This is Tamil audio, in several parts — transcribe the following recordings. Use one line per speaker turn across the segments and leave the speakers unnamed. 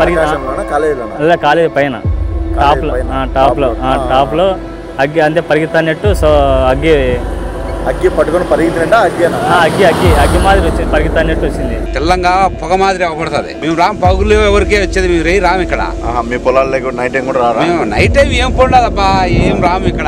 పరిగి
ఆకాశంలోనా కాలేజీలోనా
అదే కాలేజీ పైన టాప్లో
పైన.
ఆ, టాప్లో
టాప్లో.
ఆ, టాప్లో అగ్గి అంతే పరిగెత్తన్నట్టు సో అగ్గి
అగ్గి పట్టుకొని పరిగెత్తినంటే అగ్గేనా
ఆ, అగ్గి అగ్గి అగ్గి మాదిరి వచ్చింది పరిగెత్తన్నట్టు వచ్చింది
తెల్లంగా పొగ మాదిరి అవపడుతుంది మేము రామ్ పగులు ఎవరికే వచ్చేది మేము రేయి రాము ఇక్కడ
ఆహా, మీ పొలాల్లో కూడా నైట్ టైం కూడా రారా
మేము నైట్ టైం ఏం పండదబ్బా ఏం రాము ఇక్కడ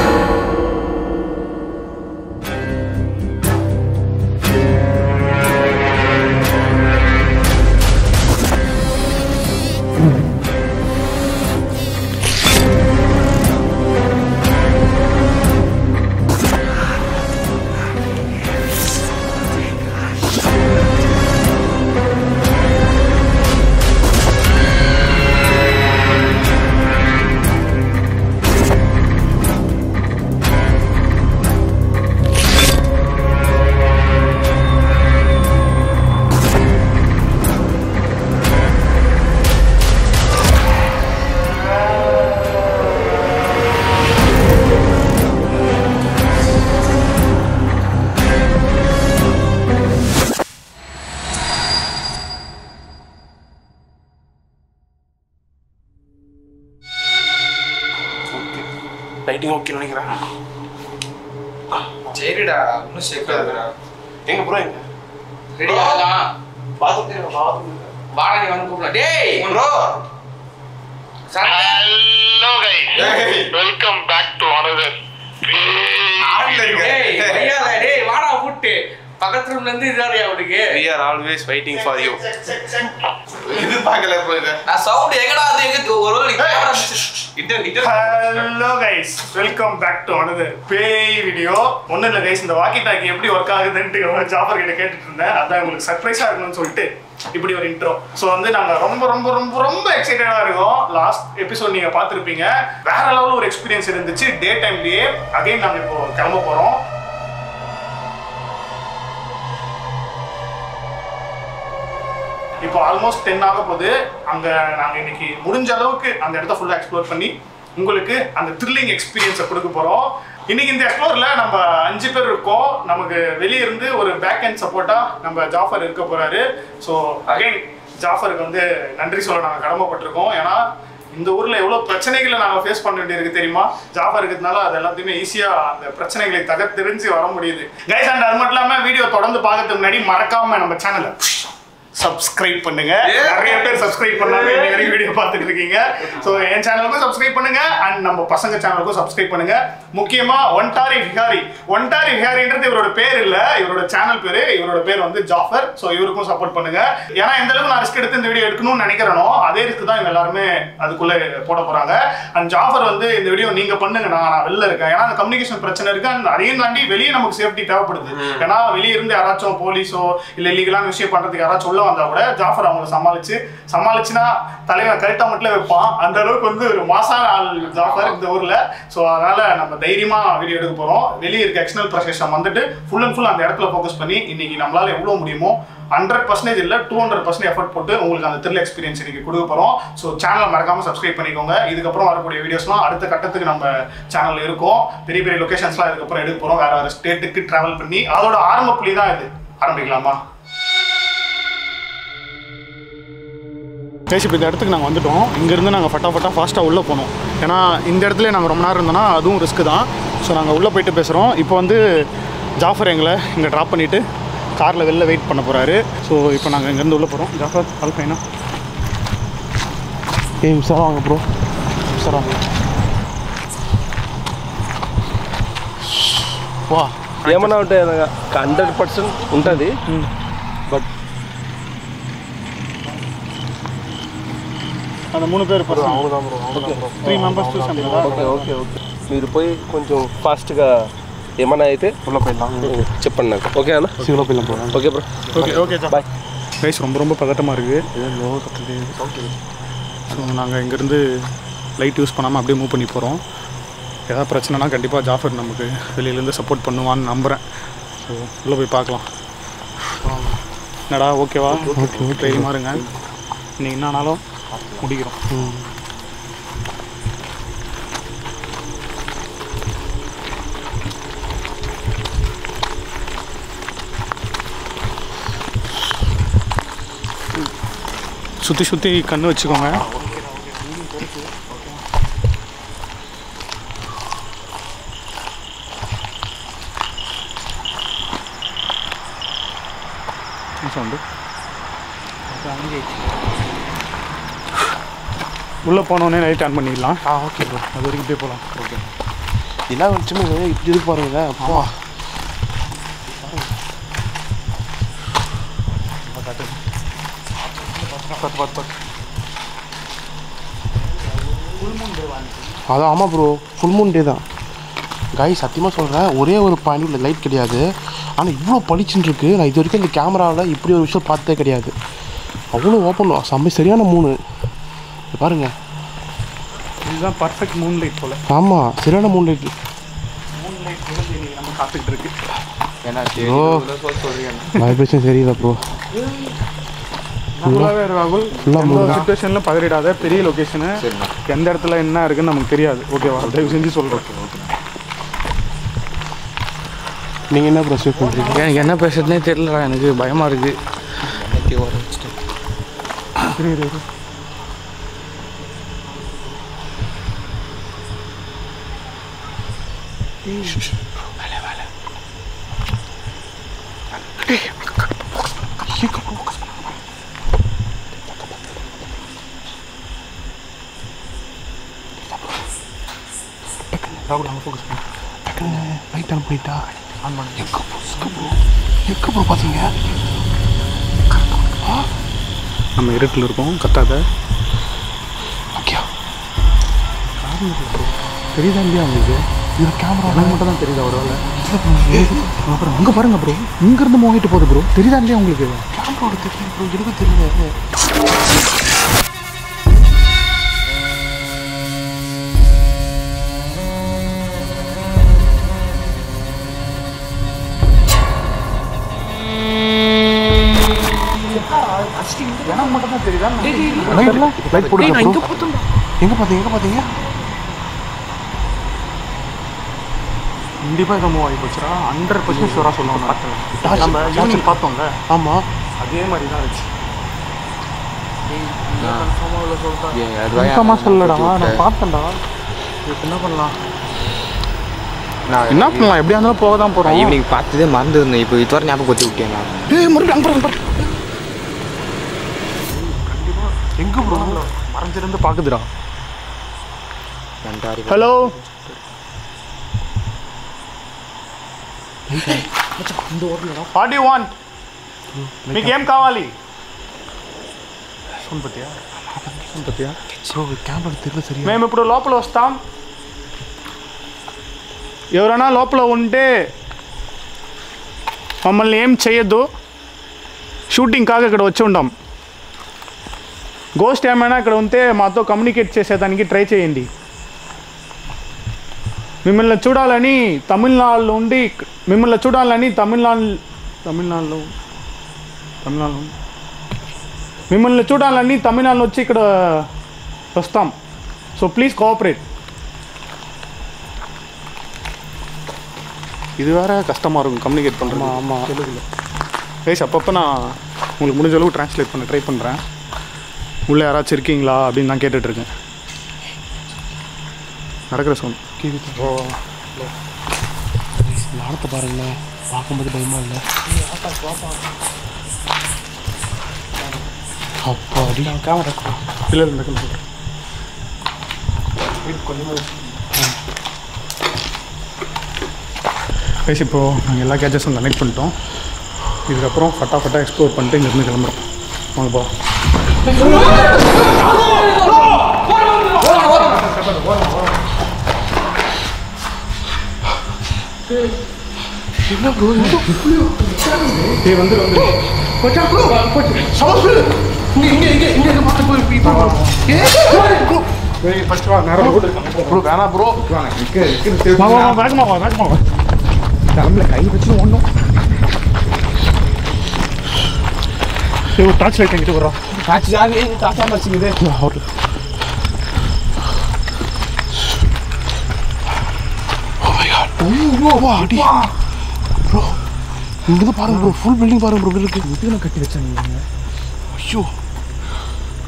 லைட்டிங் ஓகே நினைக்கிறேன்
சரிடா ஒன்றும் சேர்க்காதுடா
எங்க ப்ரோ எங்க
ரெடி ஆகலாம்
பாத்ரூம் பாத்ரூம்
வாடா நீ வந்து கூப்பிடலாம் டேய் bro
Hello guys,
Hey.
welcome back to another
ஆள்ல இருக்க.
டேய் வையாத டேய் வாடா கூட்டு பக்கத்து ரூம்ல இருந்து இதாரியா அவனுக்கு
We are always waiting for you. இது பார்க்கல ப்ரோ இது
நான் சவுண்ட் எங்கடா அது எங்க ஒரு வேளை camera
inter inter
hello guys welcome back to another பேய் வீடியோ ஒன்றும் இல்லை கைஸ் இந்த வாக்கி டாக்கி எப்படி ஒர்க் ஆகுதுன்ட்டு ஜாஃபர் கிட்ட கேட்டுட்டு இருந்தேன் அதான் உங்களுக்கு சர்ப்ரைஸாக இருக்கணும்னு சொல்லிட்டு இப்படி ஒரு இன்ட்ரோ ஸோ வந்து நாங்கள் ரொம்ப ரொம்ப ரொம்ப ரொம்ப எக்ஸைட்டடாக இருக்கோம் லாஸ்ட் எபிசோட் நீங்கள் பார்த்துருப்பீங்க வேற லெவலில் ஒரு எக்ஸ்பீரியன்ஸ் இருந்துச்சு டே டைம்லேயே அகைன் நாங்கள் இப்போ கிளம்ப போகிறோம் இப்போ ஆல்மோஸ்ட் டென் ஆக போகுது அங்கே நாங்கள் இன்னைக்கு முடிஞ்ச அளவுக்கு அந்த இடத்த ஃபுல்லாக எக்ஸ்ப்ளோர் பண்ணி உங்களுக்கு அந்த த்ரில்லிங் எக்ஸ்பீரியன்ஸை கொடுக்க போகிறோம் இன்னைக்கு இந்த எக்ஸ்ப்ளோரில் நம்ம அஞ்சு பேர் இருக்கோம் நமக்கு வெளியே இருந்து ஒரு பேக் அண்ட் சப்போர்ட்டாக நம்ம ஜாஃபர் இருக்க போகிறாரு ஸோ அகைன் ஜாஃபருக்கு வந்து நன்றி சொல்ல நாங்கள் கடமைப்பட்டிருக்கோம் ஏன்னா இந்த ஊரில் எவ்வளோ பிரச்சனைகளை நாங்கள் ஃபேஸ் பண்ண வேண்டியிருக்கு தெரியுமா ஜாஃபர் இருக்கிறதுனால அது எல்லாத்தையுமே ஈஸியாக அந்த பிரச்சனைகளை தகர்த்தெறிஞ்சு வர முடியுது கைஸ் அண்ட் அது மட்டும் இல்லாமல் வீடியோ தொடர்ந்து பார்க்கறதுக்கு முன்னாடி மறக்காம நம்ம சேனலை சப்ஸ்கிரைப் பண்ணுங்க நிறைய பேர் சப்ஸ்கிரைப் பண்ணாம இன்னி வரைக்கும் வீடியோ பார்த்துட்டு இருக்கீங்க ஸோ என் சேனலுக்கும் சப்ஸ்கிரைப் பண்ணுங்க அண்ட் நம்ம பசங்க சேனலுக்கும் சப்ஸ்கிரைப் பண்ணுங்க முக்கியமா ஒன்டாரி விஹாரி ஒன்டாரி விஹாரின்றது இவரோட பேர் இல்ல இவரோட சேனல் பேரு இவரோட பேர் வந்து ஜாஃபர் ஸோ இவருக்கும் சப்போர்ட் பண்ணுங்க ஏன்னா எந்த அளவுக்கு நான் ரிஸ்க் எடுத்து இந்த வீடியோ எடுக்கணும்னு நினைக்கிறேனோ அதே ரிஸ்க் தான் இவங்க எல்லாருமே அதுக்குள்ள போட போறாங்க அண்ட் ஜாஃபர் வந்து இந்த வீடியோ நீங்க பண்ணுங்க நான் நான் வெளில இருக்கேன் ஏன்னா அந்த கம்யூனிகேஷன் பிரச்சனை இருக்கு அண்ட் அதையும் தாண்டி வெளியே நமக்கு சேஃப்டி தேவைப்படுது ஏன்னா வெளியே இருந்து யாராச்சும் போலீஸோ இல்ல இல்லீகலான விஷயம் பண்றதுக்கு யாராச்சும் உள்ள வந்தா கூட ஜாஃபர் அவங்கள சமாளிச்சு சமாளிச்சுனா தலைவன் கரெக்டா மட்டும் வைப்பான் அந்த அளவுக்கு வந்து ஒரு மாசான ஆள் ஜாஃபர் இந்த ஊர்ல ஸோ அதனால நம்ம தைரியமா வீடியோ எடுக்க போறோம் வெளியே இருக்க எக்ஸ்டர்னல் ப்ரொசேஷன் வந்துட்டு ஃபுல் அண்ட் ஃபுல் அந்த இடத்துல ஃபோக்கஸ் பண்ணி இன்னைக்கு நம்மளால எவ்வளவு முடியுமோ ஹண்ட்ரட் பர்சன்டேஜ் இல்லை டூ ஹண்ட்ரட் பர்சன்ட் எஃபர்ட் போட்டு உங்களுக்கு அந்த த்ரில் எக்ஸ்பீரியன்ஸ் இன்னைக்கு கொடுக்க போகிறோம் ஸோ சேனலை மறக்காம சப்ஸ்கிரைப் பண்ணிக்கோங்க இதுக்கப்புறம் வரக்கூடிய வீடியோஸ்லாம் அடுத்த கட்டத்துக்கு நம்ம சேனல் இருக்கும் பெரிய பெரிய லொகேஷன்ஸ்லாம் இதுக்கப்புறம் எடுக்க போகிறோம் வேற வேற ஸ்டேட்டுக்கு ட்ராவல் பண்ணி அதோட ஆரம்ப புள்ளி தான் இது ஆரம்பிக்கலாமா பேசி இப்போ இந்த இடத்துக்கு நாங்கள் வந்துட்டோம் இங்கேருந்து நாங்கள் ஃபட்டாஃபட்டாக ஃபாஸ்ட்டாக உள்ளே போனோம் ஏன்னா இந்த இடத்துல நாங்கள் ரொம்ப நேரம் இருந்தோம்னா அதுவும் ரிஸ்க்கு தான் ஸோ நாங்கள் உள்ளே போயிட்டு பேசுகிறோம் இப்போ வந்து ஜாஃபர் எங்களை இங்கே ட்ராப் பண்ணிவிட்டு காரில் வெளில வெயிட் பண்ண போகிறாரு ஸோ இப்போ நாங்கள் இங்கேருந்து உள்ளே போகிறோம் ஜாஃபர் கால் பையனா
ఏం సార్ వాங்க ப்ரோ
சார் వా
ఏమన్నా ఉంటే హండ్రెడ్ పర్సెంట్ ఉంటుంది బట్
அந்த மூணு பேர் త్రీ మెంబర్స్ చూసాం కదా
ఓకే ఓకే ఓకే మీరు పోయి కొంచెం ఫాస్ట్గా ఏమన్నా అయితే చెప్పండి నాకు ఓకే అన్న okay bro
okay okay sir bye guys ரொம்ப ரொம்ப பதட்டமாக இருக்குது ஸோ நாங்கள் இங்கேருந்து லைட் யூஸ் பண்ணாமல் அப்படியே மூவ் பண்ணி போகிறோம் ஏதாவது பிரச்சனைனா கண்டிப்பாக ஜாஃபர் நமக்கு வெளியிலேருந்து சப்போர்ட் பண்ணுவான்னு நம்புகிறேன் ஸோ உள்ளே போய் பார்க்கலாம் என்னடா ஓகேவா ஓகே தைரியமாக இருங்க இன்னைக்கு என்ன ஆனாலும் முடிக்கிறோம் சுற்றி சுற்றி கண்ணு வச்சுக்கோங்க சவுண்டு உள்ளே போனோடனே லைட் ஆன் பண்ணிடலாம் ஆ ஓகே ப்ரோ அது வரைக்கும் போய் போகலாம் ஓகே
என்ன வெளிச்சமே இப்படி இருக்கு பாருங்க அப்பா அதான் ஆமாம் ப்ரோ ஃபுல் மூன் டே தான் காய் சத்தியமாக சொல்கிறேன் ஒரே ஒரு பாயிண்ட் லைட் கிடையாது ஆனால் இவ்வளோ பளிச்சுன்னு இருக்கு நான் இது வரைக்கும் இந்த கேமராவில் இப்படி ஒரு விஷயம் பார்த்ததே கிடையாது அவ்வளோ ஓப்பன் செம்ம சரியான மூணு இங்க பாருங்க
இதுதான் பர்ஃபெக்ட் மூன் லைட் போல்
ஆமாம் சரியான மூணு லைட்
மூன் லைட் வந்து இன்னைக்கு நம்ம காத்துக்கிட்டு இருக்கு
ப்ரோ வைப்ரேஷன் சரியில்லை ப்ரோ
ஃபுல்லாகவே ராகுல்
full ஆ
எந்த
மூணு.
சுச்சுவேஷனில் பதறிடாத பெரிய லொக்கேஷனு எந்த இடத்துல என்ன இருக்குன்னு நமக்கு தெரியாது ஓகேவா தயவு செஞ்சு சொல்கிறேன்
நீங்கள் என்ன ப்ரோ சேவ் பண்ணுறீங்க
எனக்கு என்ன பேசுறதுனே தெரியலடா எனக்கு பயமா இருக்கு
இரு இரு இரு ராகுல் அங்கே ஃபோக்கஸ் பண்ணு
டக்குன்னு லைட் ஆன் பண்ணிட்டா ஆன் பண்ணி எங்கே ப்ரோ ப்ரோ எங்கே ப்ரோ பார்த்தீங்க
நம்ம இருட்டில் இருக்கோம் கத்தாத
ஓகே
தெரியுதா இல்லையா உங்களுக்கு
இது கேமரா
எனக்கு மட்டும் தான் தெரியுதா ஒரு வேலை அப்புறம் அங்கே பாருங்க ப்ரோ இங்கேருந்து மோகிட்டு போகுது ப்ரோ தெரியுதா இல்லையா உங்களுக்கு
கேமராவோட தெரியல ப்ரோ எனக்கு தெரியல
எனக்கு மட்டும் தான் தெரியுதா
லைட் போடுங்க ப்ரோ எங்கே பார்த்தீங்க எங்கே பார்த்தீங்க
கண்டிப்பாக இதை மூவ் ஆகி போச்சுடா ஹண்ட்ரட் பர்சன்ட் ஷூராக சொல்லுவாங்க
Torch-
நம்ம
torch
ஈவினிங் பார்த்தோம்ல
ஆமாம்
அதே மாதிரி தான் இருந்துச்சு
கன்ஃபார்மாக
கன்ஃபார்மாக சொல்லடா நான் பார்த்தேன்டா இப்போ என்ன பண்ணலாம் என்ன பண்ணலாம் எப்படியா இருந்தாலும் போக தான் போகிறோம்
ஈவினிங் பார்த்ததே மறந்துருந்தேன் இப்போ இதுவரை ஞாபகம் பற்றி விட்டேன் நான்
ஏய் மறுபடியும் அங்கே பாருங்க எங்கே ப்ரோ
மறைஞ்சிருந்து பார்க்குதுடா
நன்றி
హలో వాట్ యూ వాంట్ మీకేం కావాలి సొంపతియా సొంపతియా
ப்ரோ கேமரா தெரியல சரியா
మేము ఇప్పుడు లోపల వస్తాం ఎవరైనా లోపల ఉంటే మమ్మల్ని ఏం చేయొద్దు షూటింగ్ కాక ఇక్కడ వచ్చి ఉంటాం గోస్ట్ ఏమైనా ఇక్కడ ఉంటే మాతో కమ్యూనికేట్ చేసేదానికి ట్రై చేయండి మిమ్మల్ని చూడాలని తమిళనాడులో ఉండి మిమ్మల్ని చూడాలని తమిళనాడు తమిళనాడులో తమిళనాడు మిమ్మల్ని చూడాలని తమిళనాడు వచ్చి ఇక్కడ వస్తాం ஸோ ப்ளீஸ் கோஆப்ரேட் இது வேற கஷ்டமாக இருக்கும் கம்யூனிகேட் பண்ணுறது ஆமாம் தெலுங்குல கைஸ் அப்பப்போ நான் உங்களுக்கு முடிஞ்ச அளவு ட்ரான்ஸ்லேட் பண்ண ட்ரை பண்ணுறேன் உள்ளே யாராச்சும் இருக்கீங்களா அப்படின்னு நான் கேட்டுட்ருக்கேன் நடக்கிற சவுண்ட்
கேக்குது நாடத்தை பாருங்களேன் பார்க்கும்போது பயமா இல்லை அப்பாடி
கேமரா இல்லை இல்லை சொல்கிறேன் கைஸ் இப்போது நாங்கள் எல்லா கேஜஸும் கனெக்ட் பண்ணிட்டோம் இதுக்கப்புறம் ஃபட்டாஃபட்டாக எக்ஸ்ப்ளோர் பண்ணிட்டு இங்கேருந்து கிளம்புறோம் வாங்க போ
என்ன ப்ரோ
ஏய் வந்து வந்து ஃபர்ஸ்ட் வா நேரம் ரோடு
ப்ரோ வேணாம் ப்ரோ
வா வா வேகமா வா வேகமா வா தலைமையில கை வச்சு ஒன்றும் ஏய் ஒரு டார்ச் லைட் எங்கிட்ட வரோம்
அடி ப்ரோ இங்கிருந்து பாருங்க ப்ரோ ஃபுல் பில்டிங் பாருங்க ப்ரோ இருக்கு
இதுல கட்டி வச்சாங்க
ஐயோ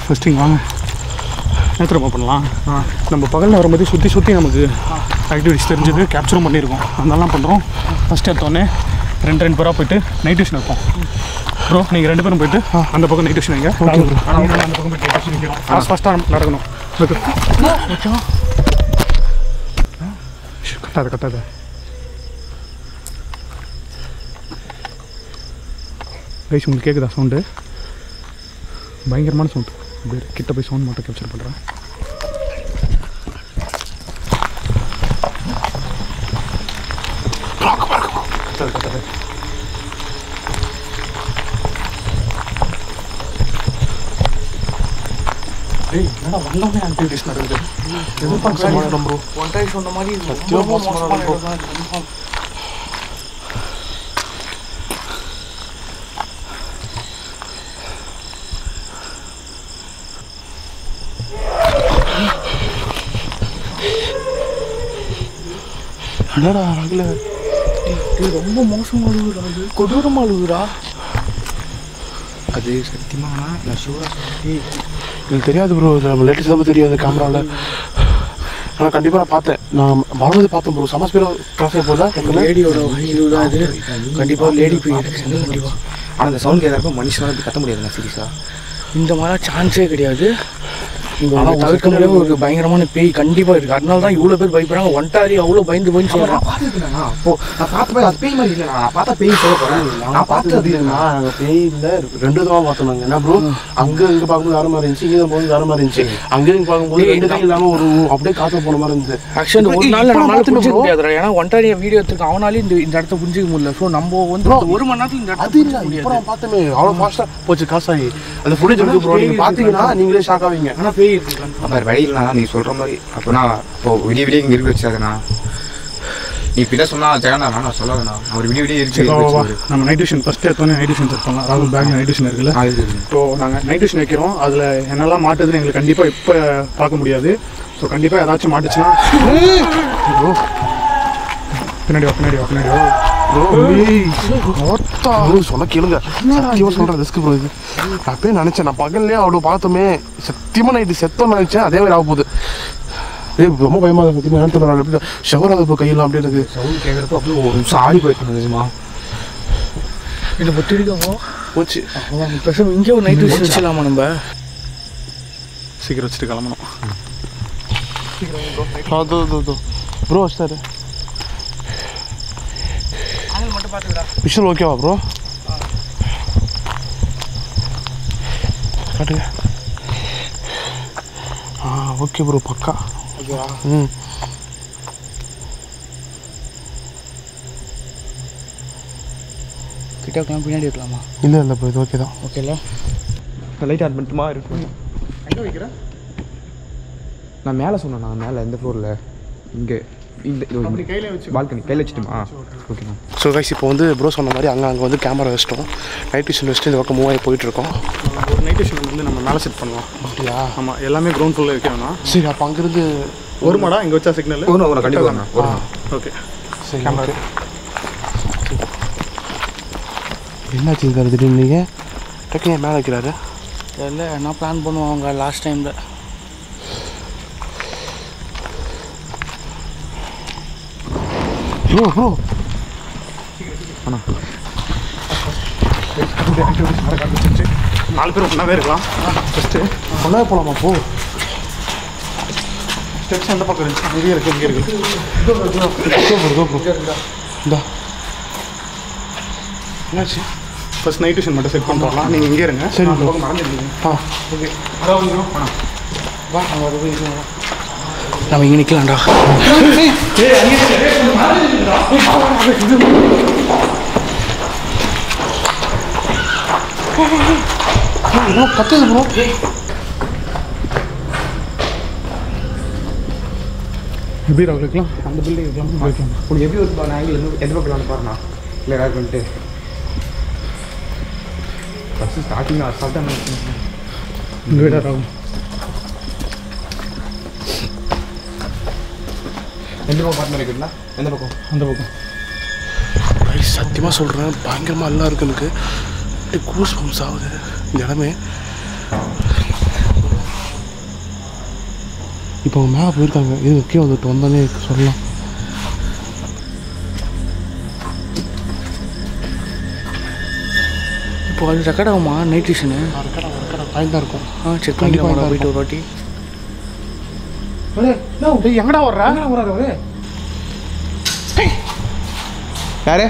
ஃபஸ்ட்டு இங்கே வாங்க என்ன திரும்ப பண்ணலாம் நம்ம பகலில் வரும்போது சுற்றி சுற்றி நமக்கு ஆக்டிவிட்டிஸ் தெரிஞ்சது கேப்சரும் பண்ணியிருக்கோம் அதெல்லாம் பண்ணுறோம் ஃபஸ்ட்டு எடுத்தோடனே ரெண்டு ரெண்டு பேராக போயிட்டு நைட் டியூஷன் வைப்போம் ப்ரோ நீங்கள் ரெண்டு பேரும் போயிட்டு அந்த பக்கம் நைட் டியூஷன் வைங்க ஆனால் அந்த பக்கம் போயிட்டு டியூஷன் வைக்கிறோம் ஃபாஸ்ட் ஃபாஸ்ட்டாக நடக்கணும் ஓகே கட்டாத கட்டாத ரைஸ் உங்களுக்கு கேட்குதா சவுண்டு பயங்கரமான சவுண்டு அப்படியே கிட்ட போய் சவுண்ட் மட்டும் கேப்சர் பண்ணுறேன் ஏய் என்னடா எல்லாமே ஆக்டிவிட்டிஸ் நடக்குது
ப்ரோ
ஒன்றை சொன்ன மாதிரி
சத்தியமா மோசமான bro. என்னடா அழகுல
ரொம்ப மோசமா அழுகுறா அது கொடூரமா அழுகுறா
அது சத்தியமா நான் ஷூரா எனக்கு தெரியாது ப்ரோ நம்ம லேட்டஸ்ட் தான் தெரியாது கேமராவில் ஆனால் கண்டிப்பாக நான் பார்த்தேன் நான் வரும்போது பார்த்தேன் ப்ரோ சமஸ் பேரும் கிராஸ் ஆகி போதா
லேடியோட வகையில் தான் இது கண்டிப்பா லேடி போய் கண்டிப்பா
ஆனால் அந்த சவுண்ட் கேட்குறப்ப மனுஷனால இப்படி கத்த முடியாதுங்க சீரியஸாக
இந்த மாதிரி சான்ஸே கிடையாது இங்க ஆனா தவிர்க்க முடியாத ஒரு பயங்கரமான பேய் கண்டிப்பா இருக்கு அதனால தான் இவ்வளவு பேர் பயப்படுறாங்க ஒன்டாரி அவ்வளவு பயந்து பயந்து சொல்றான்
அப்போ நான் பார்த்த அது பேய் மாதிரி இல்லை நான் பார்த்தா பேய் சொல்ல போகிறேன் நான்
பார்த்தது
பார்த்தது
நாங்கள் பேய் இல்லை ரெண்டு விதமாக பார்த்தோம் நாங்கள் என்ன ப்ரோ அங்கே இங்கே பார்க்கும்போது வேற மாதிரி இருந்துச்சு இங்கே போகும்போது வேற மாதிரி இருந்துச்சு அங்கே இங்கே பார்க்கும்போது ரெண்டு கை இல்லாமல் ஒரு அப்படியே காற்று போன மாதிரி இருந்துச்சு
ஆக்சுவலி இந்த ஒரு
ஏய்,
நாள்ல
இப்ப
நம்மளால
பார்த்துட்டு
புரிஞ்சுக்க
bro.
முடியாதுடா ஏன்னா ஒன்டாரியா வீடியோ எடுத்துருக்க அவனாலே இந்த இந்த இடத்த புரிஞ்சுக்க முடியல ஸோ நம்ம வந்து
Bro,
இந்த ஒரு மணி நேரத்துல இந்த இடத்த
அது இல்லை
புரிஞ்சுக்க
இப்போ
முடியாது
நான் பார்த்தோமே அவ்வளோ ஃபாஸ்ட்டாக போச்சு காசாகி அந்த ஃபுட்டேஜ் இருக்கு ப்ரோ நீங்கள் பார்த்தீங்கன்னா நீங்களே ஷாக் ஆவீங்க
ஆனா பேய் இருக்கு
வேறு வழி இல்லைண்ணா நீ சொல்கிற மாதிரி அப்போனா இப்போ விடிய விடிய இங்கே இருக்கு வச்சாதுண்ணா நீ இப்படி சொன்னா ஜெகண்ணா நான் சொல்லாதண்ணா அவர் விடிய விடிய இருக்கு
வா, வா, வா.
வச்சு
நம்ம நைட் டியூஷன் ஃபஸ்ட்டு எடுத்தோன்னே நைட் டியூஷன் செட் பண்ணலாம் ராகுல் பேக் நைட் டியூஷன் இருக்குல்ல
ஆ இருக்குது
ஸோ நாங்கள் நைட் டியூஷன் வைக்கிறோம் அதில் என்னெல்லாம் மாட்டுதுன்னு எங்களுக்கு கண்டிப்பாக இப்போ பார்க்க முடியாது ஸோ கண்டிப்பாக ஏதாச்சும் மாட்டுச்சுன்னா bro, பின்னாடி வா பின்னாடி வா பின்னாடி வா
ப்ரோ சொல்ல கேளுங்க சத்தியமாக சொல்கிறேன் ரிஸ்க் ப்ரோ இது நான் அப்பயே நினச்சேன் நான் பகல்லே அவ்வளோ பார்த்தோமே சத்தியமாக நான் இது செத்தோம்னு நினச்சேன் அதே மாதிரி ஆக போகுது ஏய் ரொம்ப பயமாக இருக்கு சத்தியமாக என்ன தெரியல எப்படி ஷவர் ஆகுது இப்போ கையில் அப்படியே எனக்கு
சவுண்ட் கேட்குறப்ப அப்படியே ஒரு நிமிஷம் ஆடி போயிட்டு நிஜமா
இதை பற்றி இருக்கோம்
போச்சு
பேசாம இங்கே ஒரு நைட் வச்சுலாமா நம்ம
சீக்கிரம் வச்சுட்டு கிளம்பணும்
அது அது ப்ரோ சார் விஷுவல் ஓகேவா ப்ரோ காட்டுங்க ஆ ஓகே ப்ரோ பக்கா
ஓகேவா
ம்
கிட்ட வைக்கலாம் பின்னாடி வைக்கலாமா
இல்லை இல்லை ப்ரோ இது ஓகே தான்
ஓகேல
லைட் ஆன் பண்ணிட்டுமா இருக்கும்
எங்கே வைக்கிறேன்
நான் மேலே சொன்னேன் நான் மேலே எந்த ஃப்ளோரில் இங்கே இந்த
அப்படி கையிலே வச்சு
பால்கனி கையில் வச்சுட்டுமா ஓகேண்ணா
ஸோ கைஸ் இப்போ வந்து ப்ரோ சொன்ன மாதிரி அங்கே அங்கே வந்து கேமரா வச்சிட்டோம் நைட் விஷன் வச்சுட்டு இந்த பக்கம் மூவ் ஆகி போயிட்டுருக்கோம்
ஒரு நைட் டியூஷன் வந்து நம்ம மேலே செட் பண்ணலாம்
அப்படியா
ஆமாம் எல்லாமே கிரவுண்ட் ஃபுல்லில் வைக்க வேணாம்
சரி அப்போ அங்கேருந்து
ஒரு மாடா இங்கே வச்சா சிக்னல்
ஒரு ஒரு கண்டிப்பாக ஒரு
ஓகே
சரி ஓகே என்னாச்சு இருக்காரு திடீர்னு நீங்கள் டக்குனு மேலே வைக்கிறாரு
இல்லை என்ன பிளான் பண்ணுவாங்க லாஸ்ட் டைமில்
ப்ரோ ப்ரோ
நாலு பேர் ஒன்றாவே இருக்கலாம் ஃபஸ்ட்டு
ஒன்றா போகலாமா போ
ஸ்டெப்ஸ் எந்த பக்கம் இருந்துச்சு இங்கே இருக்குது இங்கே இருக்குது
இதோ ப்ரோ இதோ ப்ரோ இந்தா என்னாச்சு
ஃபர்ஸ்ட் நைட் டியூஷன் மட்டும் செட் பண்ணிட்டு வரலாம் நீங்கள் இங்கே இருங்க
சரி
நான் அந்த
bro.
பக்கம் மறந்துடுங்க
ஆ
ஓகே அதாவது ஆ
வா நம்ம அது போய் இது நம்ம இங்கே நிற்கலாம்டா
என்ன கத்துது ப்ரோ
எப்படி ராகுல் இருக்கலாம் அந்த பில்டிங் இருக்கலாம் வைக்கலாம்
உனக்கு எப்படி ஒரு நான் ஆங்கிள் எந்த எந்த பக்கம் பாருண்ணா இல்லை ஏதாவது பண்ணிட்டு ஃபஸ்ட்டு ஸ்டார்டிங் அசால்ட்டாக
இந்த வீடா ராகுல்
எந்த பக்கம் பார்ட்னர் இருக்குதுண்ணா எந்த பக்கம்
அந்த பக்கம்
சத்தியமாக சொல்கிறேன் பயங்கரமாக எல்லாம் இருக்கு எனக்கு கூஸ் பம்ஸ் ஆகுது இந்த இடமே இப்போ அவங்க மேலே போயிருக்காங்க இது கீழே வந்துட்டு வந்தோடனே சொல்லலாம்
இப்போ அது ரெக்கார்ட் ஆகுமா நைட் டியூஷனு
பாயிண்ட் தான் இருக்கும்
ஆ செக்
கண்டிப்பா
பண்ணிக்கலாம்
இதா
போயிட்டு ஒரு வாட்டி
டேய் எங்கடா வர்ற எங்கடா வர்றாரு அவரு யாரு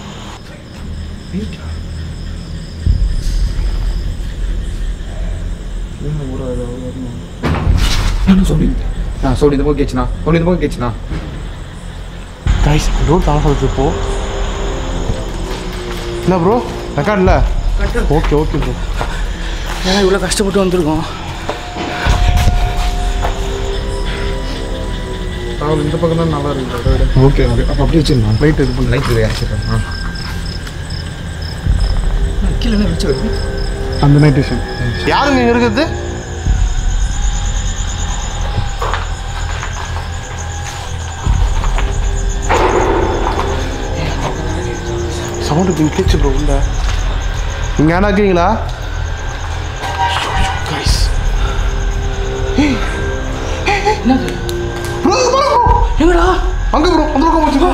நான் சொல்லி இந்த பக்கம் கேச்சுண்ணா சொல்லி இந்த பக்கம் கேச்சுண்ணா
கைஸ் ரோட் ஆஃப் ஆகுது இப்போ என்ன ப்ரோ ரெக்கார்ட் இல்லை ஓகே ஓகே ப்ரோ
ஏன்னா இவ்வளோ கஷ்டப்பட்டு வந்திருக்கோம்
ராகுல் இந்த பக்கம் தான் நல்லா இருக்கு அதை விட ஓகே ஓகே அப்போ அப்படியே வச்சிருந்தோம் லைட் இது பண்ணி லைட் வச்சிருக்கோம் கீழே என்ன வச்சு வருது
அந்த நைட் டியூஷன் யாருங்க இங்க இருக்குது சவுண்டு இப்படி கேச்சு ப்ரோ உள்ள இங்கே யாரா இருக்கிறீங்களா ப்ரோ ப்ரோ
எங்கடா
அங்க ப்ரோ அந்த பக்கம் வச்சுக்கோ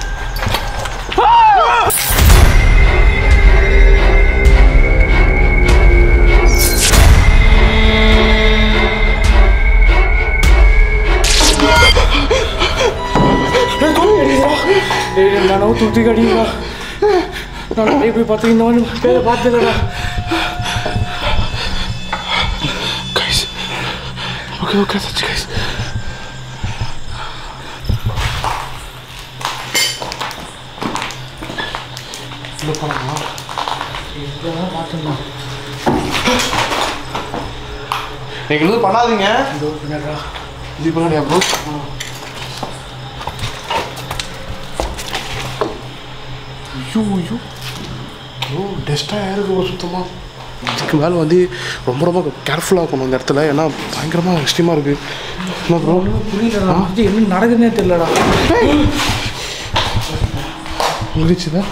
டேய் நானும் தூத்தி கடிங்களா நான் நிறைய போய் பார்த்து இந்த மாதிரி பேரை பார்த்ததில்லடா
கைஸ் ஓகே ஓகே சச்சு கைஸ் நீங்கள் எதுவும் பண்ணாதீங்க இது பண்ணாடியா ப்ரோ ஐயோ ஐயோ ப்ரோ டெஸ்ட்டாக இருக்கு ப்ரோ சுத்தமாக இதுக்கு மேலே வந்து ரொம்ப ரொம்ப கேர்ஃபுல்லாக இருக்கணும் இந்த இடத்துல ஏன்னா பயங்கரமாக எக்ஸ்ட்ரீமாக இருக்குது என்ன ப்ரோ
புரியலடா இது என்ன நடக்குதுன்னே தெரியலடா
முடிச்சுதா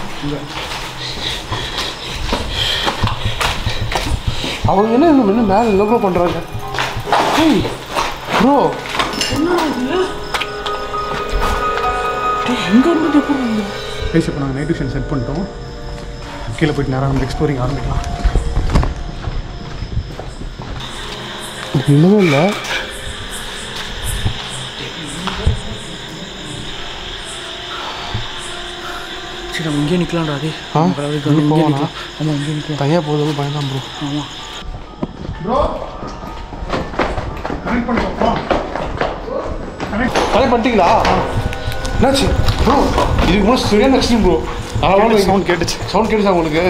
அவங்க என்ன இன்னும் இன்னும் மேலே என்ன ப்ரோ பண்ணுறாங்க ஏய் ப்ரோ
எங்கே இருந்து எப்படி
கைஸ் இப்போ நாங்கள் நைட் டியூஷன் செட் பண்ணிட்டோம் கீழே போயிட்டு நேரம் நம்ம எக்ஸ்ப்ளோரிங் ஆரம்பிக்கலாம்
இன்னும் இல்லை
சரி நம்ம இங்கேயே நிற்கலாம்டா அது
ஆ?
இங்கே
இங்க போவானா?
நிற்கலாம் ஆமாம் இங்கே நிற்கலாம்
தனியாக போகிறது பயந்தான் ப்ரோ
ஆமாம்
ப்ரோ கனெக்ட் பண்ணிட்டோம்
கனெக்ட் பண்ணிட்டீங்களா என்னாச்சு ப்ரோ இதுக்கு முன்னாடி சரியான எக்ஸ்ட்ரீம் ப்ரோ அதனால
சவுண்ட் கேட்டுச்சு
சவுண்ட் கேட்டுச்சா உங்களுக்கு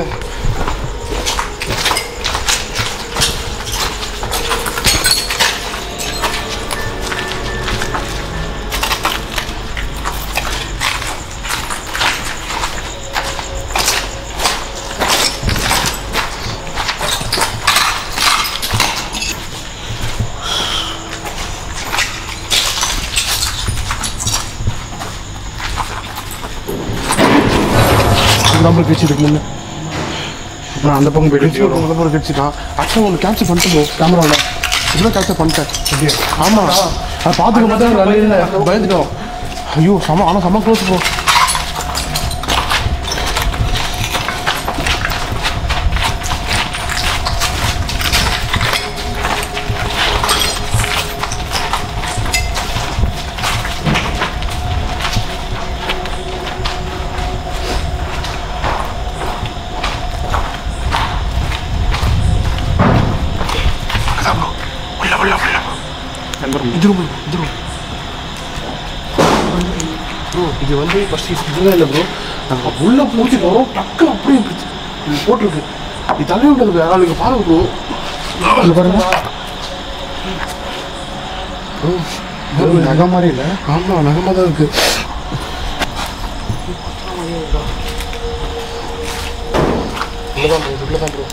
நம்பர் கட்சி இருக்கு முன்ன
அப்புறம் அந்த பக்கம் போயிட்டு
ஒரு நம்பர் கட்சிட்டான் ஆக்சுவலாக ஒன்று கேப்சர் பண்ணிட்டு போ கேமராவில் இதெல்லாம் கேப்சர் பண்ணிட்டேன் ஆமாம் அதை பார்த்துக்க பார்த்தா நல்ல இல்லை பயந்துட்டோம் ஐயோ செம ஆனால் செம க்ளோஸ் ப்ரோ இது ரொம்ப இது ரொம்ப ப்ரோ இது வந்து ஃபஸ்ட் இதுதான் இல்லை ப்ரோ நாங்கள் உள்ளே பூச்சி வரோம் டக்குன்னு அப்படியே பிடிச்சி இது போட்டிருக்கு இது தள்ளி விட்டது வேற ஆளுக்கு பாருங்க ப்ரோ இது பாருங்க ப்ரோ
நகை மாதிரி இல்லை
ஆமாம் நகமாக தான் இருக்கு உள்ளதான் ப்ரோ உள்ளதான் ப்ரோ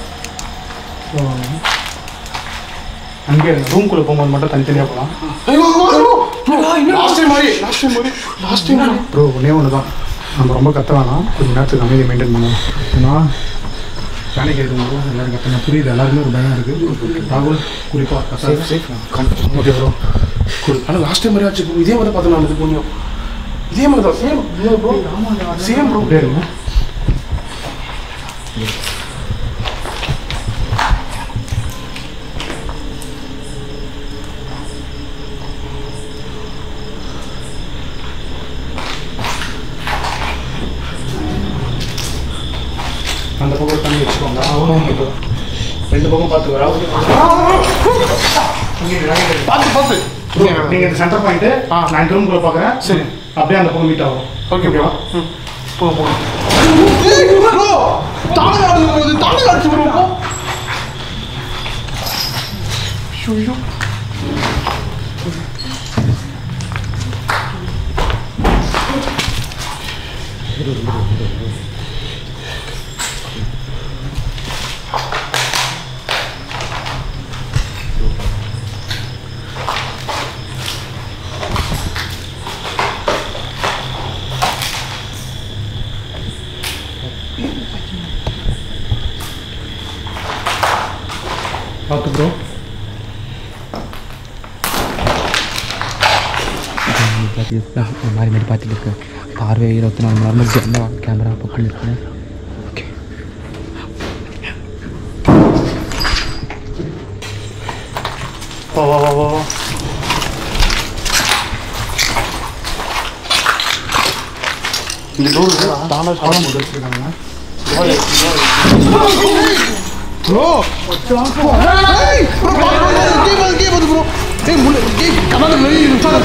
அங்கே ரூம்குள்ளே போகும்போது மட்டும் தனித்தனியாக போகலாம்
லாஸ்ட் டைம் மாதிரி லாஸ்ட் டைம் மாதிரி லாஸ்ட் டைம்
ப்ரோ ஒன்றே ஒன்று தான் நம்ம ரொம்ப கத்த வேணாம் கொஞ்சம் நேரத்துக்கு அமைதியை மெயின்டைன் பண்ணணும் ஏன்னா பேனிக் இருக்கும்போது எல்லாரும் கத்தணும் புரியுது எல்லாருமே ஒரு பயம் இருக்குது ராகுல் குறிப்பாக சேஃப் சேஃப் ஓகே ப்ரோ
ஆனால் லாஸ்ட் டைம் மாதிரி ஆச்சு bro. இதே மாதிரி பார்த்தேன் நான் இது புண்ணியம் இதே மாதிரி தான் சேம் ப்ரோ சேம் ப்ரோ அந்த பக்கம் தண்ணி வச்சுக்கோங்க அவங்க ரெண்டு பக்கம் பார்த்து பார்த்து பார்த்து
நீங்க இந்த சென்டர் பாயிண்ட் நான் இந்த ரூம்குள்ள பாக்குறேன்
சரி.
அப்படியே அந்த பக்கம் மீட் ஆகும்
ஓகே ப்ரோ போங்க போங்க ப்ரோ தானே அடிச்சு ப்ரோ தானே அடிச்சு ப்ரோ ஐயோ பார்த்து ப்ரோ
மாறி மாறி பார்த்துட்டு இருக்கேன் பார்வை இருபத்தி நாலு மணி நேரம் கேமரா பக்கம் இருக்கேன் ஓகே
வா வா வா வா வா. இந்த டோர் தானா தானா போட்டு வச்சிருக்காங்க ப்ரோ ஏய் ப்ரோ கே பாது கே பாது ப்ரோ ஏய் முள்ள கே கனால வெளிய நிச்சாத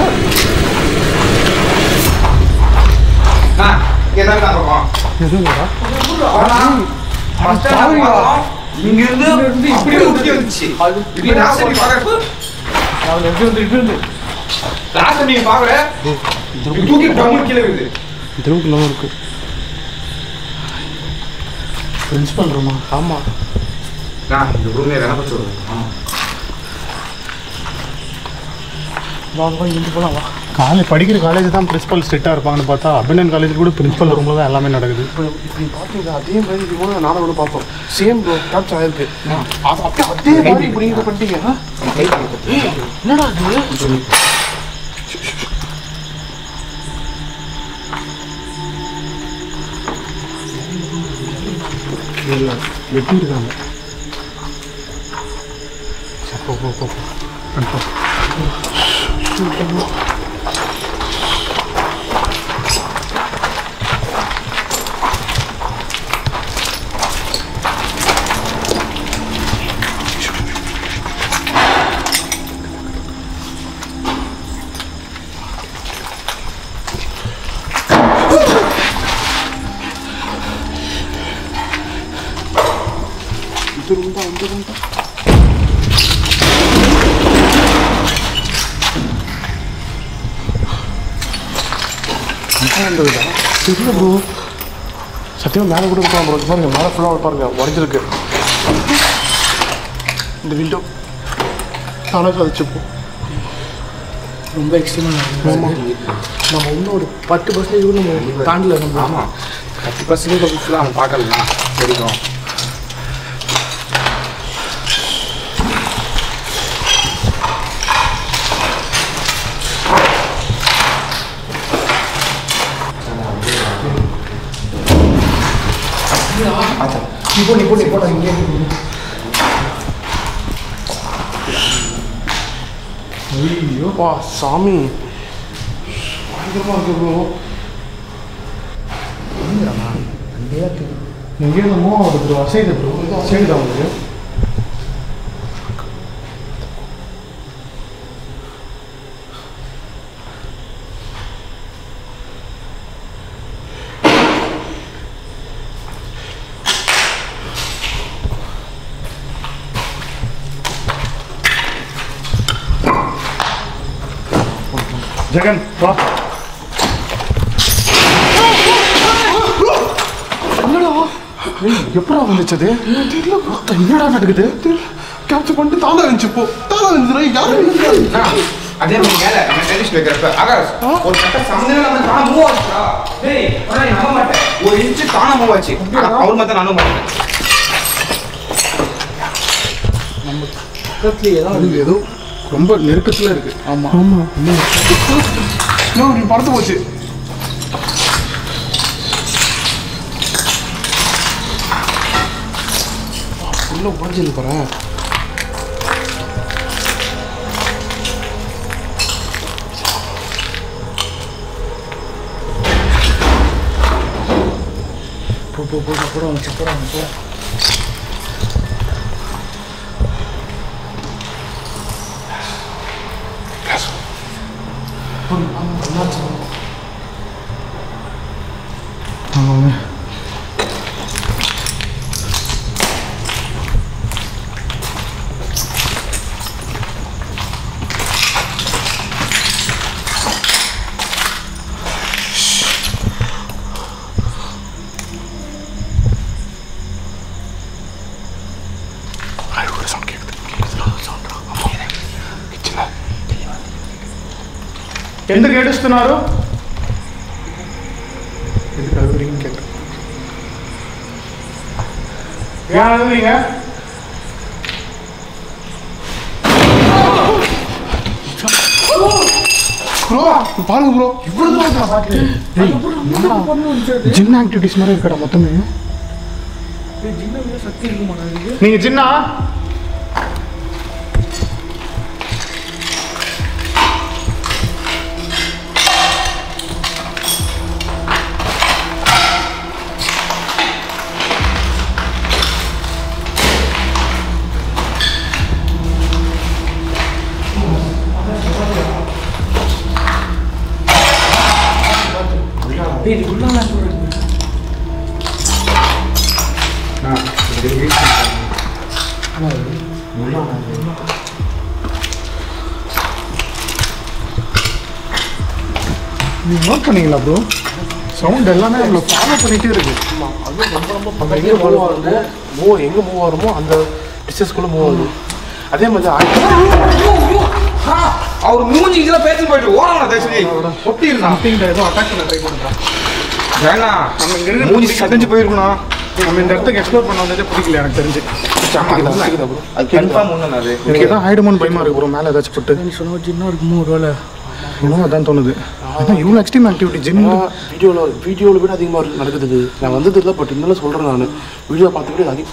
இங்க இருந்து இப்படி ஊத்தி வந்துச்சு இப்படி நாசம் நீ பாக்குறப்ப நாசம் நீங்க பாக்குற இப்படி தூக்கி டம்மு கீழே விழுது
இந்த ரூம்க்கு நல்லா இருக்கு பிரின்சிபல் ரூமா ஆமா
நான் இந்த ரூமே வேலை சொல்லுவேன்
வா வா இங்க போலாம் வா
காலேஜ் படிக்கிற காலேஜ் தான் பிரின்சிபல் ஸ்ட்ரிக்டாக இருப்பாங்கன்னு பார்த்தா அபிநயன் காலேஜ் கூட பிரின்சிபல் ரூமில் தான் எல்லாமே நடக்குது
இப்போ இப்படி பார்த்தீங்க அதே மாதிரி இது கூட நானும் கூட பார்த்தோம் சேம் ப்ரோ கேப்சர் ஆயிருக்கு அது அப்படியே அதே மாதிரி இப்படி நீங்க பண்ணிட்டீங்க ஆ? ஏய், என்னடா இது வெட்டி இருக்காங்க சரி, போ போ போ போ. இந்த ரூம் தான் இந்த ரூம் தான் தெரியல ப்ரோ சத்தியமாக மேலே கூட இருக்கலாம் ப்ரோ பாருங்க மேலே ஃபுல்லாக பாருங்க உடஞ்சிருக்கு இந்த விண்டோ தானே சாதிச்சுப்போம்
ரொம்ப எக்ஸ்ட்ரீமாக நம்ம இன்னும் ஒரு பத்து பர்சன்டேஜ் கூட நம்ம தாண்டல நம்ம
ஆமாம் பத்து பர்சன்டேஜ் ஃபுல்லாக அவன் பார்க்கலாம் தெரியும்
நீ போ நீ போ நீ போடா இங்கே ஐயோ வா சாமி பயங்கரமா இருக்கு ப்ரோ எங்கே இருந்தமோ அது ப்ரோ அசைடு ப்ரோ இது அசைடு தான் உங்களுக்கு ஜெகன் வா என்னடா ஏய், எப்படா வந்துச்சு அது தெரியல bro. என்னடா நடக்குது கேப்சர் பண்ணிட்டு தானா இருந்துச்சு போ தானா இருந்துச்சு யாரு
அதே மாதிரி மேலே நம்ம டெலிஷன் வைக்கிறப்ப ஆகாஷ் ஒரு கட்ட சம்மந்தமே நம்ம தானே மூவ் ஆச்சுடா டேய் ஆனா நீ நம்ப மாட்டேன் ஒரு இன்ச்சு தானே மூவ் ஆச்சு ஆனா அவர் மட்டும் நானும் மாட்டேன்
பக்கத்துலேயே தான்
இது ஏதோ
ரொம்ப நெருக்கத்தில் இருக்கு ஆமாம் ஆமாம் நீ பறந்து போச்சு
உள்ள உடஞ்சிருக்கு பாரு
போ போ போ போடுவாங்க செக் போடுவாங்க போ
ఎందుకు ఏడుస్తున్నారు ఎందుకు అడుగుறீங்க கேட்குறேன் ஏன் அழுகுறீங்க
ப்ரோ பாருங்க ப்ரோ இவ்வளவு தூரம் நான் பார்த்தேன் ஜிம் ஆக்டிவிட்டிஸ் மாதிரி இருக்கடா மொத்தமே
நீங்க சின்ன நீங்க நோட் பண்ணீங்களா ப்ரோ சவுண்ட் எல்லாமே நம்மள ஃபாலோ பண்ணிட்டே இருக்கு
நம்ம எங்கே மூவ் ஆகுமோ மூவ் எங்கே மூவ் ஆகிறோமோ அந்த டிஸ்டன்ஸ்குள்ளே மூவ் ஆகுது அதே மாதிரி ஆ-
அவர் மூஞ்சி இதெல்லாம் பேசி போயிட்டு ஓரங்கடா தயவுசெய்து ஒட்டி இருந்தான்
சம்திங் ஏதோ அட்டாக் பண்ண ட்ரை பண்ணுறான்
வேணாம்
நம்ம இங்க இருந்து
மூஞ்சி சதஞ்சு போயிருக்கணும்
நம்ம இந்த இடத்துக்கு எக்ஸ்ப்ளோர் பண்ண வந்ததே பிடிக்கல எனக்கு தெரிஞ்சு
அது கன்ஃபார்ம் ஒன்று அது
எனக்கு எதாவது ஆயிடுமோன்னு பயமா இருக்கு ப்ரோ மேலே ஏதாச்சும் போட்டு
நீ சொன்ன சின்ன இருக்குமோ ஒரு வேலை
இன்னும் அதான் தோணுது அதான் இவ்வளோ எக்ஸ்ட்ரீம் ஆக்டிவிட்டி ஜிம்
வீடியோவில் வீடியோவில் விட அதிகமாக இருக்கு- நடக்குது நான் வந்தது இல்லை பட் இருந்தாலும் சொல்கிறேன் நான் வீடியோ பார்த்துக்கிட்டு அதிகம்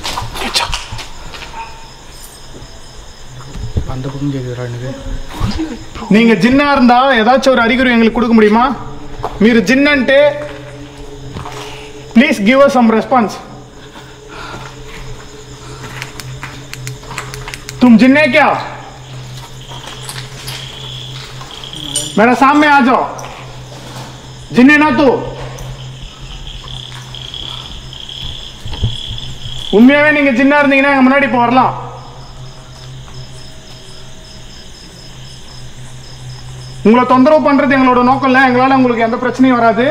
அந்த பக்கம் கேட்குறா எனக்கு
நீங்க ஜின்னா இருந்தா ஏதாச்சும் ஒரு அறிகுறி எங்களுக்கு கொடுக்க முடியுமா మీరు జిన్ అంటే please give us some response तुम जिन है क्या मेरा सामने आ जाओ जिन है ना तू உண்மையாவே நீங்க ஜின்னா இருந்தீங்கன்னா எங்க முன்னாடி இப்போ வரலாம் உங்களை தொந்தரவு பண்றது எங்களோட நோக்கம் இல்லை எங்களால உங்களுக்கு எந்த பிரச்சனையும் வராது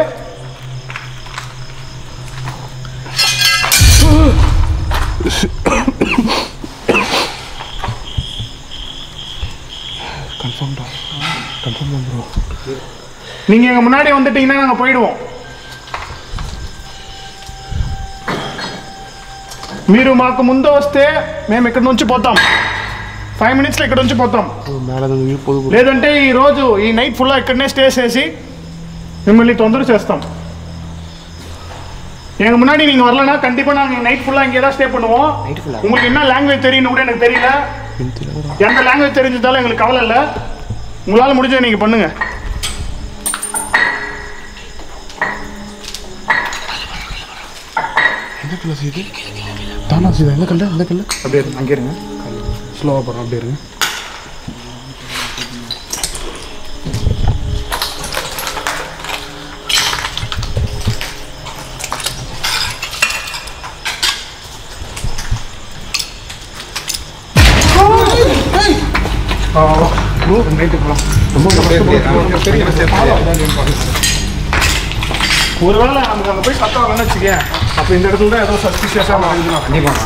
கன்ஃபார்ம்டா கன்ஃபார்ம் பண்ணுறோம்
நீங்க எங்க முன்னாடி வந்துட்டீங்கன்னா நாங்க போயிடுவோம் మీరు మాకు ముందు వస్తే మేము ఇక్కడ నుంచి పోతాం ఫైవ్ మినిట్స్లో ఇక్కడ నుంచి పోతాం
மேலே இருந்து போது
లేదంటే ఈ రోజు ఈ నైట్ ఫుల్గా ఇక్కడనే స్టే చేసి మిమ్మల్ని తొందర చేస్తాం எங்க முன்னாடி நீங்க வரலனா கண்டிப்பா நாங்க நைட் ஃபுல்லா இங்கே தான் ஸ்டே பண்ணுவோம் உங்களுக்கு என்ன லாங்குவேஜ் தெரியும் கூட எனக்கு தெரியல எந்த லாங்குவேஜ் தெரிஞ்சதாலும் எங்களுக்கு கவலை இல்லை உங்களால முடிஞ்சதை நீங்க பண்ணுங்க
எந்த கல்ல செய்யுது தானா செய்யுது எந்த கல்ல எந்த கல்ல
அப்படியே இருங்க அங்கே இருங்க ஸ்லோவாக போகிறோம் அப்படியே இருங்க ஒருவேளை நமக்கு அங்கே போய் சத்தம் வரலன்னு வச்சுக்கேன் அப்போ இந்த இடத்துல தான் ஏதோ சஸ்பிஷியஸாக நடக்குதுன்னா
கண்டிப்பாண்ணா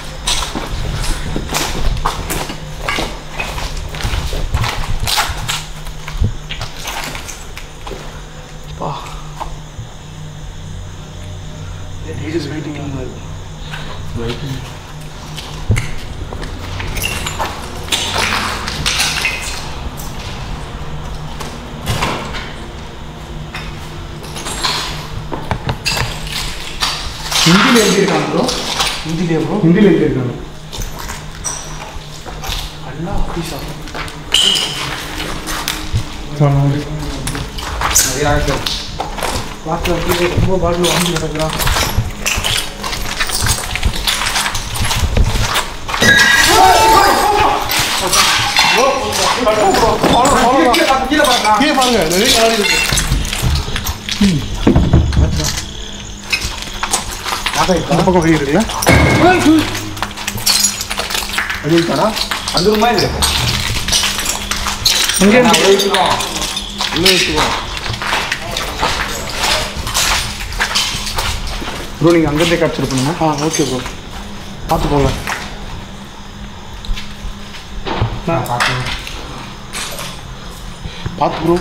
He's just waiting in the waiting.
ஹிந்தியில் எழுதியிருக்காங்க ப்ரோ
ஹிந்திலே ப்ரோ
ஹிந்தியில் எழுதியிருக்காங்க
அல்லா ஆஃபீஸா பார்த்து அப்படியே ரொம்ப பாட்டில் வாங்கி கிடக்குறான் கீழே பாருங்க நிறைய கலர் இருக்கு
அந்த பக்கம் வெளியே இருக்குல்ல
அடிக்கடா அந்த ரூமா இருக்கு
இங்கே
நான் உள்ள வச்சுக்கோ உள்ள வச்சுக்கோ
ப்ரோ நீங்கள் அங்கேருந்தே கேப்சர் பண்ணுங்க
ஆ ஓகே ப்ரோ பார்த்து போங்க பார்த்து ப்ரோ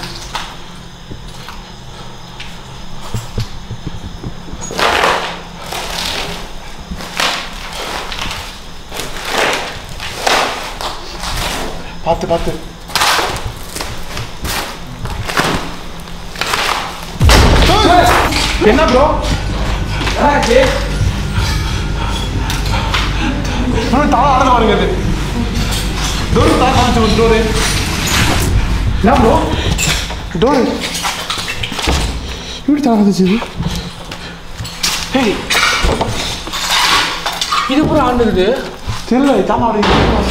பார்த்து பார்த்து
என்ன ப்ரோ தாள ஆடல பாருங்க அது டோர் தா காமிச்சு டோரு என்ன ப்ரோ
டோர் எப்படி திறந்துச்சு இது
ஹேய் இது அப்புறம் ஆண்டுது
தெரியல தாமா அப்படி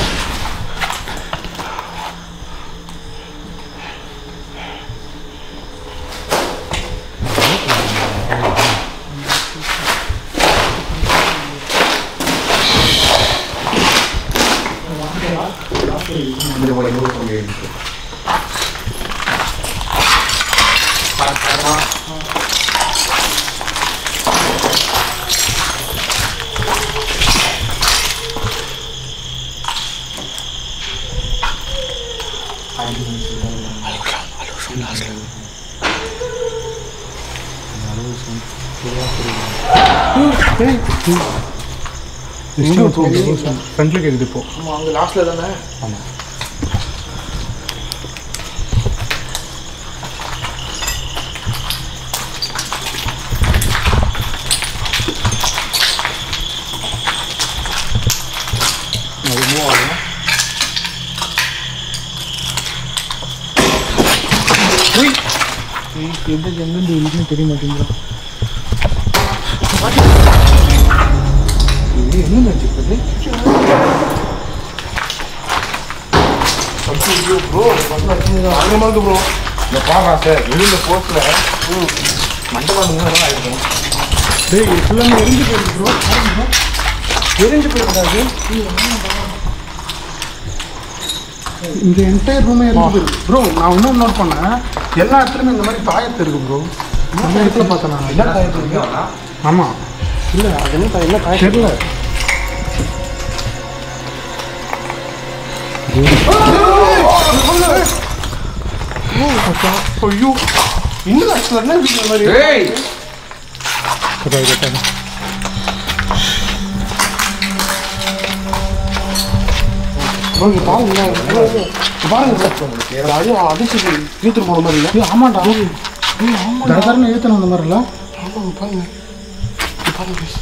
ஃப்ரண்ட்ல கேக்குது இப்போ
ஆமாம் அங்கே லாஸ்ட்டில் தானே எந்த எங்கேருந்து இருக்குன்னு தெரிய மாட்டேங்கிறோம் என்ன நினச்சிருக்குது
ப்ரோ பயங்கரமா இருக்கு ப்ரோ
இந்த பாப்பா சார் வெளியில போஸ்ட்ல மண்டபம் ஆயிருக்கும்
டேய் இது ஃபுல்லாக எரிஞ்சு போயிருக்கு ப்ரோ எரிஞ்சு போயிடக்கூடாது இந்த என்டையர் ரூமே எரிஞ்சு போயிருக்கு ப்ரோ நான் இன்னும் நோட் பண்ணேன் எல்லா இடத்துலையுமே இந்த மாதிரி தாயத்து இருக்கு ப்ரோ எல்லா இடத்துல பார்த்தேன் நான்
என்ன தாயத்து இருக்கு
ஆமாம்
இல்லை அது என்ன தாய் என்ன தாயத்து
தெரியல
ஐயோ இன்னும் ஆக்சுவலாக என்ன இருக்கு இந்த மாதிரி
ஏய்
ப்ரோ இங்க பாருங்க bro. இங்க பாருங்க bro. ஐயோ அடிச்சு இழுத்துட்டு போன மாதிரி இல்லை
ஆமாண்டா தரதரன்னு ஏற்றணும் அந்த மாதிரில
ஆமாங்க பாருங்க இங்க பாருங்க guys.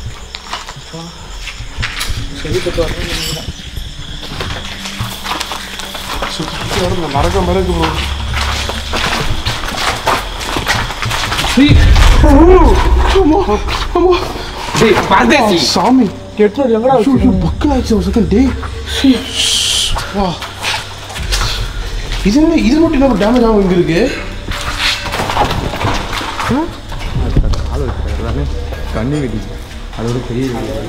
சுத்தி சுத்தி வருது மறக்க மறக்க ப்ரோ
டேய் பாதேசி
சாமி
எட்நூறு எங்கடா
ஐயோ ஐயோ பக்கல் ஆயிடுச்சு ஒரு செகண்ட் டே வா இது என்ன இது மட்டும் என்ன டேமேஜ் ஆகும் இங்க இருக்கு
கண்ணி வெடி அதோட பெரிய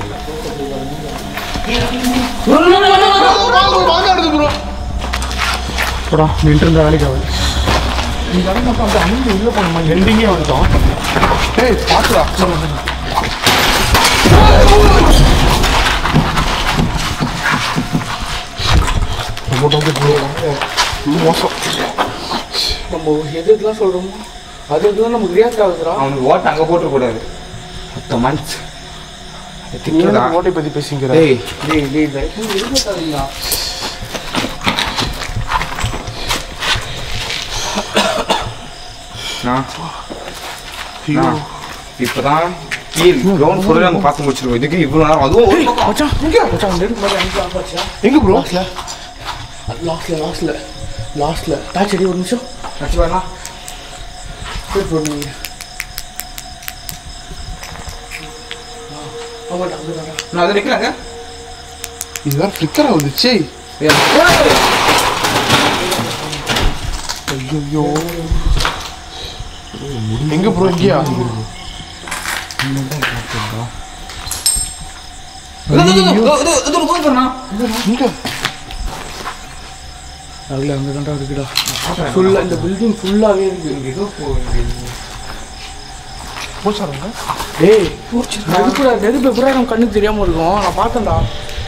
போடா நின்று இருந்த வேலைக்கு ஆகுது இந்த இடம் மட்டும் அப்படியே அணிந்து உள்ள போன மாதிரி எண்டிங்கே வந்துட்டோம்
ஏய் பாத்துடா ரொம்ப ரொம்ப ரொம்ப மோசம்
நம்ம எது எதுலாம் சொல்கிறோமோ அது எதுலாம் நமக்கு ரியாக்ட் ஆகுதுடா
அவனுக்கு ஓட்ட அங்க போட்டு கூடாது மொத்த மந்த்ஸ்
நீங்க ஓட்டை பத்தி பேசிக்கிற
டேய்
டேய் டேய் தயவு செஞ்சு இருக்காதீங்களா
நான்
ஐயோ
நான் இப்பதான் கீழ் கிரவுண்ட் ஃபுல்லாக நம்ம பார்த்து முடிச்சிருக்கோம் இதுக்கு இவ்வளோ நேரம் அதுவும் ஒரு பக்கம்.
மச்சான் மச்சான் அந்த இருக்கு பாரு அங்கே ஆஃப் ஆச்சா
எங்க ப்ரோ
லாஸ்ட்ல லாஸ்ட்ல லாஸ்ட்ல லாஸ்ட்ல டாச் அடி ஒரு நிமிஷம்
அடிச்சு வரலாம்
வெயிட் பண்ணுங்க ஆமாடா அங்கே
நான் அதை நிற்கிறாங்க
இது வேற ஃப்ளிக்கர் ஆகுதுச்சே ஐயோ எங்க ப்ரோ இங்கேயா இங்க
அதில் அங்கே தான்டா இருக்குடா ஃபுல்லாக இந்த பில்டிங் ஃபுல்லாகவே இருக்கு இங்கே ஏதோ
போச்சாருங்க
டேய் நெருப்புடா நெருப்பு எப்படா நம்ம கண்ணுக்கு தெரியாமல் இருக்கும் நான் பார்த்தேன்டா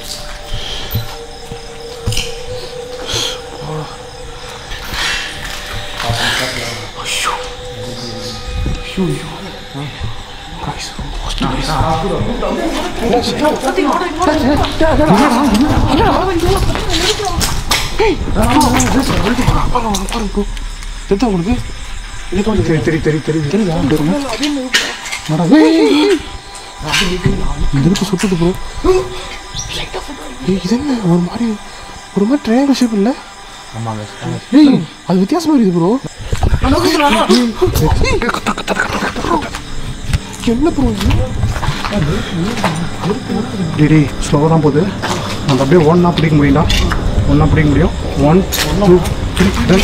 தெரியுதா உங்களுக்கு
தெரியும் தெரியும் தெரியும் தெரியும்
தெரியுதா நடா, ஏய், ஏய், ஏய். இந்த இருக்கு சுட்டுது ப்ரோ ஏய் இது என்ன ஒரு மாதிரி ஒரு மாதிரி ட்ரையாங்கிள் ஷேப் இல்லை ஏய் அது வித்தியாசமா இருக்குது ப்ரோ என்ன ப்ரோ இது
டேய் ஸ்லோவாக தான் போகுது நம்ம அப்படியே ஒன்றா பிடிக்க முடியும்டா ஒன்றா பிடிக்க முடியும் ஒன் டூ த்ரீ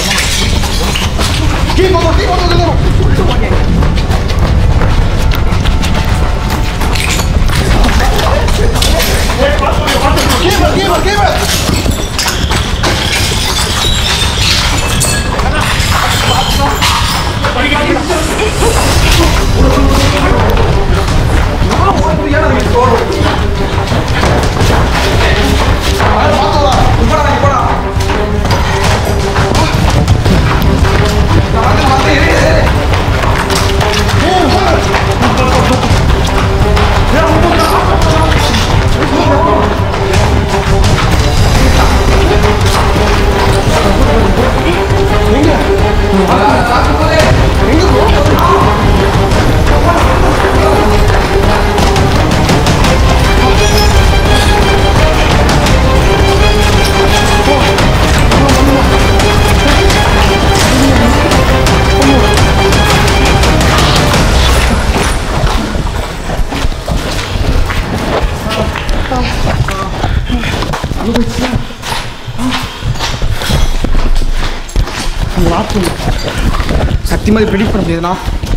சத்தியமாக ப்ரெடிக்ட் பண்ண முடியாதுண்ணா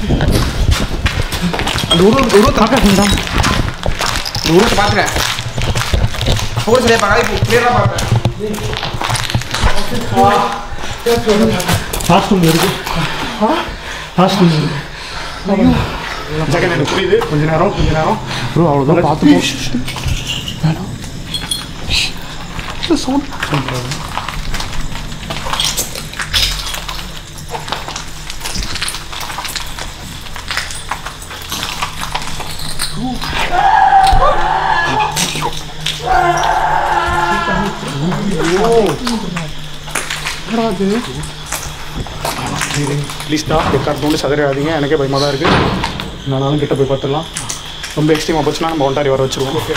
அந்த உருவம் உருவத்தை பார்க்கறா இந்த உருவத்தை பார்த்துறேன் ஃபோர் சரியா பார்க்காத இப்போ கிளியராக பார்ப்பேன்
ஹாஸ்டல் இருக்கு ஹாஸ்டல் இருக்கு ஜெகன் எனக்கு புரியுது கொஞ்ச நேரம் கொஞ்ச நேரம்
ப்ரோ அவ்வளோதான் பார்த்து போ வேணாம் சவுண்ட்
ப்ளீஸ்டா எக்காரணத்தோடு சதறாதீங்க எனக்கே பயமாக தான் இருக்குது நானும் கிட்ட போய் பார்த்துடலாம் ரொம்ப எக்ஸ்ட்ரீமாக போச்சுன்னா நம்ம ஒன்றாரி வர வச்சுருவோம் ஓகே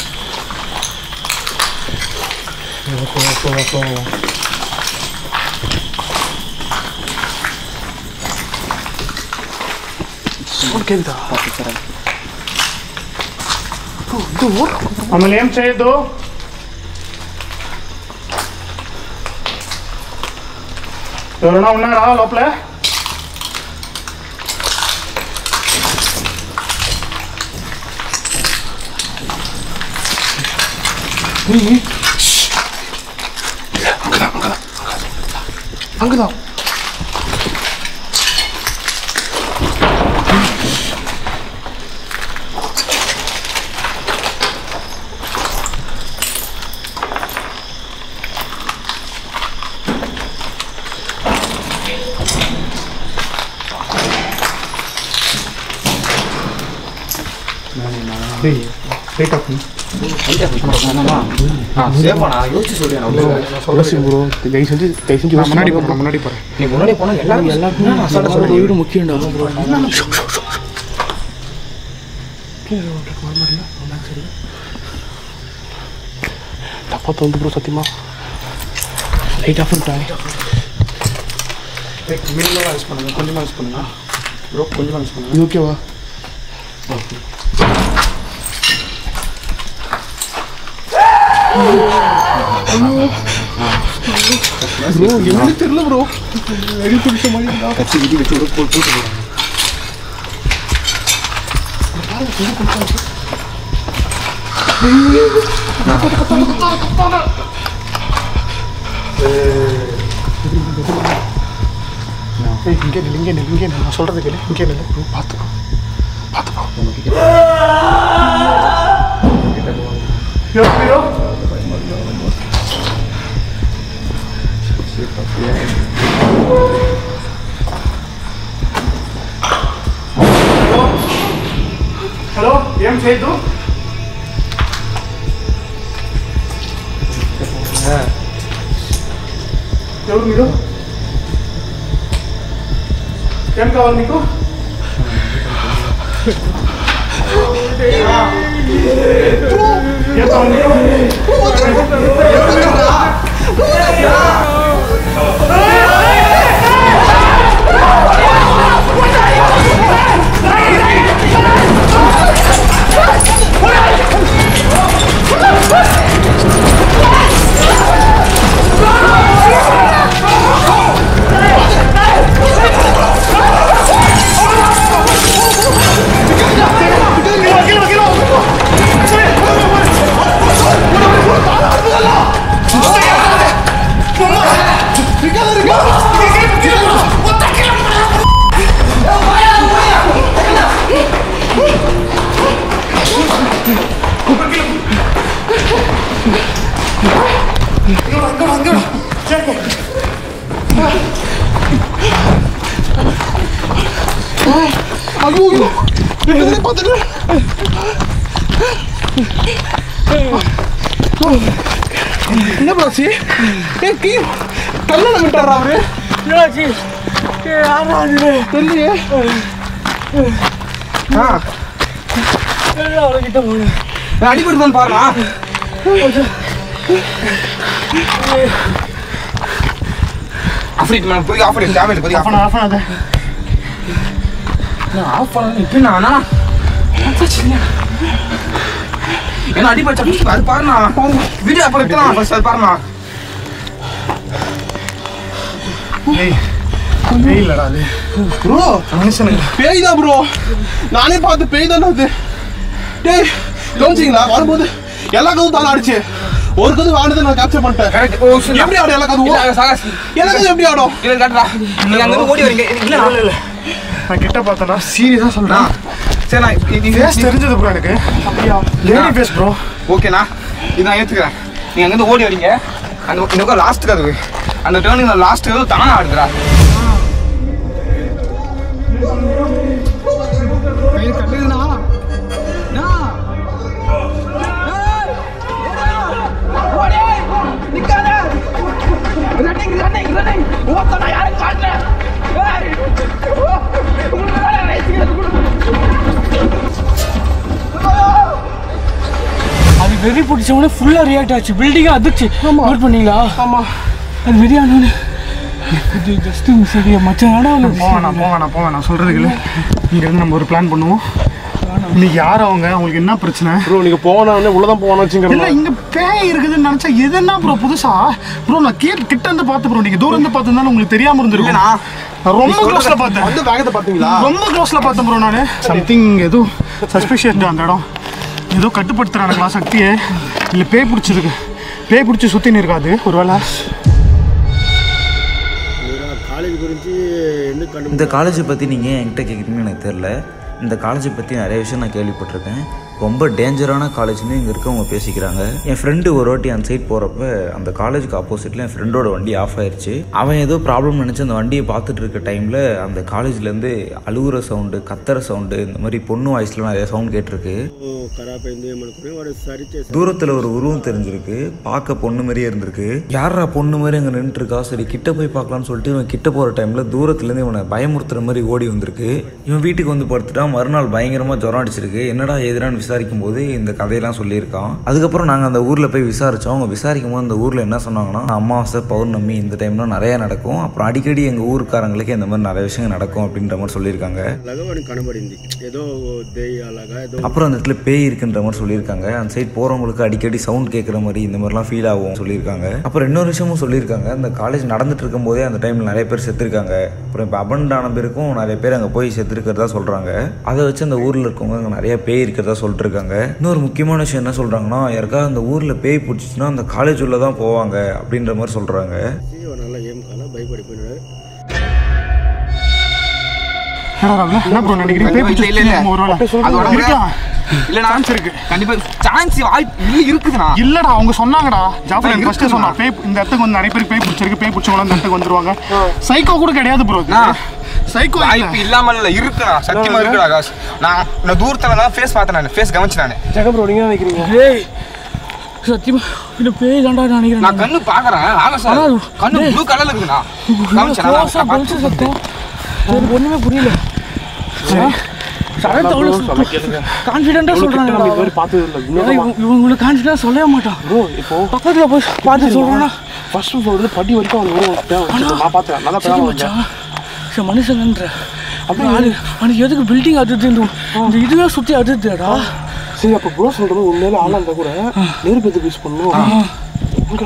కేదా
మమ్మల్ని ఏం చేయొద్దు ఎవరైనా ఉన్నారా లోపల
அங்கதான்
ரைட் ஆஃப்
சேஃபாண்ணா யோசிச்சு சொல்றேன்
சொல்ல ப்ரோ தயவு செஞ்சு தயவு செஞ்சு
நான் முன்னாடி போகிறேன் முன்னாடி போகிறேன்
நீ முன்னாடி போனால் எல்லாரும் எல்லாருக்குமே நான் அசால்ட்டாக சொல்றேன்
உயிர் முக்கியம்டா
தப்பா தோந்து ப்ரோ சத்தியமா லைட் ஆஃப் பண்ணிட்டாங்க
மினிமலாக யூஸ் பண்ணுங்க கொஞ்சமாக யூஸ் பண்ணுங்க ப்ரோ கொஞ்சமாக யூஸ் பண்ணுங்க
இது ஓகேவா ப்ரோ என்னன்னு தெரியல ப்ரோ வெடி பிடிச்ச மாதிரி இருந்தா
கட்சி விதி வச்சு விட போட்டு
ஏய், இங்கே நில்லு இங்கே நில்லு இங்கே நில்லு நான் சொல்கிறது கேளு இங்கே நில்லு ப்ரோ பார்த்துக்கோ பார்த்துக்கோ
హలో ఏం చేయొద్దు ఎవరు మీరు ఏం కావాలి మీకు ఏం కావాలి మీకు
ஐயோ ஐயோ என்னடா பார்த்துட்டு என்ன ப்ராச்சி ஏ கீ கல்யாணம் பண்ணிட்டாரா அவரு தெரியலையே
அடிபடுதான் பாருண்ணா ஆஃப்ரிட் மேம் புரிய ஆஃப்ரிட் டேமேஜ் புரிய ஆஃப்
ஆஃப் பண்ணாத
நான் ஆஃப் பண்ணல இப்போ நானா என்ன அடிபட்டு அது பாருண்ணா வீடியோ அப்போ எடுத்துலாம் ஃபர்ஸ்ட் அது பாருண்ணா
பேய் இல்லடா அது
ப்ரோ
மனுஷனுங்க
பேய் தான் ப்ரோ நானே பார்த்து பேய் தானே அது டேய் கவனிச்சிங்களா வரும்போது எல்லா கதவும் தானே ஆடிச்சு ஒரு கதவு ஆடுது நான் கேப்சர் பண்ணிட்டேன்
கரெக்ட் ஓ சரி
எப்படி ஆடும் எல்லா கதவும்
இல்ல, சாகாஸ்
எல்லா கதவும் எப்படி ஆடும்
இல்ல காட்டுறா நீங்க அங்க இருந்து ஓடி வரீங்க இல்ல
இல்ல இல்ல நான் கிட்ட பார்த்தேன்னா சீரியஸா சொல்றேன்
சரி நான் நீங்க
ஃபேஸ் தெரிஞ்சது ப்ரோ எனக்கு அப்படியா லேடி ஃபேஸ் ப்ரோ
ஓகேண்ணா இது நான் ஏற்றுக்கிறேன் நீங்கள் அங்கேருந்து ஓடி வரீங்க அந்த இந்த பக்கம் லாஸ்ட் கதவு அந்த டேர்னிங் லாஸ்ட் கதவு தானே ஆடுதுடா
அது வெறி பிடிச்சவொடனே ஃபுல்லாக ரியாக்ட் ஆச்சு பில்டிங்கே அதிர்ச்சி நோட் பண்ணீங்களா
ஆமாம்
அது வெறி ஆனோன்னு இது ஜஸ்ட் மிஸ் ஆகிய மச்சான்
போவேண்ணா போவேண்ணா போவேன் நான் சொல்றது இல்லை இங்க இருந்து நம்ம ஒரு பிளான் பண்ணுவோம் இன்னைக்கு யார் அவங்க அவங்களுக்கு என்ன பிரச்சனை
ப்ரோ நீங்கள் போனோடனே உள்ளதான் போகணும்
இல்ல
வச்சுங்கிறேன்
இங்க பேய் இருக்குதுன்னு நினைச்சா எதுனா ப்ரோ புதுசா ப்ரோ நான் கீழ கிட்ட இருந்து பார்த்து ப்ரோ நீங்க தூரம் இருந்து பார்த்திருந்தாலும் உங்களுக்கு தெரியாம இருந்திருக்கும் நான் ரொம்ப க்ளோஸ்ல பார்த்தேன்
வந்து வேகத்தை பார்த்தீங்களா
ரொம்ப க்ளோஸ்ல பார்த்தேன் ப்ரோ நானு சம்திங் ஏதோ சஸ்பிஷியஸ் அந்த இடம் ஏதோ கட்டுப்படுத்துறானுங்களா சக்தியை இல்ல பேய் பிடிச்சிருக்கு பேய் பிடிச்சி சுத்தின்னு இருக்காது ஒருவேளை
இந்த காலேஜை பற்றி நீங்கள் என்கிட்ட கேட்குறீங்கன்னு எனக்கு தெரில இந்த காலேஜை பற்றி நிறைய விஷயம் நான் கேள்விப்பட்டிருக்கேன் ரொம்ப டேஞ்சரான காலேஜ்னு இங்கே இருக்கவங்க பேசிக்கிறாங்க என் ஃப்ரெண்டு ஒரு வாட்டி அந்த சைட் போகிறப்ப அந்த காலேஜுக்கு ஆப்போசிட்டில் என் ஃப்ரெண்டோட வண்டி ஆஃப் ஆயிருச்சு அவன் ஏதோ ப்ராப்ளம் நினச்சி அந்த வண்டியை பார்த்துட்டு இருக்க டைமில் அந்த காலேஜ்லேருந்து அழுகுற சவுண்டு கத்துற சவுண்டு இந்த மாதிரி பொண்ணு வாய்ஸில் நிறைய சவுண்ட் கேட்டிருக்கு தூரத்தில் ஒரு உருவம் தெரிஞ்சிருக்கு பார்க்க பொண்ணு மாதிரியே இருந்திருக்கு யாரா பொண்ணு மாதிரி அங்கே நின்றுட்டு இருக்கா சரி கிட்ட போய் பார்க்கலாம்னு சொல்லிட்டு இவன் கிட்ட போகிற டைமில் தூரத்துலேருந்து இவனை பயமுறுத்துற மாதிரி ஓடி வந்திருக்கு இவன் வீட்டுக்கு வந்து படுத்துட்டான் தான் மறுநாள் பயங்கரமாக ஜுரம் அடிச்சிருக்கு என்னடா எதிரான்னு விசாரிக்கும் போது இந்த கதையெல்லாம் சொல்லியிருக்கான் அதுக்கப்புறம் நாங்கள் அந்த ஊரில் போய் விசாரித்தோம் அவங்க விசாரிக்கும் போது அந்த ஊரில் என்ன சொன்னாங்கன்னா அமாவாசை பௌர்ணமி இந்த டைம்லாம் நிறையா நடக்கும் அப்புறம் அடிக்கடி எங்கள் ஊருக்காரங்களுக்கு இந்த மாதிரி நிறைய விஷயங்கள் நடக்கும் அப்படின்ற மாதிரி சொல்லியிருக்காங்க அப்புறம் அந்த இடத்துல பேய் இருக்குன்ற மாதிரி சொல்லியிருக்காங்க அந்த சைட் போகிறவங்களுக்கு அடிக்கடி சவுண்ட் கேட்குற மாதிரி இந்த மாதிரிலாம் ஃபீல் ஆகும் சொல்லியிருக்காங்க அப்புறம் இன்னொரு விஷயமும் சொல்லியிருக்காங்க இந்த காலேஜ் நடந்துட்டு இருக்கும்போதே அந்த டைமில் நிறைய பேர் செத்துருக்காங்க அப்புறம் இப்போ அபண்ட் ஆன பேருக்கும் நிறைய பேர் அங்கே போய் செத்துருக்கிறதா சொல்கிறாங்க அதை வச்சு அந்த ஊரில் இருக்கவங்க அங்கே நிறைய பேய் இருக்கிறதா சொல்லிட்டு இருக்காங்க இன்னொரு முக்கியமான விஷயம் என்ன சொல்கிறாங்கன்னா யாருக்காவது அந்த ஊரில் பேய் பிடிச்சிச்சுன்னா அந்த காலேஜ் உள்ள தான் போவாங்க அப்படின்ற மாதிரி சொல்கிறாங்க
என்ன ப்ரோ நினைக்கிறீங்க பேய் பிடிச்சி
இல்ல, இல்ல, இல்ல.
ஒரு வேளை.
அதோட
இருக்கலாம்.
இல்லடா
Chance இருக்கு
கண்டிப்பா சான்ஸ் வாய்ப்பு இல்ல இருக்குதுண்ணா
இல்லடா அவங்க சொன்னாங்கடா ஜாஃபர்
நான்
ஃபர்ஸ்ட்
இருக்குண்ணா.
சொன்னா பேய் இந்த இடத்துக்கு வந்து நிறைய பேர் பேய் பிடிச்சிருக்கு பேய் பிடிச்சவங்க இந்த இடத்துக்கு வந்துருவாங்க சைக்கோ கூட கிடையாது ப்ரோ சைக்கோ
வாய்ப்பு இல்லாம இல்ல இருக்குடா சத்தியமா இருக்குடா காசு நான் நான் தூரத்துல தான் ஃபேஸ் பார்த்தேன் நான் ஃபேஸ் கவனிச்சு நான்
ஜெக ப்ரோ நீங்க நினைக்கிறீங்க ஏய் சத்தியமா இது பேய் தான்டா நினைக்கிறேன்
நான் கண்ணு பாக்குறேன் ஆகாஷ்
ஆனா,
கண்ணு
டேய்.
ப்ளூ கலர்ல இருக்குண்ணா கவனிச்சேன்
க்ளோஸா கவனிச்சு சத்தம் எனக்கு ஒண்ணுமே புரியல சரத் அவ்வளோ கான்ஃபிடென்ட்டா சொல்றாங்க
நம்ம இது மாதிரி பார்த்தது இல்லை
இவங்களுக்கு கான்ஃபிடென்ட் சொல்லவே மாட்டான்
ப்ரோ இப்போ
பக்கத்துல போய் பார்த்து சொல்றானா
ஃபர்ஸ்ட் ஃப்ளோர் வந்து படி வரைக்கும் அவங்க வருவாங்க நான் பார்த்தேன் நல்லா
சரி
பேசுவாங்க
மச்சான் சரி மனுஷங்கன்ற அப்படியே ஆளு அவனுக்கு எதுக்கு பில்டிங் அதுது இந்த இந்த இதுவே சுத்தி அதுதுடா
சரி அப்போ ப்ரோ சொல்றது உண்மையில ஆளா இருந்தா கூட நெருப்பு எதுக்கு யூஸ் பண்ணணும் இங்க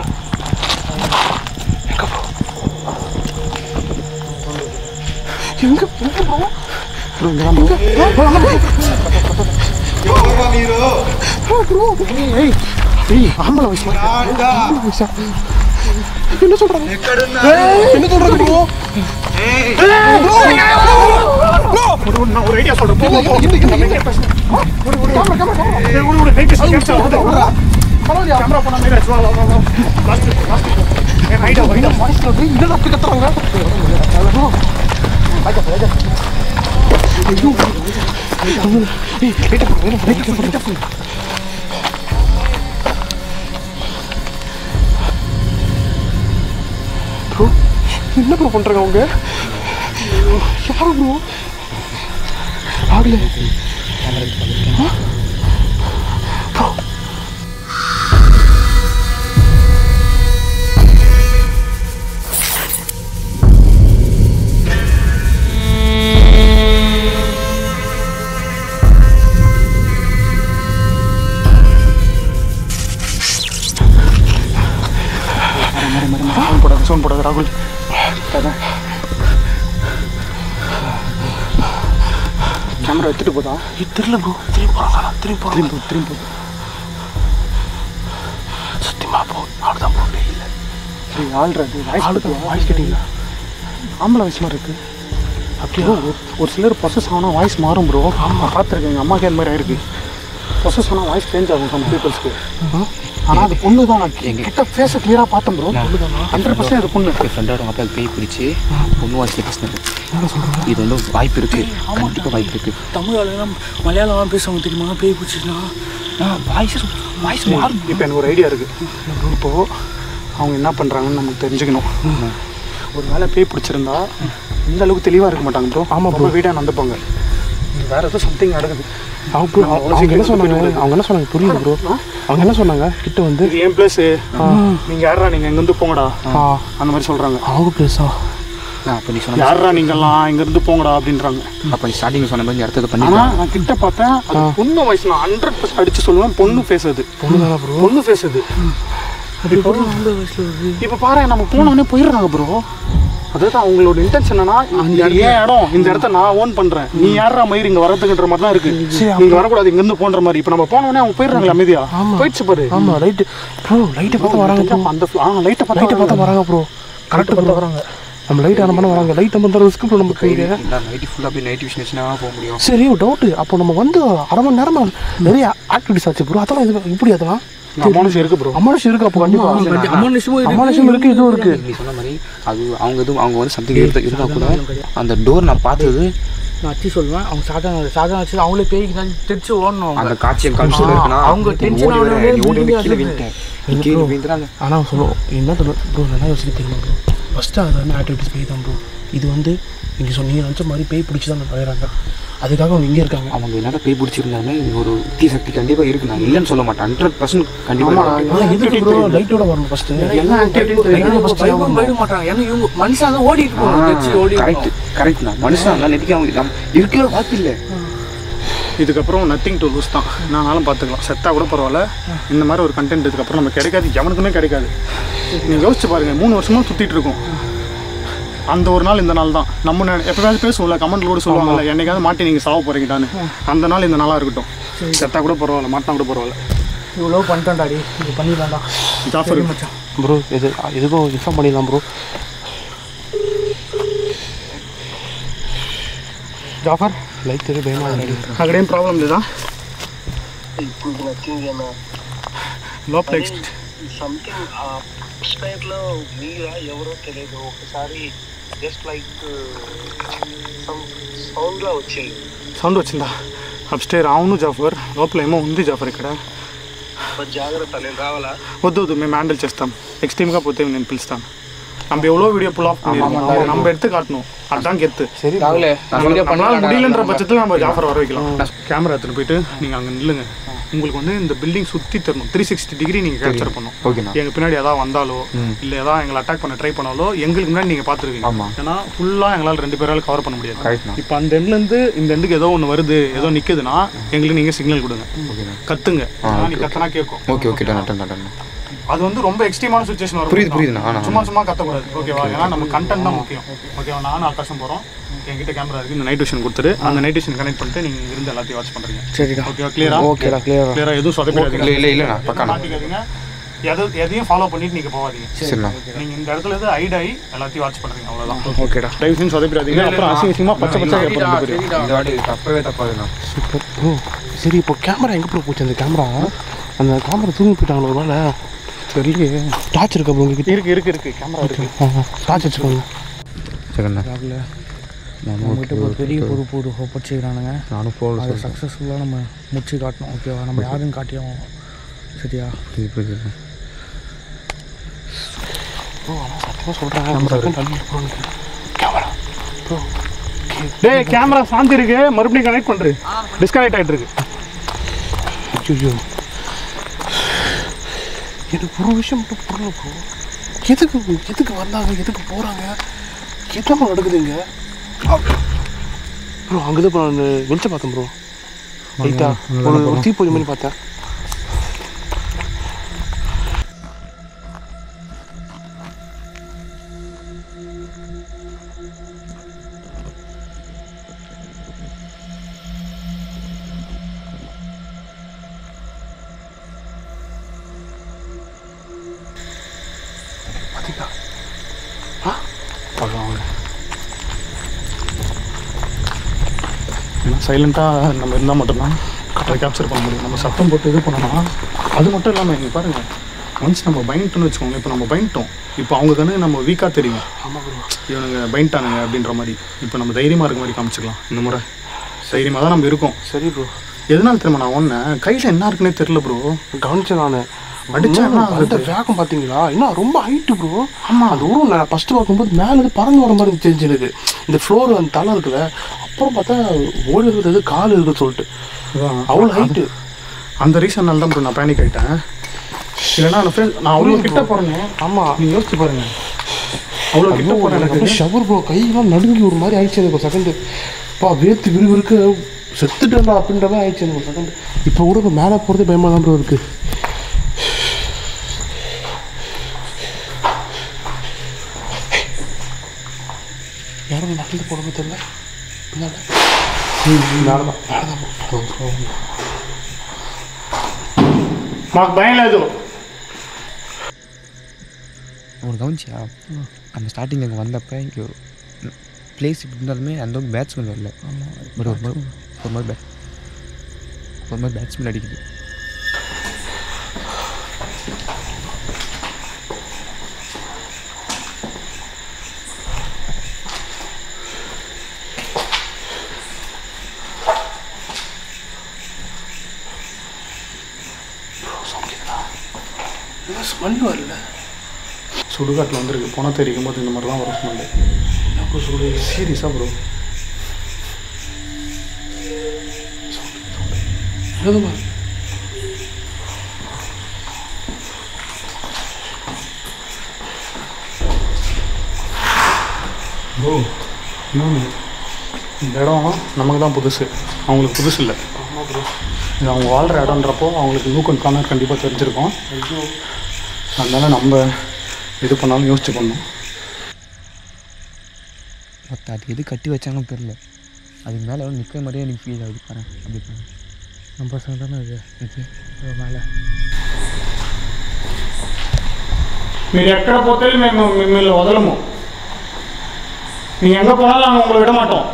எங்க எங்க ப்ரோ ப்ரோ இங்க தான் ப்ரோ ப்ரோ ஏய் ஏய் ஆம்பளை வயசு மாதிரி ஆம்பளை வயசா என்ன சொல்றாங்க ஏய், என்ன சொல்றாங்க ப்ரோ
நான் ஒரு ஐடியா சொல்றேன் போ, போ, போ. ஒரு, ஒரு, கேமரா, கேமரா, கேமரா. ஏய், ஒரு, ஒரு, கைக்கு கேமரா, கேமரா. கேமரா போன மாதிரி ஆச்சு. வா, வா, வா, வா. Last இருக்கு, last இருக்கு. ஏய், ஐடியா, ஐடியா.
இதெல்லாம் அப்படி கத்துறாங்க ப்ரோ என்ன ப்ரோ பண்றாங்க அவங்க யாரு ப்ரோ ஆகல ப்ரோ
சவுண்ட் போடாத சவுண்ட் போடாத ராகுல் கேமரா எடுத்துட்டு போதா
இது தெரியல ப்ரோ திரும்பி போறாங்க திரும்பி போறாங்க
திரும்பி போ, திரும்பி போ.
சத்தியமா போ அவ்வளோதான் போ இல்லை
சரி ஆள்றது வாய்ஸ்
ஆளுக்கு வாய்ஸ் கேட்டீங்களா
ஆம்பளை வயசு மாதிரி இருக்கு அப்படியே ஒரு- ஒரு சிலர் பொசஸ் ஆனால் வாய்ஸ் மாறும் ப்ரோ ஆமாம் பார்த்துருக்கேன் எங்கள் அம்மாக்கே அந்த மாதிரி ஆயிருக்கு பொசஸ் ஆனால் வாய்ஸ் சேஞ்ச் ஆகும் சம் பீப்புள்ஸ்க்கு ஆனால் அது பொண்ணு தான் நான் கிட்ட ஃபேஸை கிளியராக பார்த்தேன் ப்ரோ ஹண்ட்ரட் பர்சன்ட் அது பொண்ணு
என் ஃப்ரெண்டோட அப்பா பேய் பிடிச்சி பொண்ணு வாசிக்க பேசினது இது வந்து வாய்ப்பு இருக்கு கண்டிப்பாக வாய்ப்பு இருக்கு
தமிழ் ஆளுங்க மலையாளம் பேசுவாங்க தெரியுமா பேய் பிடிச்சிச்சுன்னா
வாய்ஸ் வாய்ஸ் மாறும்
இப்போ எனக்கு ஒரு ஐடியா இருக்கு இப்போது அவங்க என்ன பண்ணுறாங்கன்னு நமக்கு தெரிஞ்சுக்கணும் ஒரு வேலை பேய் பிடிச்சிருந்தா இந்த அளவுக்கு தெளிவாக இருக்க மாட்டாங்க ப்ரோ ஆமாம் ப்ரோ வீடாக நடந்துப்பாங்க இங்க வேற ஏதோ சம்திங் நடக்குது
அவங்க bro, அவங்க என்ன சொன்னாங்க அவங்க என்ன சொன்னாங்க புரியல ப்ரோ அவங்க என்ன சொன்னாங்க கிட்ட வந்து
இது என் பிளேஸ் நீங்கள் யாரா நீங்கள் இங்கேருந்து போங்கடா அந்த மாதிரி சொல்கிறாங்க
அவங்க பிளேஸா
அப்போ நீ சொன்ன
யாரா நீங்கெல்லாம் இங்கேருந்து போங்கடா அப்படின்றாங்க
அப்போ நீ ஸ்டார்டிங் சொன்ன மாதிரி இந்த இடத்துக்கு
ஆனா
பண்ணி
நான் கிட்ட பார்த்தேன் அது பொண்ணு வயசு நான் ஹண்ட்ரட் பர்சன்ட் அடிச்சு சொல்லுவேன் பொண்ணு பேசுது
பொண்ணு தானே ப்ரோ
பொண்ணு பேசுது இப்போ பாரு நம்ம போனோடனே போயிடுறாங்க ப்ரோ அதாவது அவங்களோட இன்டென்ஷன் என்னன்னா இந்த ஏன் இடம் இந்த இடத்த நான் ஓன் பண்றேன் நீ யாரா மயிர் இங்க வரதுக்குன்ற மாதிரி தான் இருக்கு நீங்க வரக்கூடாது இங்க இருந்து போன்ற மாதிரி இப்போ நம்ம போனோடனே அவங்க போயிடுறாங்களா அமைதியா போயிடுச்சு பாரு
ஆமா லைட்டு ப்ரோ லைட்டை பார்த்து வராங்க ப்ரோ
அந்த ஆ லைட்டை பார்த்து
லைட்டை பார்த்து வராங்க ப்ரோ கரெக்ட் ப்ரோ வராங்க நம்ம லைட் ஆன பண்ண வராங்க லைட் நம்ம தர ரிஸ்க் ப்ரோ நமக்கு இங்க
நைட்டு ஃபுல்லாக அப்படியே நைட் விஷயம் போக முடியும்
சரி டவுட் அப்போ நம்ம வந்து அரை மணி நேரமா நிறைய ஆக்டிவிட்டிஸ் ஆச்சு ப்ரோ அதெல்லாம் இது இப்படி அதெல்லாம்
அமானுஷம் இருக்கு ப்ரோ
அமானுஷம் இருக்கு அப்போ கண்டிப்பா
அமானுஷமும் இருக்கு.
அமானுஷம் இருக்கு இதுவும் இருக்கு
நீ சொன்ன மாதிரி அது அவங்க எதுவும் அவங்க வந்து சம்திங் இருந்தா இருந்தா கூட அந்த டோர் நான் பார்த்தது
நான் அத்தி சொல்லுவேன் அவங்க சாதாரண சாதாரண வச்சு அவங்களே பேய்க்கு தான் தெரிச்சு ஓடணும் அவங்க.
அந்த காட்சியம் காமிச்சு இருக்குன்னா
அவங்க
நீ
tension
ஓடி விட,
ஆனவனே
நீ ஓடி வந்து கீழே
building
விழுந்துட்டேன் நீ கீழே விழுந்துறாங்க
ஆனால் சொல்லுவோம் என்ன ப்ரோ நல்லா யோசிக்க தெரியுமா ப்ரோ ஃபஸ்ட்டு அது வந்து ஆக்டிவிட்டிஸ் போய் தான் ப்ரோ இது வந்து நீங்கள் சொன்னீங்க நினச்ச மாதிரி பேய் பிடிச்சி தான் பழையிறாங்க அதுக்காக அவங்க இங்கே இருக்காங்க
அவங்க என்னடா பேய் பிடிச்சிருந்தாலுமே ஒரு தீ சக்தி கண்டிப்பாக இருக்கு நான் இல்லைன்னு சொல்ல மாட்டேன் ஹண்ட்ரட் பர்சன்ட் கண்டிப்பாக
ஆனால் எதுக்கு ப்ரோ லைட்டோட வரணும் ஃபஸ்ட்டு
என்ன ஆக்டிவிட்டி
பயப்பட பயப்பட மாட்டாங்க ஏன்னா இவங்க மனுஷன் தான் ஓடிட்டு போகணும் வச்சு ஓடி
கரெக்ட் கரெக்ட் தான் மனுஷன் நல்லா நெதிக்க அவங்க நம்ம இருக்கிற வாய்ப்பு இல்லை
இதுக்கப்புறம் நத்திங் டு லூஸ் தான் நானாலும் பார்த்துக்கலாம் செத்தா கூட பரவாயில்ல இந்த மாதிரி ஒரு கண்டென்ட் இதுக்கப்புறம் நம்ம கிடைக்காது எவனுக்குமே கிடைக்காது நீங்கள் யோசிச்சு பாருங்கள் மூணு வருஷமாக சுற்றிட்டு இருக்கோம் அந்த ஒரு நாள் இந்த நாள் தான் நம்ம நெ- எப்பயாவது பேசுவோம்ல கமெண்ட்ல கூட சொல்லுவாங்கல்ல என்னைக்காவது மாட்டி நீங்கள் சாவ போகிறீங்கட்டான்னு அந்த நாள் இந்த நாளாக இருக்கட்டும் செத்தா கூட பரவாயில்ல மாட்டினா கூட பரவாயில்ல
இவ்வளோ பண்ணிட்டேன்டாடி இது பண்ணிடலாம்டா
ஜாஃபர்
ப்ரோ இது எதுக்கும் இன்ஃபார்ம் பண்ணிடலாம் ப்ரோ ஜாஃபர் லைட் தெரியும் பயமா ரெடி
అక్కడేం ప్రాబ్లం లేదా లోపల ఎక్స్
సంథింగ్ స్టైర్ లో మీరా ఎవరో తెలియదు ఒకసారి జస్ట్ లైక్ సౌండ్ లా వచ్చింది
సౌండ్ వచ్చిందా అప్స్టేర్ అవును జాఫర్ లోపల ఏమో ఉంది జాఫర్ ఇక్కడ
మరి జాగ్రత్త నేను రావాలా
వద్దు వద్దు మేము హ్యాండిల్ చేస్తాం ఎక్స్ట్రీమ్గా పోతే నేను పిలుస్తాను நம்ம எவ்வளோ வீடியோ புல் ஆஃப் பண்ணிருக்கோம் நம்ம எடுத்து காட்டணும் அதான் கெத்து
சரி
ராகுலே நான் வீடியோ
நம்மளால
பண்ணலாம்
முடியலன்ற பட்சத்தில் நம்ம ஜாஃபர் வர வைக்கலாம் கேமரா எடுத்துட்டு போயிட்டு நீங்கள் அங்கே நில்லுங்க உங்களுக்கு வந்து இந்த பில்டிங் சுற்றி தரணும் த்ரீ சிக்ஸ்டி டிகிரி நீங்கள் கேப்சர் பண்ணணும்
ஓகேண்ணா
எங்க பின்னாடி ஏதாவது வந்தாலோ இல்லை ஏதாவது எங்களை அட்டாக் பண்ண ட்ரை பண்ணாலோ எங்களுக்கு முன்னாடி நீங்கள் பார்த்துருவீங்க
ஆமா.
ஏன்னா ஃபுல்லாக எங்களால் ரெண்டு பேரால கவர் பண்ண முடியாது
கரெக்ட்ண்ணா
இப்போ அந்த எண்ட்லேருந்து இந்த எண்டுக்கு ஏதோ ஒன்று வருது ஏதோ நிற்குதுன்னா எங்களுக்கு நீங்கள் சிக்னல் கொடுங்க
ஓகேண்ணா
கத்துங்க
ஆ,
ஏன்னா
okay,
நீ கத்தனா கேட்கும்
okay okay done done done
அது வந்து ரொம்ப எக்ஸ்ட்ரீமான சுச்சுவேஷன் வரும்
புரியுது, புரியுதுண்ணா. ஆ, நான்
சும்மா சும்மா கத்தக்கூடாது ஓகேவா ஏன்னா நம்ம கண்டென்ட் தான் முக்கியம் ஓகேவா நானும் ஆகாசம் போகிறோம் என்கிட்ட கேமரா இருக்கு இந்த நைட் விஷன் கொடுத்துட்டு அந்த நைட் விஷன் கனெக்ட் பண்ணிட்டு நீங்கள் இருந்து எல்லாத்தையும் வாட்ச் பண்ணுறீங்க
சரிடா
ஓகேவா கிளியரா
ஓகேடா கிளியரா
கிளியரா எதுவும் சொதப்பிடாதீங்க
இல்லை இல்லை இல்லைண்ணா பக்காண்ணா
மாட்டிக்காதீங்க எது எதையும் ஃபாலோ பண்ணிட்டு நீங்க போகாதீங்க
சரிண்ணா
நீங்க இந்த இடத்துல இருந்து ஹைட் ஆகி எல்லாத்தையும் வாட்ச் பண்றீங்க அவ்வளவுதான்
ஓகேடா
தயவு செஞ்சு சொதப்பிடாதீங்க அப்புறம் அசிங்க அசிங்கமா பச்சை பச்சை கேட்போம் ரெண்டு பேரும்
இந்த வாட்டி தப்பவே தப்பாதுண்ணா
சூப்பர் ப்ரோ சரி இப்போ கேமரா எங்கே ப்ரோ போச்சு அந்த கேமரா அந்த கேமரா தூங்கி போயிட்டாங்களோ ஒரு வேலை தெரியலையே டார்ச் இருக்கா ப்ரோ உங்ககிட்ட
இருக்கு இருக்கு இருக்கு கேமரா இருக்கு
டார்ச் வச்சுக்கோங்க
சரிண்ணா
ராகுல
நம்ம
நம்மகிட்ட ஒரு பெரிய பொறுப்பு ஒரு ஒப்படைச்சிக்கிறானுங்க
நானும் ஃபோன்
அதை சக்ஸஸ்ஃபுல்லாக நம்ம முடிச்சு காட்டணும் ஓகேவா நம்ம யாருன்னு காட்டியும் சரியா
புரியுது புரியுது
ப்ரோ ஆனால் சத்தியமாக சொல்கிறேன் தள்ளி ப்ரோ கேமரா ப்ரோ
டேய் கேமரா சாந்தி இருக்கு மறுபடியும் கனெக்ட் பண்று டிஸ்கனெக்ட் ஆயிட்டு இருக்கு
ஐயோ எனக்கு ஒரு விஷயம் மட்டும் புரியல ப்ரோ எதுக்கு எதுக்கு வந்தாங்க எதுக்கு போகிறாங்க என்னமா நடக்குதுங்க ப்ரோ அங்கே தான் ப்ரோ நான் வெளிச்சம் பார்த்தேன் ப்ரோ லைட்டா ஒரு ஒரு தீப்பொறி மாதிரி பார்த்தேன் பார்த்தீங்களா
சைலண்டாக நம்ம இருந்தால் மட்டும்தான் அதை கேப்சர் பண்ண முடியும் நம்ம சத்தம் போட்டு இது பண்ணோம்னா அது மட்டும் இல்லாமல் இங்கே பாருங்கள் ஒன்ஸ் நம்ம பயன்ட்டோம்னு வச்சுக்கோங்க இப்போ நம்ம பயன்ட்டோம் இப்போ அவங்க கண்ணு நம்ம வீக்காக தெரியும் இவனுங்க பயன்ட்டானுங்க அப்படின்ற மாதிரி இப்போ நம்ம தைரியமாக இருக்க மாதிரி காமிச்சிக்கலாம் இந்த முறை தைரியமாக தான் நம்ம இருக்கோம்
சரி ப்ரோ
எதனால தெரியுமா நான் ஒன்று கையில் என்ன இருக்குன்னே தெரில ப்ரோ
கவனிச்சேன் நான்
அடிச்சா என்ன
அந்த வேகம் பார்த்தீங்களா இன்னும் ரொம்ப ஹைட்டு ப்ரோ ஆமாம் அந்த ஊரும் நான் ஃபஸ்ட்டு பார்க்கும்போது மேலே இருந்து பறந்து வர மாதிரி தெரிஞ்சு எனக்கு இந்த ஃப்ளோர் அந்த தலை இருக்குல்ல அப்புறம் பார்த்தா ஓடி இருக்கிறது கால் இருக்குன்னு சொல்லிட்டு அவ்வளோ ஹைட்டு
அந்த ரீசன்னால தான் ப்ரோ நான் பேனிக் ஆகிட்டேன் இல்லைன்னா அந்த friend- நான் அவ்வளோ கிட்ட போகிறேன்
ஆமாம்
நீ யோசிச்சு பாருங்க அவ்வளோ கிட்ட போகிறேன் எனக்கு
ஷவர் ப்ரோ கையெல்லாம் நடுங்கி ஒரு மாதிரி ஆயிடுச்சு எனக்கு ஒரு செகண்டு பா வேர்த்து விறுவிறுக்க செத்துட்டேன்டா அப்படின்ற மாதிரி ஆயிடுச்சு எனக்கு ஒரு செகண்ட் இப்போ கூட இப்போ மேலே போகிறது பயமாக தான் ப்ரோ இருக்கு யாரும் நடந்து போகிறது தெரியல பின்னால மேலே தான் மேலே தான்
మాకు భయం లేదు
ஒரு கவனிச்சியா அந்த ஸ்டார்டிங் அங்கே வந்தப்போ இங்கே பிளேஸ் இப்படி இருந்தாலுமே அந்த அளவுக்கு பேட்ஸ்மேன் வரல பட் ஒரு மாதிரி ஒரு மாதிரி பேட் ஒரு மாதிரி பேட்ஸ்மேன் அடிக்குது
ஸ்மெல் வரல
சுடுகாட்டில் வந்திருக்கு போன தெரியும் போது இந்த மாதிரி தான் வரும் ஸ்மெல்லு
ப்ரோ சொல்லு சீரியஸா ப்ரோ எதுமா
ப்ரோ இன்னொன்று இந்த இடம் நமக்கு தான் புதுசு அவங்களுக்கு புதுசு இல்லை
ஆமாம் ப்ரோ
இது அவங்க வாழ்கிற இடம்ன்றப்போ அவங்களுக்கு நூக் அண்ட் கார்னர் கண்டிப்பாக தெரிஞ்சிருக்கும்
ஐயோ
அதனால நம்ம எது பண்ணாலும் யோசிச்சு பண்ணணும்
மொத்த அது எது கட்டி வச்சாங்கன்னு தெரில அதுக்கு மேலே நிற்கிற மாதிரியே எனக்கு ஃபீல் ஆகுது பாரு அப்படி பாரு நம்ம பசங்க தானே அது இது மேலே
మీరు ఎక్కడ పోతే మేము మిమ్మల్ని వదలము நீங்கள் எங்கே போனாலும் நாங்கள் உங்களை விட மாட்டோம்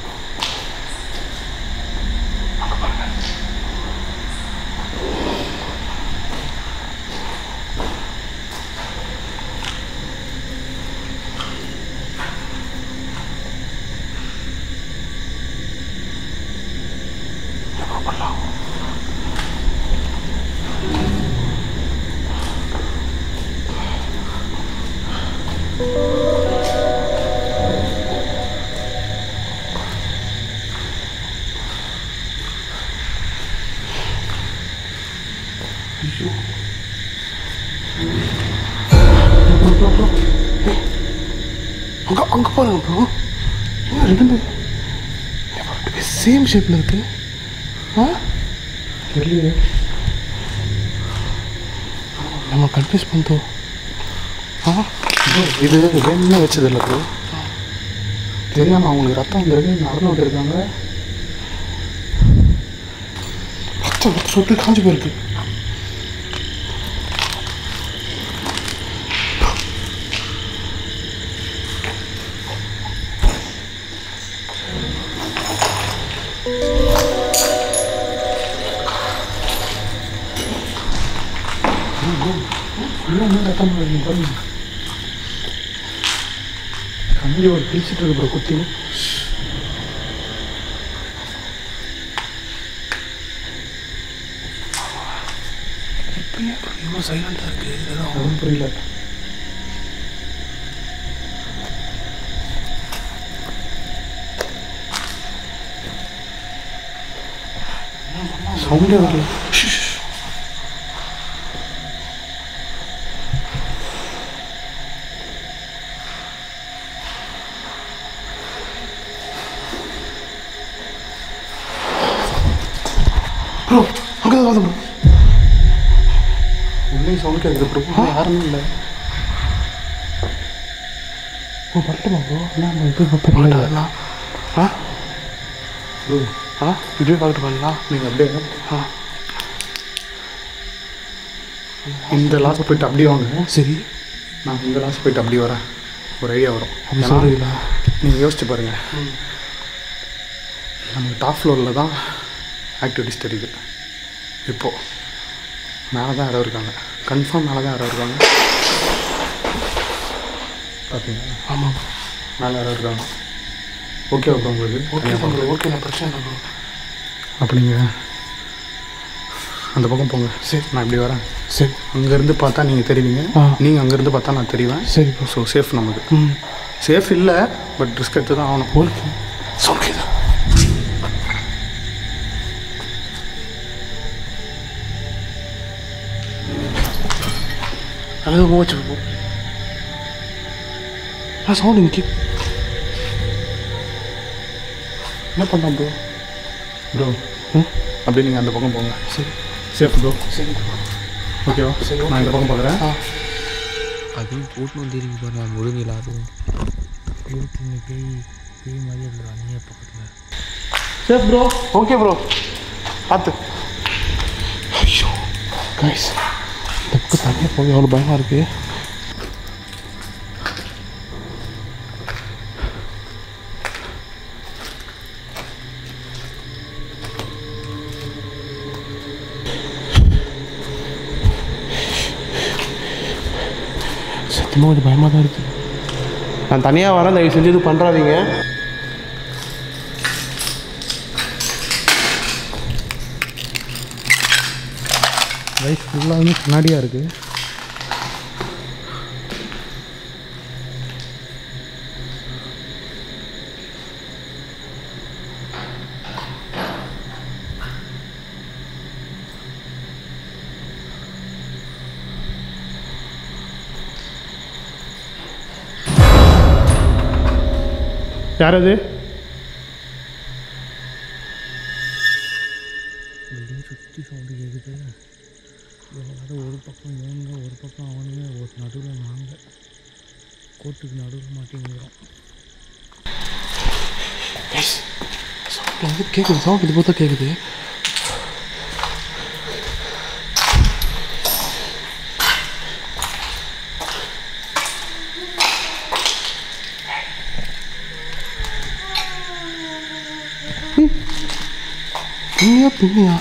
ஐயோ அங்கே அங்கே பாருங்க ப்ரோ என்ன ரெண்டுமே சேம் ஷேப்பில் இருக்கு ஆ
தெரியலையே
நம்ம கன்ஃபியூஸ் பண்ணிட்டோம் ஆ
இது வேணும்னே வச்சது இல்லை ப்ரோ தெரியாமல் அவங்களுக்கு ரத்தம் வந்திருக்கு நடந்து விட்டுருக்காங்க
ரத்தம் ரத்தம் சொட்டு காஞ்சி போயிருக்கு
இன்னும் ரத்தம் வருது பாருங்க கம்பி ஒரு கிழிச்சிட்டு இருக்கு ப்ரோ குத்தி
இவ்வளோ சைலண்டாக இருக்குது இதுதான்
அதுவும் புரியல சவுண்டே வரல
ப்ரோ அங்கே தான் ப்ரோ
உள்ளே சவுண்ட் கேட்குது ப்ரோ யாருமே இல்லை
ஓ வரட்டுமா ப்ரோ என்ன இது பண்ணலாம் ஆ
ப்ரோ
ஆ இப்படியே பார்த்துட்டு பண்ணலாம்
நீங்கள் அப்படியே
ஆ
இந்த லாஸ்ட் போயிட்டு அப்படியே வாங்க
சரி
நான் இந்த லாஸ்ட் போயிட்டு அப்படியே வரேன் ஒரு ஐடியா வரும்
அப்படி
ஏன்னா,
சொல்கிறீங்களா
நீங்கள் யோசிச்சு பாருங்கள் நமக்கு டாப் ஃப்ளோரில் தான் ஆக்டிவிட்டிஸ் தெரியுது இப்போது மேலே தான் யாரோ இருக்காங்க கன்ஃபார்ம் மேலே தான் யாரோ இருக்காங்க பார்த்தீங்களா
ஆமாம்
மேலே யாரோ இருக்காங்க ஓகே ஓகே உங்களுக்கு
ஓகே
தனியா
ப்ரோ
போங்க.
ஓகே நான் பிரச்சனை இல்லை ப்ரோ
அப்போ நீங்கள் அந்த பக்கம் போங்க
சரி.
நான் இப்படி வரேன்
சரி
அங்கேருந்து பார்த்தா நீங்கள் தெரிவிங்க
ஆ.
நீங்கள் அங்கேருந்து பார்த்தா நான் தெரிவேன்
சரி ப்ரோ
ஸோ சேஃப் நமக்கு
ம்
சேஃப் இல்லை பட் ரிஸ்க் எடுத்து தான் ஆகணும்
ஓகே ஓகே தான் அழகு போச்சு ப்ரோ ஆ சவுண்ட் நிற்கி
என்ன பண்ணலாம் ப்ரோ ப்ரோ
ம்
அப்படியே நீங்கள் அந்த பக்கம் போங்க
சரி
சேஃப் ப்ரோ
சரி ப்ரோ
ஓகேவா
சரி,
நான் இந்த பக்கம் பார்க்குறேன்
ஆ
அதுவும் கூட்டணும் தெரியும் பாருங்க முழுங்கில அதுவும்
இருபத்தி பேய் பேய் மாதிரி இருக்குது அங்கேயே பக்கத்தில்
சேஃப் ப்ரோ ஓகே ப்ரோ பார்த்து ஐயோ கைஸ் இந்த பக்கம் தனியாக போக எவ்வளோ பயமாக இருக்குது சத்தியமாக கொஞ்சம் பயமாக தான் இருக்குது நான் தனியாக வரேன் தயவு செஞ்சு இது பண்ணுறாதீங்க
ரைஸ் ஃபுல்லாகவே கண்ணாடியாக இருக்குது யார் அது
பில்டிங் சுற்றி சவுண்டு கேட்குது இவங்களால ஒரு பக்கம் இவங்க ஒரு பக்கம் அவனுங்க ஒரு நடுவில் நாங்கள் கோட்டுக்கு நடுவில் மாட்டிங்கிறோம்
வந்து கேட்குது சவுண்ட் இது பார்த்தா கேட்குது பின்னியா பின்னியா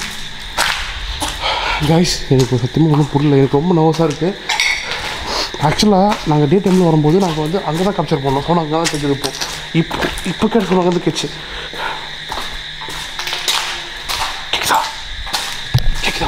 கைஸ் எனக்கு சத்தியமாக ஒன்றும் புரியல எனக்கு ரொம்ப நர்வஸாக இருக்குது ஆக்சுவலாக நாங்கள் டே டைமில் வரும்போது நாங்கள் வந்து அங்கே தான் கேப்சர் பண்ணோம் ஸோ அங்கே தான் கேட்குது இப்போ இப்போ இப்போ கேட்க வந்து கேட்ச்சு கேட்குதா கேட்குதா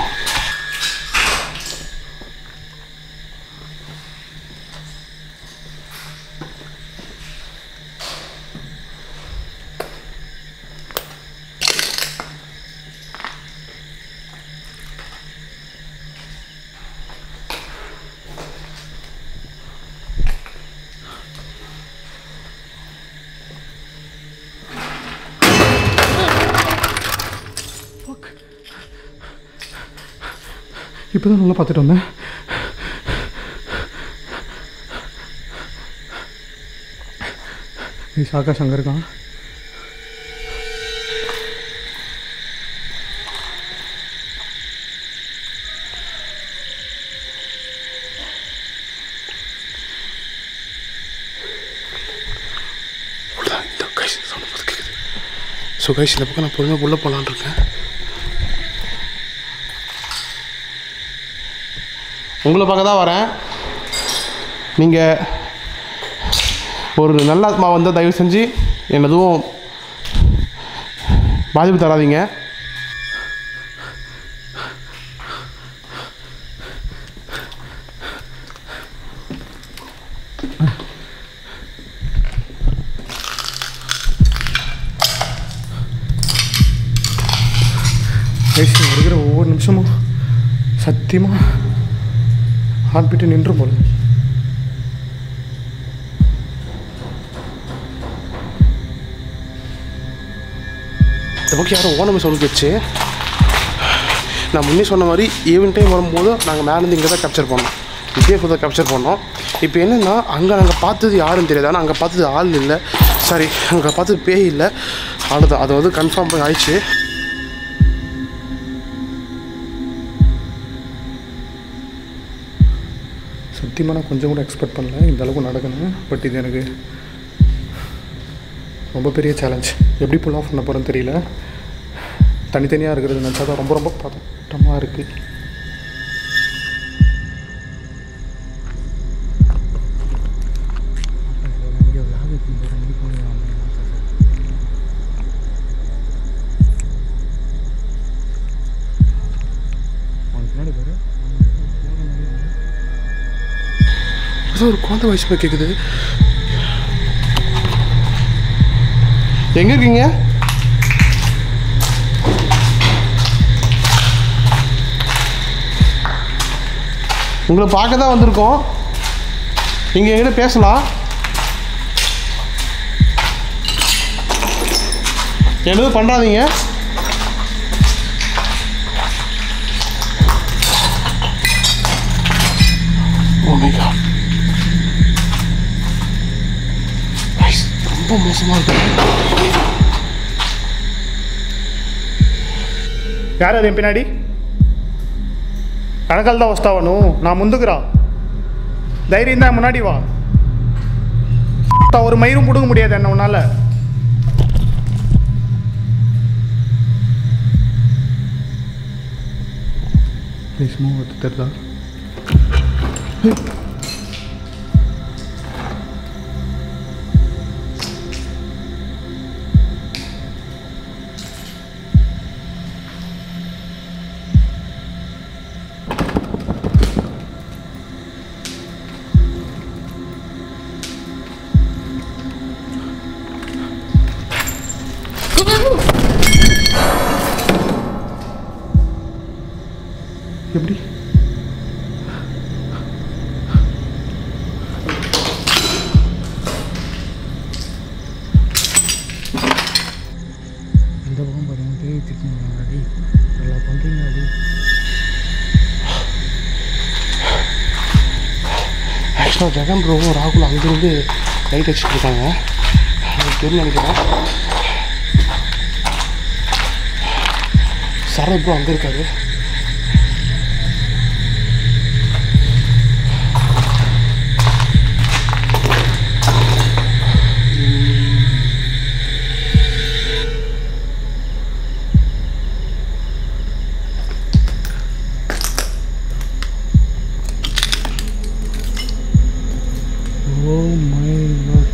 இப்போ தான் நல்லா பார்த்துட்டு வந்தேன் நீ ஆகாஷ் அங்கே இருக்கான்
அவ்வளோதான் இந்த கைஸ் சவுண்ட் பார்த்து கேட்குது ஸோ கைஸ் இந்த பக்கம் நான் பொறுமையாக உள்ளே போகலான்னு இருக்கேன் உங்களை பார்க்க தான் வரேன் நீங்கள் ஒரு நல்ல ஆத்மா வந்து தயவு செஞ்சு என்ன எதுவும் பாதிப்பு தராதீங்க
கைஸ் இருக்கிற ஒவ்வொரு நிமிஷமும் சத்தியமாக ஹார்ட் பீட்டு நின்று போல
இந்த பக்கம் யாரும் ஓனமே சொல்லி வச்சு நான் முன்னே சொன்ன மாதிரி ஈவன் டைம் வரும்போது நாங்கள் மேலேருந்து இங்கே தான் கேப்சர் பண்ணோம் இதே தான் கேப்சர் பண்ணோம் இப்போ என்னென்னா அங்கே நாங்கள் பார்த்தது யாருன்னு தெரியாது ஆனால் அங்கே பார்த்தது ஆள் இல்லை சாரி அங்கே பார்த்தது பேய் இல்லை அவ்வளோதான் அது வந்து கன்ஃபார்ம் போய் ஆயிடுச்சு
சத்தியமாக நான் கொஞ்சம் கூட எக்ஸ்பெக்ட் பண்ணல இந்த அளவுக்கு நடக்கணும் பட் இது எனக்கு ரொம்ப பெரிய சேலஞ்ச் எப்படி புல் ஆஃப் பண்ண போகிறேன்னு தெரியல தனித்தனியாக இருக்கிறது நினச்சா தான் ரொம்ப ரொம்ப பதட்டமாக இருக்குது
பின்னாடி பாரு
ஏதோ ஒரு குழந்தை வயசு போய் கேட்குது எங்கே இருக்கீங்க உங்களை பார்க்க தான் வந்திருக்கோம் நீங்கள் என்கிட்ட பேசலாம் எதுவும் பண்ணுறாதீங்க Oh my god. Guys, ரொம்ப மோசமாக இருக்கு
யார் அது என் பின்னாடி వెనకాల దా వస్తావా నా ముందుకు రా தைரியம் தான் முன்னாடி வா ஒரு மயிரும் பிடுங்க முடியாது என்ன உன்னால ப்ளீஸ் மூவ் தெரியுதா எப்படி
பண்ணுறீங்க அது
ஆக்சுவலாக ஜெகன் ப்ரோவும் ராகுல் அங்கேருந்து லைட் அடிச்சுட்டு இருக்காங்க எனக்கு தெரியும் நினைக்கிறேன் சரத் ப்ரோ அங்கே இருக்காரு
ஓ மை லார்ட்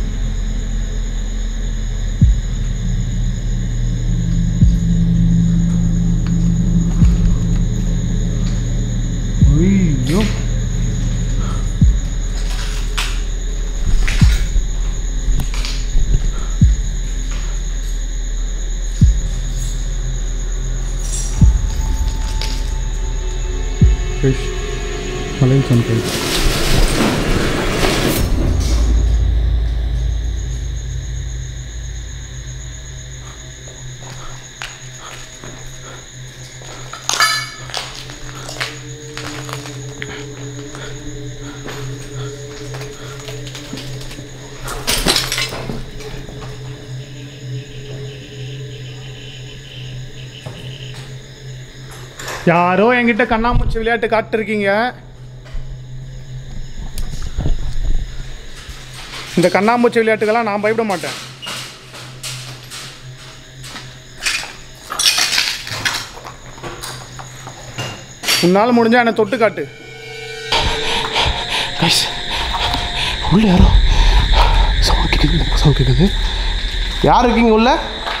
ஐயோ ஃபிஷ் மலையில் சன்ரைஸ்
யாரோ என்கிட்ட கண்ணாமூச்சி விளையாட்டு காட்டிருக்கீங்க இந்த கண்ணாமூச்சி விளையாட்டுக்கெல்லாம் நான் பயப்பட மாட்டேன் உன்னால் முடிஞ்சா என்னை தொட்டு காட்டு
கைஸ் உள்ள யாரோ சவுண்ட் கேட்குது சவுண்ட் கேட்குது யார் இருக்கீங்க உள்ள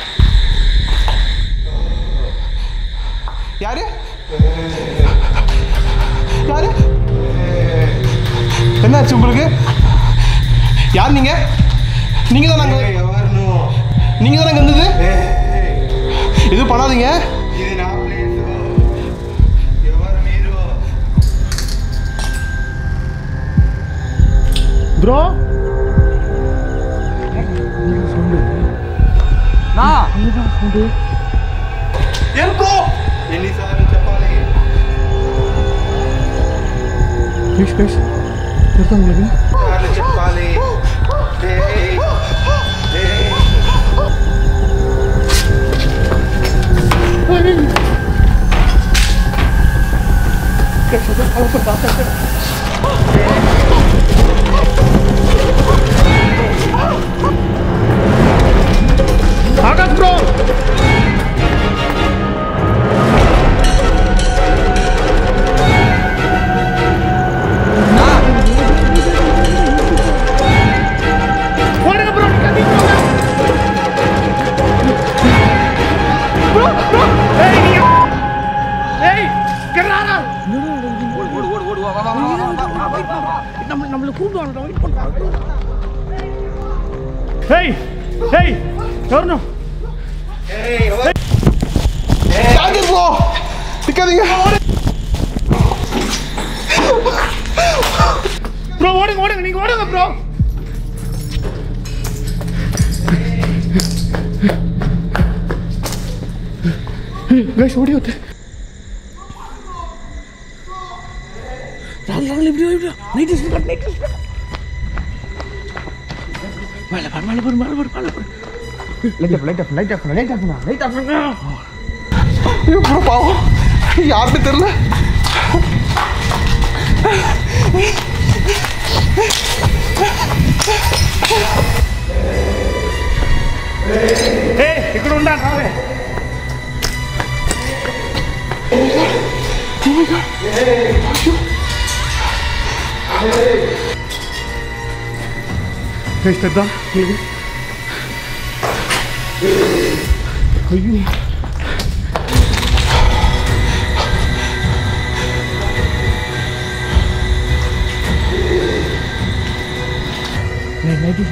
யாரு யாரு என்னாச்சு உங்களுக்கு யார் நீங்க நீங்க தான் நாங்க நீங்க தான் நாங்க இருந்தது இது பண்ணாதீங்க
ப்ரோ
ఏం బ్రో
ఎన్నిసార్లు చెప్పాలి
ஃபிஷ் ஃபிஷ் தெரியுதா உங்களுக்கு
సార్లు చెప్పాలి ఏయ్, ఏయ్.
ஆகாஷ் ப்ரோ ஓடுங்க ப்ரோ ப்ரோ ப்ரோ ஏய் நீங்க ஏய் கர்றாரா நம்ம நம்மள கூப்பிடுவாங்க வெயிட் பண்றாங்க ஏய் ஏய் வரணும்
யாரு ப்ரோ நிக்காதீங்க
ப்ரோ ஓடுங்க ஓடுங்க நீங்க ஓடுங்க ப்ரோ கைஸ் ஓடி ஓட்டு ராகுல் ராகுல் இப்படி இப்படி night is cut night is மேல பாரு மேல பாரு மேல பாரு மேல பாரு light off light off light off light off light off
bro பாவம் யாருன்னு தெரியல
ఏ ఇక్కడ ఉండా రావే తెద్దాం నీకు అయ్యో నైట్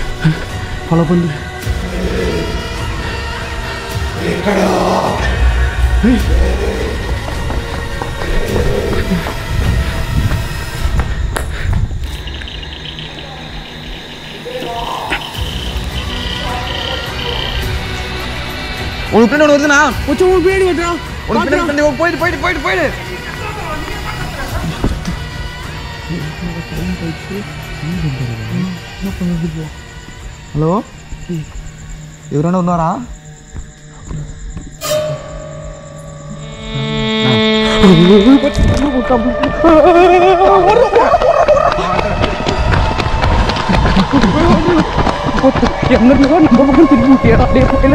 ஃபாலோ பண்ணு
உனக்கு பின்னாடி ஒன்று வருதுண்ணா
கொஞ்சம் உன் பின்னாடி வெட்டுறா
உனக்கு பின்னாடி பின்னாடி போயிட்டு போயிட்டு போயிட்டு போயிட்டு ஹலோ இவரான ஒன்றாரா
எங்க நம்ம பக்கம் திரும்பி அப்படியே போயில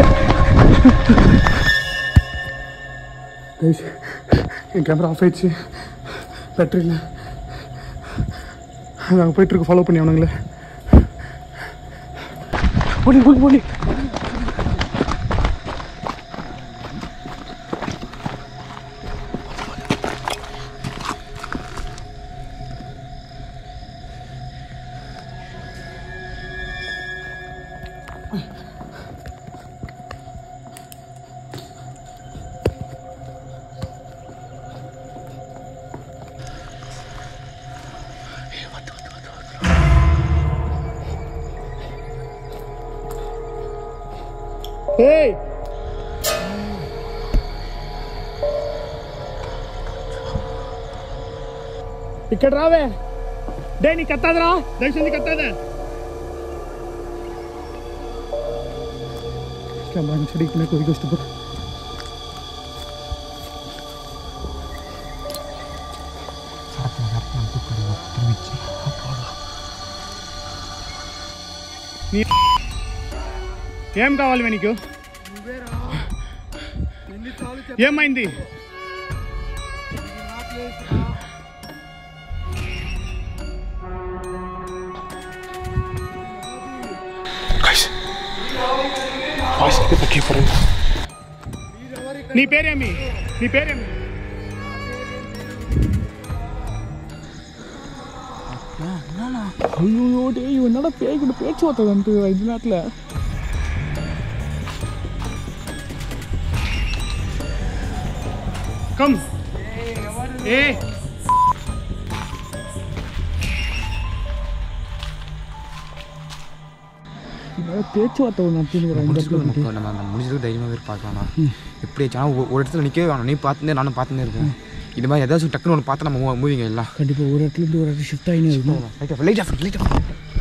கைஸ் என் கேமரா ஆஃப் ஆயிடுச்சு பேட்டரி இல்லை நாங்கள் போயிட்டுருக்கு ஃபாலோ பண்ணி அவனுங்களே ஓடி ஓடி ஓடி ஏய் ఇక్కడ రావే డే నీ కత్తాదరా దయచేసి కత్తాద కెమెరా చెడి ఇక్కడే కొద్దిగా ఇష్టపడు ఏం కావాలి నీకు ఏమైంది నీ పేరేమి నీ పేరేమి ஐயோ டேய் இவன் என்னடா பேய் கூட பேச்சு வார்த்தை இந்த நேரத்தில் கம் ஏ பேச்சுவார்த்தை ஒன்று நடத்தினுக்கிறேன் இந்த இடத்துல வந்துட்டு.
நம்ம நம்ம முடிஞ்சதுக்கு தைரியமாகவே பார்க்கலாம் எப்படி ஆச்சுன்னா ஒரு இடத்துல நிற்கவே வேணும் நீ பார்த்துனே நானும் பார்த்துனே இருக்கேன் இது மாதிரி ஏதாச்சும் டக்குன்னு ஒன்று பார்த்து நம்ம மூவிங்க எல்லாம்
கண்டிப்பா ஒரு இடத்துல இருந்து ஒரு இடத்துல ஷிஃப்ட் ஆகினே இருக்கும்
light off light off light off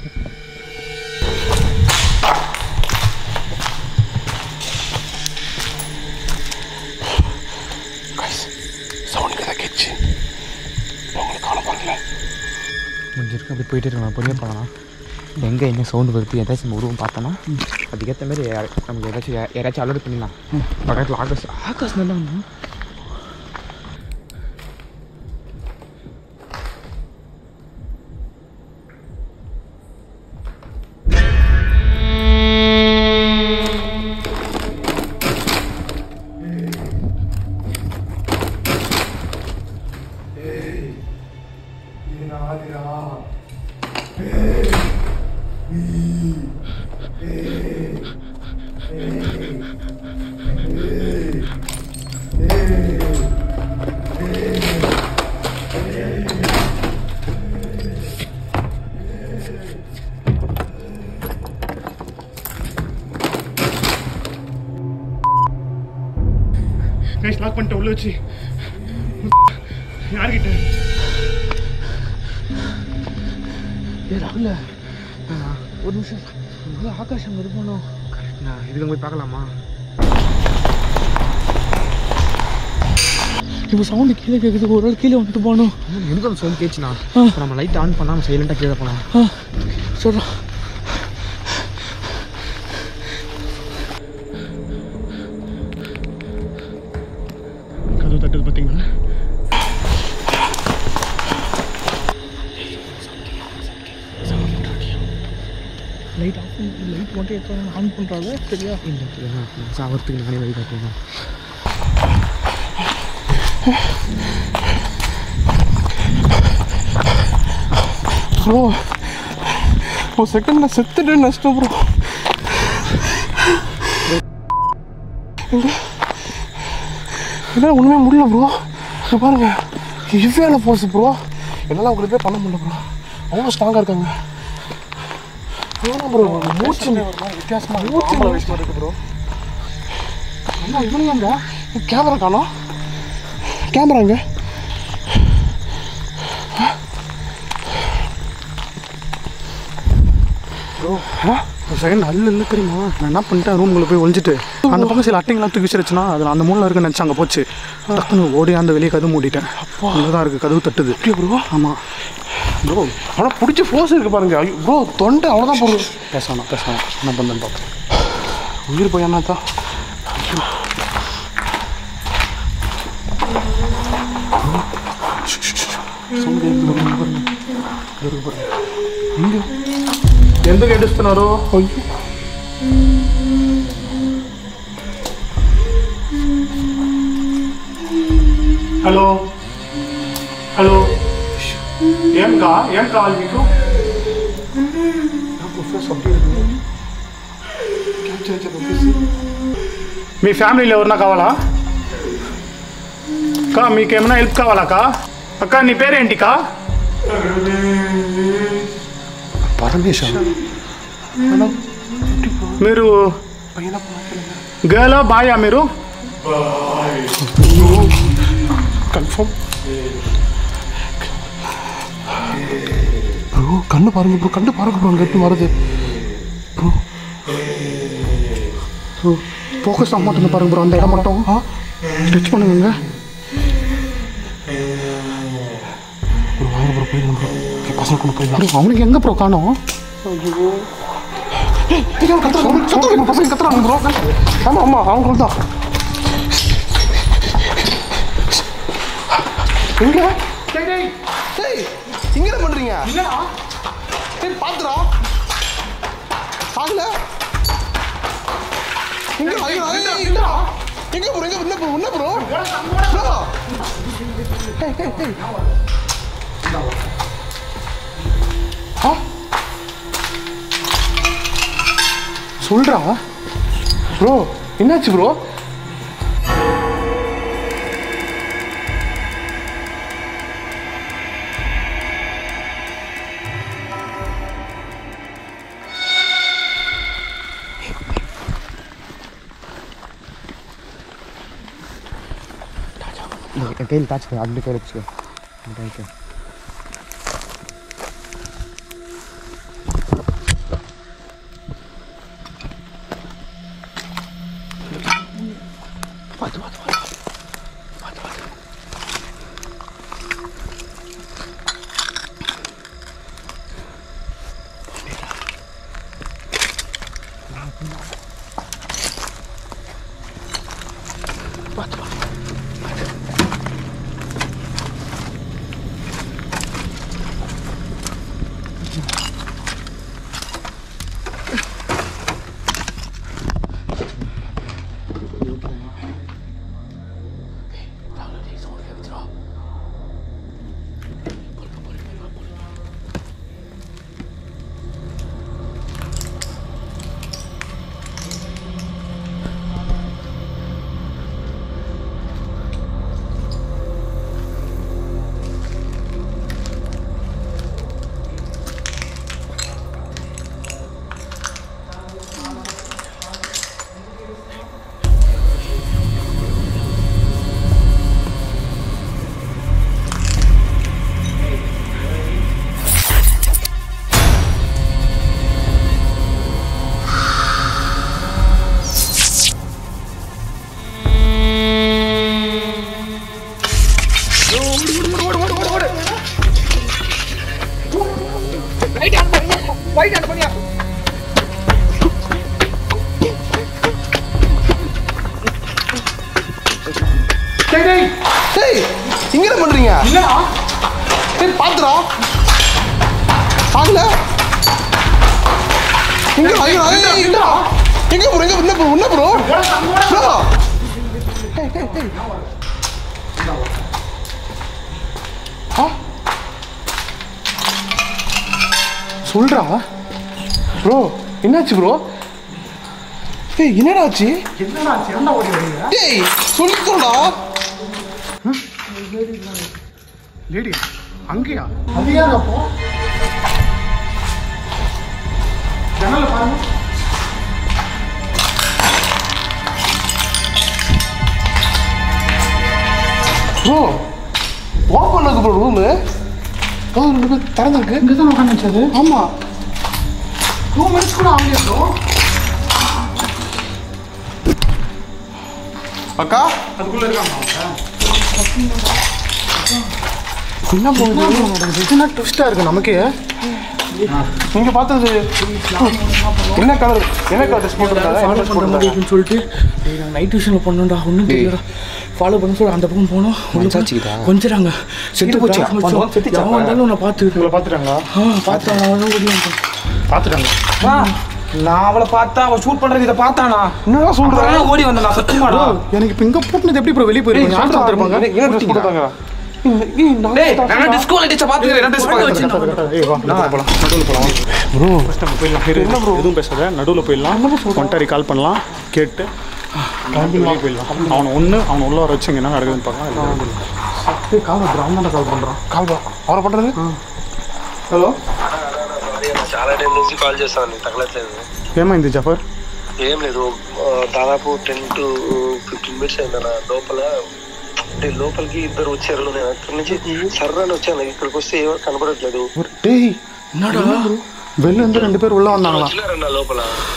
sound கதை கேச்சு உங்களுக்கு காண பாருங்களேன்
முடிஞ்சிருக்கு அப்படி போயிட்டே இருக்கலாம் பொறுமையாக போகலாம் எங்கே என்ன சவுண்டு வருது ஏதாச்சும் நம்ம உருவம் பார்த்தோன்னா அதுக்கேற்ற மாதிரி யார- நமக்கு ஏதாச்சும் யா- யாராச்சும் அலர்ட் பண்ணிடலாம் பக்கத்தில் ஆகாஷ் ஆகாஷ் நல்லா இருந்தா
கைஸ் லாக் பண்ணிட்டு உள்ள வச்சு யார்கிட்ட ஏ ராகுல ஒரு நிமிஷம் இல்ல, ஆகாஷ் அங்கே இருக்கணும்
நான் இதுக்கு போய் பார்க்கலாமா
இப்போ சவுண்டு கீழே கேட்குது ஒரு ஆள் கீழே வந்துட்டு போகணும்
எனக்கு அந்த சவுண்ட் கேச்சுண்ணா இப்போ நம்ம லைட் ஆன் பண்ணாமல் சைலண்டாக கீழே போகலாம்
ஆ சொல்கிறோம் கதவு தட்டுது பார்த்தீங்களா லைட் ஆஃப் லைட் மட்டும் எடுத்து ஆன் பண்ணுறாங்க சரியா
இல்லை சாவறதுக்கு நானே வழி காட்டுவேன்
ப்ரோ ஒரு செகண்ட்ல செத்துட்டு நஷ்டம் ப்ரோ என்னால் ஒன்றுமே முடியல ப்ரோ இது பாருங்க இவ்வேல போஸ் ப்ரோ என்னால் அவங்களுக்கு பண்ண முடியல ப்ரோ அவ்வளோ ஸ்ட்ராங்காக இருக்காங்க ப்ரோ மூச்சு வித்தியாசமாக மூச்சு இருக்கு ப்ரோ என்ன இவனுங்க கேமரா காணோம் கேமராங்க
ப்ரோ ஒரு செகண்ட் அல்ல இல்லை தெரியுமா நான் என்ன பண்ணிட்டேன் ரூம்குள்ளே போய் ஒழிஞ்சிட்டு அந்த பக்கம் சில அட்டைங்கெல்லாம் தூக்கி வச்சிருச்சுன்னா அதில் அந்த மூணில் இருக்குன்னு நினச்சி அங்கே போச்சு டக்குன்னு ஓடி அந்த வெளியே கதவு மூடிட்டேன் அங்கே தான் இருக்குது கதவு தட்டுது
ப்ரோ
ஆமாம்
ப்ரோ ஆனால் பிடிச்ச ஃபோர்ஸ் இருக்கு பாருங்க ஐயோ ப்ரோ தொண்டை அவ்வளோதான் போடுது
பேசணும் பேசணும் என்ன பண்ணுன்னு பார்ப்போம்
உயிர் போய் என்ன தான்
ఎందుకు ఏడుస్తున్నారు హలో హలో ఏం కా ఏం కావాలి మీకు మీ ఫ్యామిలీలో ఎవరన్నా కావాలా అక్క మీకు ఏమైనా హెల్ప్ కావాలా అక్క అక్క నీ పేరేంటి కా
పరమేశ
మీరు గర్లా బాయా మీరు
கன்ஃபார்ம் ப்ரோ கண்ணு பாருங்க ப்ரோ கண்ணு பாருங்க ப்ரோ அங்கே எப்படி வருது ப்ரோ
ப்ரோ ஃபோக்கஸ் ஆக மாட்டேங்க பாருங்க ப்ரோ அந்த இடம் மட்டும் ஸ்டிச் பண்ணுங்க
ப்ரோ வாங்க ப்ரோ போயிடலாம் ப்ரோ பசங்க கொண்டு போயிடலாம்
ப்ரோ அவனுக்கு எங்கே ப்ரோ காணோம்
கத்துறாங்க பசங்க கத்துறாங்க ப்ரோ ஆமாம் ஆமாம் அவங்க தான் எங்க டேய் இங்க என்ன பண்றீங்க என்னடா டேய் பாத்துடா ஆகல எங்க ஐயோ ஐயோ இல்லடா எங்க ப்ரோ எங்க என்ன ப்ரோ என்ன bro bro hey hey hey ஆ சொல்றா ப்ரோ என்னாச்சு ப்ரோ
என் கையில் தாச்சு அப்படி கையில் வச்சுக்கோ இந்த கைக்கு
டேய் டேய் டேய் இங்க என்ன பண்றீங்க இல்லடா டேய் பாத்துடா ஆகல இங்க ஐயோ ஐயோ இல்லடா எங்க ப்ரோ எங்க என்ன ப்ரோ என்ன ப்ரோ ப்ரோ டேய் டேய் டேய் ஆ சொல்றா ப்ரோ என்னாச்சு ப்ரோ ஏய் என்னடா ஆச்சு
என்னடா சிறந்த ஓடி வரீங்க
டேய் சொல்லிக்கோடா
லேடி அங்கேயா அது யார் அப்போ ஜன்னல பாருங்க
ப்ரோ ஓப்பன் இருக்கு ப்ரோ ரூமு ஓ ரெண்டு பேர் திறந்துருக்கு
இங்கே தான் உட்காந்து வச்சது
ஆமாம்
டூ மினிட்ஸ் கூட ஆகலையா ப்ரோ
அக்கா
அதுக்குள்ள இருக்காங்க
என்ன போகுது
இதுனா ட்விஸ்டாக இருக்கு நமக்கே
நீங்க பார்த்தது என்ன கலர் என்ன கலர் ட்ரெஸ் போட்டுருக்காங்க என்ன ட்ரெஸ் போட்டுருக்காங்க
அப்படின்னு சொல்லிட்டு டேய் நான் நைட் டியூஷனில் பண்ணோம்டா ஒன்றும் தெரியல ஃபாலோ பண்ண சொல்லி அந்த பக்கம் போனோம்
மனசாட்சிக்குதா?
கொஞ்சிறாங்க
செத்து போச்சா? செத்துச்சா?
அவன் வந்தாலும் உன்னை பார்த்து
உங்களை பார்த்துட்டாங்களா
ஆ பார்த்தான் அவன் ஓடி வந்தான்
பார்த்துட்டாங்க
வா நான் அவளை பார்த்தா அவ ஷூட் பண்றது இதை பார்த்தானா
என்னடா சொல்ற?
அப்புறம் நான் ஓடி வந்தேன் நான் சத்தியமாடா
Bro, எனக்கு இப்போ இங்கே போட்டுனது எப்படி ப்ரோ வெளியே போயிருப்பாங்க யார் பார்த்துருப்பாங்க
என்ன ட்ரெஸ் போட்டுருக்காங்க
டேய் நான் டிஸ்கோ லைட்ஸ் பார்த்து என்ன ட்ரெஸ் பார்க்கறது
ஏய் வா நடுவில் போகலாம் நடுவில் போகலாம் ப்ரோ ஃபஸ்ட் நம்ம போயிடலாம் என்ன ப்ரோ எதுவும் பேசாத நடுவில் போயிடலாம் ஒன்டாரி கால் பண்ணலாம் கேட்டு வெளியே போயிடலாம் அவனை ஒன்று அவனை உள்ள வர வச்சு இங்க என்ன நடக்குதுன்னு பார்க்கலாம்
கால் பண்ணுறான் அவன் தான் கால் பண்ணுறான் கால் பா அவரை பண்ணுறது ஹலோ
చాలా టైం నుంచి కాల్ చేస్తాను నీకు తగలట్లేదు
ఏమైంది జఫర్
ఏం లేదు ఆ, దాదాపు టెన్ టు ఫిఫ్టీన్ మినిట్స్ అయిందన్న లోపల అంటే లోపలికి ఇద్దరు వచ్చారు నేను అక్కడి నుంచి సర్రని వచ్చాను ఇక్కడికి వస్తే ఏమో కనబడట్లేదు
டேய் என்னடா வெளில இருந்து ரெண்டு பேர் உள்ள வந்தாங்களா
వచ్చినారన్న లోపల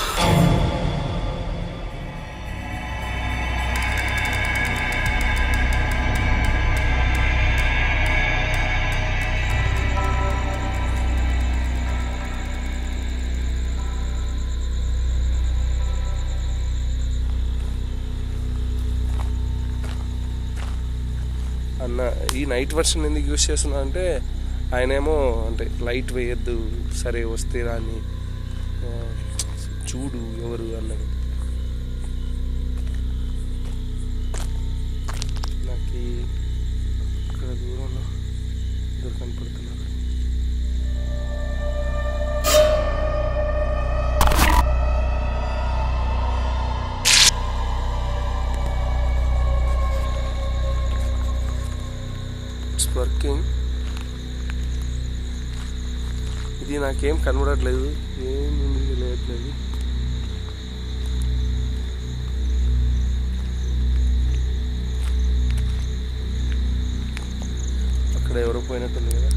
అన్న ఈ నైట్ వర్షన్ ఎందుకు యూస్ చేస్తున్నా అంటే ఆయన ఏమో అంటే లైట్ వేయద్దు సరే వస్తే రాని ఆ, చూడు ఎవరు అన్నది నాకు ఈ- ఇక్కడ దూరంలో ఇద్దరు కనపడుతున్నారు ఇట్స్ వర్కింగ్ ఇది నాకేం కనబడట్లేదు ఏం ఉంది తెలియట్లేదు అక్కడ ఎవరో పోయినట్టుంది కదా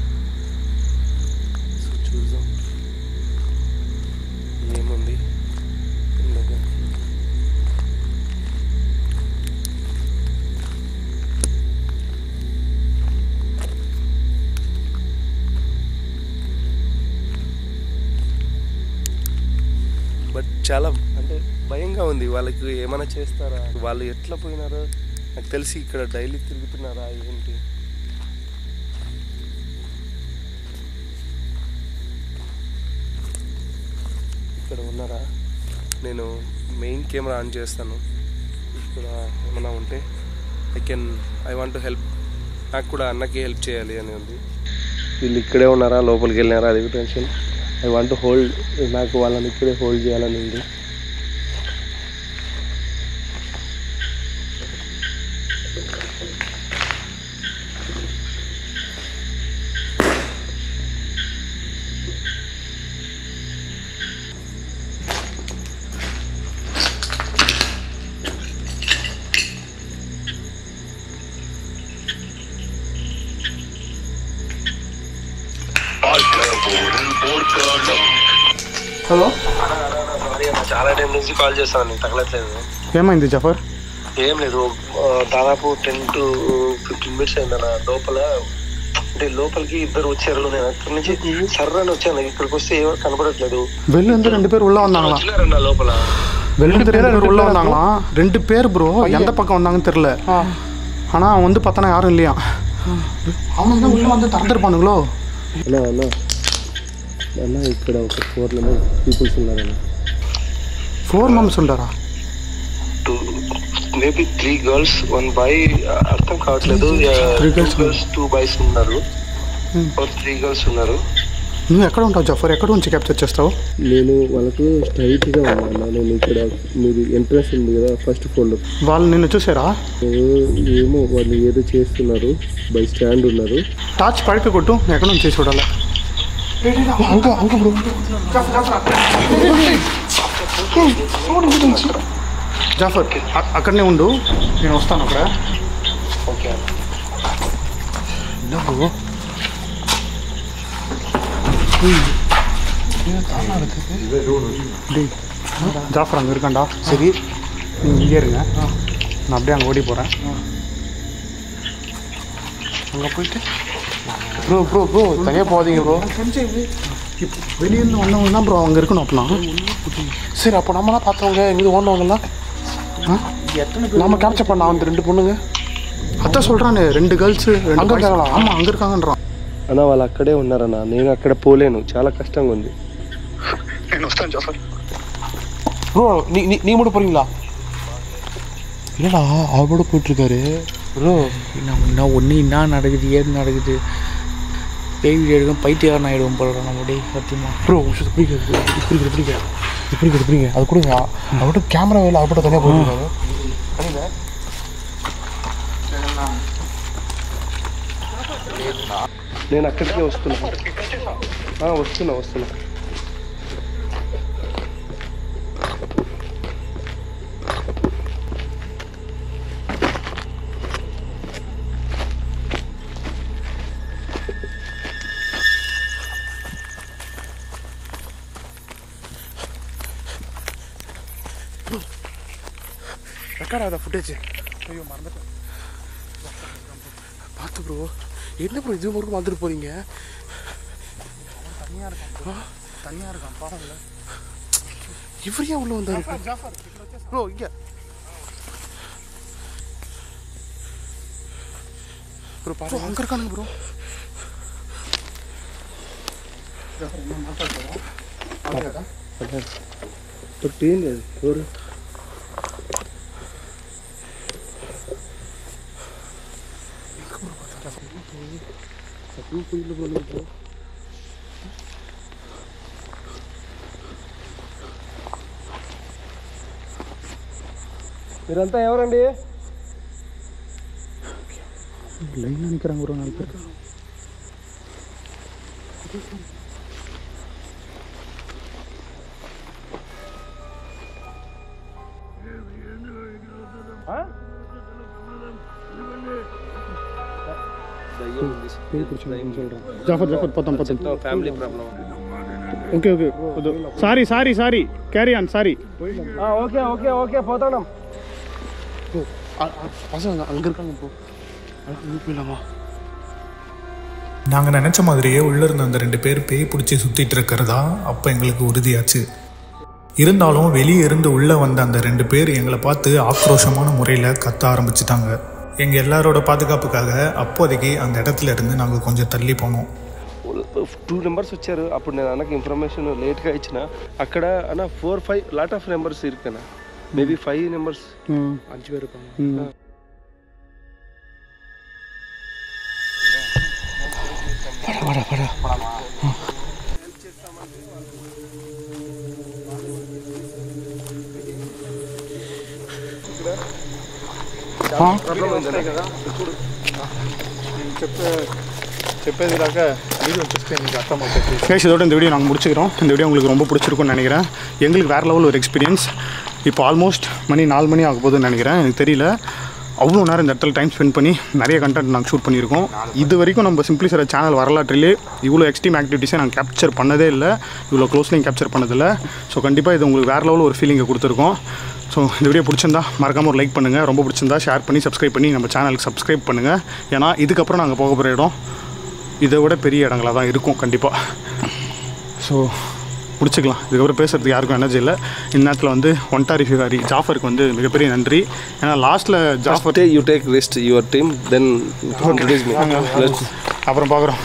సో చూద్దాం ఏముంది ఉండగా బట్ చాలా అంటే భయంగా ఉంది వాళ్ళకి ఏమైనా చేస్తారా వాళ్ళు ఎట్లా పోయినారో నాకు తెలిసి ఇక్కడ డైలీ తిరుగుతున్నారా ఏంటి ఇక్కడ ఉన్నారా నేను మెయిన్ కెమెరా ఆన్ చేస్తాను ఇక్కడ ఏమైనా ఉంటే I can I want to help నాకు కూడా అన్నకి హెల్ప్ చేయాలి అని ఉంది వీళ్ళు ఇక్కడే ఉన్నారా లోపలికి వెళ్ళినారా అది టెన్షన్ ఐ వాంట్ హోల్డ్ నాకు వాళ్ళని ఇక్కడే హోల్డ్ చేయాలని ఉంది
హలో
సారీ అన్న చాలా టైం నుంచి కాల్ చేస్తాను నీకు తగలట్లేదు
ఏమైంది జఫర్
ఏం లేదు ఆ, దాదాపు టెన్ టు ఫిఫ్టీన్ మినిట్స్ అయిందన్న లోపల అంటే లోపలికి ఇద్దరు వచ్చారు నేను అక్కడి నుంచి సర్రని వచ్చాను ఇక్కడికి వస్తే ఏమో కనబడట్లేదు
வெளில இருந்து ரெண்டு பேர் உள்ள வந்தாங்களா
వచ్చినారన్న లోపల
வெளில இருந்து ரெண்டு பேர் உள்ள வந்தாங்களாம் ரெண்டு பேர் ப்ரோ எந்த பக்கம் வந்தாங்கன்னு தெரியல ஆனா அவன் வந்து பார்த்தனா யாரும் இல்லையா அவனுக்கு தான் உள்ள வந்து திறந்துருப்பானுங்களோ
అన్నా అన్న అన్న ఇక్కడ ఒక ఫోర్ మెంబర్స్ పీపుల్స్ ఉన్నారన్న
ఫోర్ మెంబర్స్ ఉంటారా
maybe three girls one boy అర్థం కావట్లేదు
Three girls
girls two boys ఉన్నారు త్రీ గర్ల్స్ ఉన్నారు
నువ్వు ఎక్కడ ఉంటావు జఫర్ ఎక్కడ నుంచి క్యాప్చర్ చేస్తావు
నేను వాళ్ళకు స్ట్రైట్గా ఉన్నాను నేను ఇక్కడ మీది ఎంట్రన్స్ ఉంది కదా ఫస్ట్ ఫ్లోర్
వాళ్ళు నిన్ను చూసారా
ఏమో వాళ్ళు ఏదో చేస్తున్నారు బై స్టాండ్ ఉన్నారు
టార్చ్ పడిపి కొట్టు నేను ఎక్కడ నుంచి చూడాలి
అంక అంక బ్రో
జాఫర్ అ- అక్కడనే ఉండు నేను వస్తాను అక్కడ ఓకే
బ్రో
டேய் ஜாஃபர் அங்கே இருக்கான்டா சரி நீங்கள் இங்கே இருங்க நான் அப்படியே அங்கே ஓடி போகிறேன்
அங்கே போயிட்டு ப்ரோ ப்ரோ ப்ரோ தனியாக போகாதீங்க ப்ரோ
வெளியிருந்து வந்தவங்க தான் ப்ரோ அங்கே இருக்கணும் அப்படின்னா
சரி அப்போ நம்மளாம் பார்த்தவங்க இங்கே ஓடினவங்கலாம் நம்ம கேப்சர் பண்ண அந்த ரெண்டு பொண்ணுங்க
அதான் சொல்கிறானே ரெண்டு கேர்ள்ஸு ரெண்டு
அங்க இருக்காங்களா?
ஆமாம் அங்கே இருக்காங்கன்றான்
అన్న వాళ్ళు అక్కడే ఉన్నారన్న నేను అక్కడ పోలేను చాలా కష్టంగా ఉంది
నేను వస్తాను జాఫర్
ப்ரோ நீ நீ நீ மட்டும் போகிறீங்களா இல்லைடா அவரோட போயிட்டுருக்காரு
ப்ரோ நான் நான் ஒன்று என்ன நடக்குது ஏது நடக்குது பேய் வீடியோ எடுக்கும் பைத்தியக்காரன் ஆகிடுவோம் போல நம்ம டே சத்தியமா
ப்ரோ விஷயத்தை பிடிக்கிறது பிடிக்கிறது பிடிக்கிறது பிடிக்கிறது பிடிங்க அது கொடுங்க அவர்கிட்ட கேமரா வேலை அவர்கிட்ட தனியாக போயிருக்காரு அடிங்க
నేను అక్కడికే వస్తున్నా ఆ, వస్తున్నా వస్తున్నా
ரெக்கார்ட் ஆகுதா ஃபுட்டேஜ் ஐயோ மறந்துட்டேன் பார்த்து ப்ரோ என்ன ப்ரோ இது வரைக்கும் வந்துட்டு போறீங்க
தனியாக இருக்கான் தனியாக இருக்கான் பாருங்கள
இவர் ஏன் உள்ள வந்தாரு ப்ரோ இங்க ப்ரோ பாருங்க அங்க இருக்கானுங்க ப்ரோ
బట్ ఏం లేదు ఎవరు మీరంతా ఎవరండి
லைனில் நிற்கிறாங்க ஒரு நாலு பேர் జాఫర్ జాఫర్ పోతాం పోతాం
family problem
okay okay sorry sorry sorry carry on sorry
okay okay okay పోతాం
ப்ரோ பசங்க அங்க இருக்காங்க ப்ரோ அங்கே போயிடலாமா
நாங்கள் நினச்ச மாதிரியே உள்ளே இருந்த அந்த ரெண்டு பேர் பேய் பிடிச்சி சுற்றிட்டு இருக்கிறதா அப்போ எங்களுக்கு உறுதியாச்சு இருந்தாலும் வெளியே இருந்து உள்ளே வந்த அந்த ரெண்டு பேர் எங்களை பார்த்து ஆக்ரோஷமான முறையில் கத்த ஆரம்பிச்சிட்டாங்க எங்கள் எல்லாரோட பாதுகாப்புக்காக அப்போதைக்கு அந்த இடத்துல இருந்து நாங்கள் கொஞ்சம் தள்ளி போனோம்
టూ నెంబర్స్ వచ్చారు అప్పుడు నేను అన్నకి ఇన్ఫర్మేషన్ లేట్గా ఇచ్చిన అక్కడ అన్న four five lot of numbers ఇరుకన్నా మేబీ ఫైవ్ నెంబర్స్
அஞ்சு பேர் இருப்பாங்க வாடா வாடா வாடா
చెప్పే చెప్పేది దాకా వీడియో చూస్తే మీకు అర్థమవుతుంది கேஷ் இதோட இந்த வீடியோ நாங்கள் முடிச்சுக்கிறோம் இந்த வீடியோ உங்களுக்கு ரொம்ப பிடிச்சிருக்கும்னு நினைக்கிறேன் எங்களுக்கு வேறு லெவல் ஒரு எக்ஸ்பீரியன்ஸ் இப்போ ஆல்மோஸ்ட் மணி நாலு மணி ஆக போகுதுன்னு நினைக்கிறேன் எனக்கு தெரியல அவ்வளோ நேரம் இந்த இடத்துல டைம் ஸ்பெண்ட் பண்ணி நிறைய கண்டென்ட் நாங்கள் ஷூட் பண்ணியிருக்கோம் இது வரைக்கும் நம்ம சிம்பிளி சார் சேனல் வரலாற்றிலே இவ்வளோ எக்ஸ்ட்ரீம் ஆக்டிவிட்டீஸை நாங்கள் கேப்சர் பண்ணதே இல்லை இவ்வளோ க்ளோஸ்லையும் கேப்சர் பண்ணதில்லை ஸோ கண்டிப்பாக இது உங்களுக்கு வேறு லெவலில் ஒரு ஃபீலிங்கை கொடுத்துருக்கோம் ஸோ இந்த வீடியோ பிடிச்சிருந்தா மறக்காமல் ஒரு லைக் பண்ணுங்கள் ரொம்ப பிடிச்சிருந்தா ஷேர் பண்ணி சப்ஸ்கிரைப் பண்ணி நம்ம சேனலுக்கு சப்ஸ்கிரைப் பண்ணுங்கள் ஏன்னா இதுக்கப்புறம் நாங்கள் போக போகிற இடம் இதை விட பெரிய இடங்களாக தான் இருக்கும் கண்டிப்பாக ஸோ பிடிச்சிக்கலாம் இதுக்கப்புறம் பேசுகிறதுக்கு யாருக்கும் எனர்ஜி இல்லை இந்த நேரத்தில் வந்து ஒன்டாரி ஃபிகாரி ஜாஃபருக்கு வந்து மிகப்பெரிய நன்றி ஏன்னா லாஸ்ட்டில் Jafar
you take rest your team then release me
அப்புறம் பார்க்குறோம்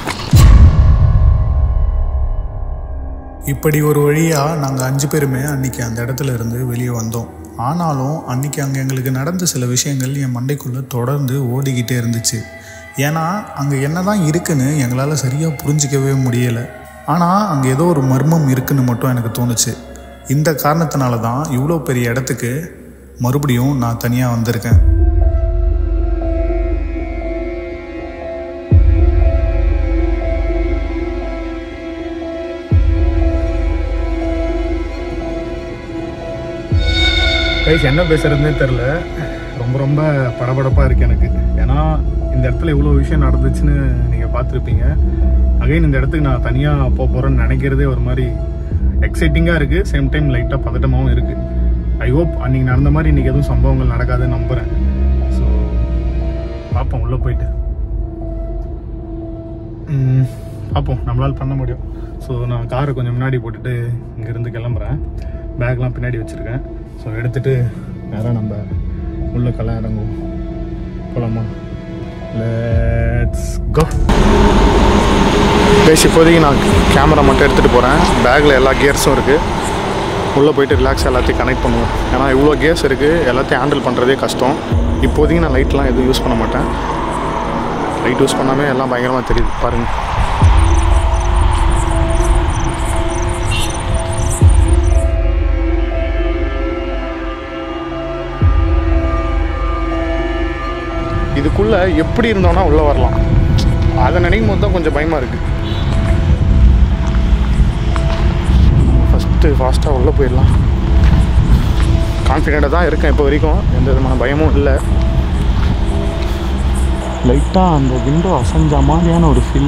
இப்படி ஒரு வழியாக நாங்கள் அஞ்சு பேருமே அன்னைக்கு அந்த இடத்துல இருந்து வெளியே வந்தோம் ஆனாலும் அன்னைக்கு அங்கே எங்களுக்கு நடந்த சில விஷயங்கள் என் மண்டைக்குள்ளே தொடர்ந்து ஓடிக்கிட்டே இருந்துச்சு ஏன்னா அங்கே என்ன தான் இருக்குன்னு எங்களால் சரியாக புரிஞ்சிக்கவே முடியலை ஆனால் அங்கே ஏதோ ஒரு மர்மம் இருக்குன்னு மட்டும் எனக்கு தோணுச்சு இந்த காரணத்தினால தான் இவ்வளோ பெரிய இடத்துக்கு மறுபடியும் நான் தனியாக வந்திருக்கேன்
கைஸ் என்ன பேசுறதுனே தெரில ரொம்ப ரொம்ப படபடப்பாக இருக்குது எனக்கு ஏன்னா இந்த இடத்துல இவ்வளோ விஷயம் நடந்துச்சுன்னு நீங்கள் பார்த்துருப்பீங்க அகைன் இந்த இடத்துக்கு நான் தனியாக போக போகிறேன்னு நினைக்கிறதே ஒரு மாதிரி எக்ஸைட்டிங்காக இருக்குது சேம் டைம் லைட்டாக பதட்டமாகவும் இருக்குது ஐ ஹோப் அன்றைக்கி நடந்த மாதிரி இன்றைக்கி எதுவும் சம்பவங்கள் நடக்காதுன்னு நம்புகிறேன் ஸோ பார்ப்போம் உள்ளே போயிட்டு ம், பார்ப்போம் நம்மளால் பண்ண முடியும் ஸோ நான் காரை கொஞ்சம் முன்னாடி போட்டுட்டு இங்கேருந்து கிளம்புறேன் பேக்லாம் பின்னாடி வச்சுருக்கேன் ஸோ எடுத்துகிட்டு நேராக நம்ம உள்ள கலாம் இறங்குவோம் போகலாமா லெட்ஸ் கோ பேசி இப்போதைக்கு நான் கேமரா மட்டும் எடுத்துகிட்டு போகிறேன் பேக்கில் எல்லா கியர்ஸும் இருக்குது உள்ளே போயிட்டு ரிலாக்ஸ் எல்லாத்தையும் கனெக்ட் பண்ணுவோம் ஏன்னா இவ்வளோ கியர்ஸ் இருக்குது எல்லாத்தையும் ஹேண்டில் பண்ணுறதே கஷ்டம் இப்போதைக்கு நான் லைட்லாம் எதுவும் யூஸ் பண்ண மாட்டேன் லைட் யூஸ் பண்ணாமே எல்லாம் பயங்கரமாக தெரியுது பாருங்கள் இதுக்குள்ளே எப்படி இருந்தோன்னா உள்ளே வரலாம் அதை நினைக்கும் போது தான் கொஞ்சம் பயமாக இருக்குது ஃபஸ்ட்டு ஃபாஸ்ட்டாக உள்ளே போயிடலாம் கான்ஃபிடெண்ட்டாக தான் இருக்கேன் இப்போ வரைக்கும் எந்த விதமான பயமும் இல்லை லைட்டாக அந்த விண்டோ அசைஞ்ச மாதிரியான ஒரு ஃபீல்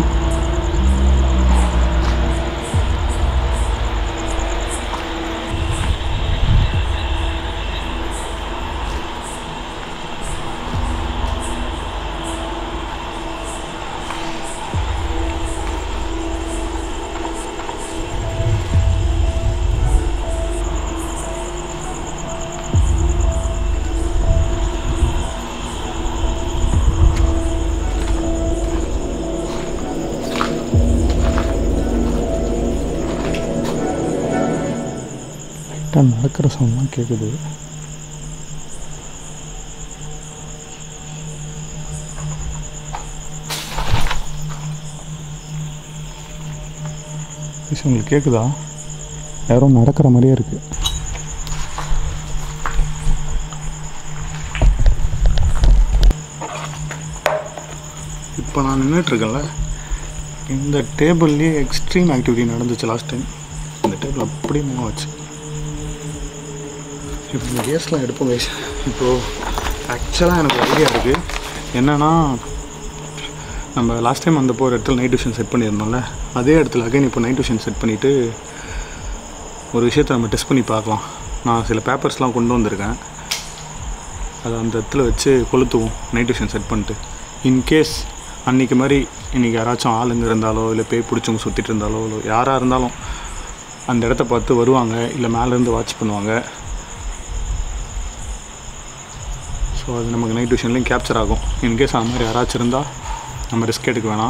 லைட்டாக நடக்கிற சவுண்ட்லாம் கேட்குது மிஸ், உங்களுக்கு கேட்குதா யாரோ நடக்கிற மாதிரியே இருக்குது இப்போ நான் நின்றுட்டுருக்கேன்ல இந்த டேபிள்லேயே எக்ஸ்ட்ரீம் ஆக்டிவிட்டி நடந்துச்சு லாஸ்ட் டைம் இந்த டேபிள் அப்படியே மூவ் ஆச்சு இப்போ இந்த கேஸ்லாம் எடுப்போம் கைஸ் இப்போது ஆக்சுவலாக எனக்கு ஒரு ஐடியா இருக்குது என்னென்னா நம்ம லாஸ்ட் டைம் வந்தப்போ ஒரு இடத்துல நைட் விஷன் செட் பண்ணியிருந்தோம்ல அதே இடத்துல அகைன் இப்போ நைட் விஷன் செட் பண்ணிவிட்டு ஒரு விஷயத்தை நம்ம டெஸ்ட் பண்ணி பார்க்கலாம் நான் சில பேப்பர்ஸ்லாம் கொண்டு வந்திருக்கேன் அதை அந்த இடத்துல வச்சு கொளுத்துவோம் நைட் விஷன் செட் பண்ணிட்டு இன்கேஸ் அன்றைக்கி மாதிரி இன்றைக்கி யாராச்சும் ஆளுங்க இருந்தாலோ இல்லை பேய் பிடிச்சவங்க சுற்றிட்டு இருந்தாலோ இல்லை யாராக இருந்தாலும் அந்த இடத்த பார்த்து வருவாங்க இல்லை மேலேருந்து வாட்ச் பண்ணுவாங்க ஸோ அது நமக்கு நைட் விஷன்லேயும் கேப்சர் ஆகும் இன்கேஸ் அந்த மாதிரி யாராச்சும் இருந்தால் நம்ம ரிஸ்க் எடுக்க வேணாம்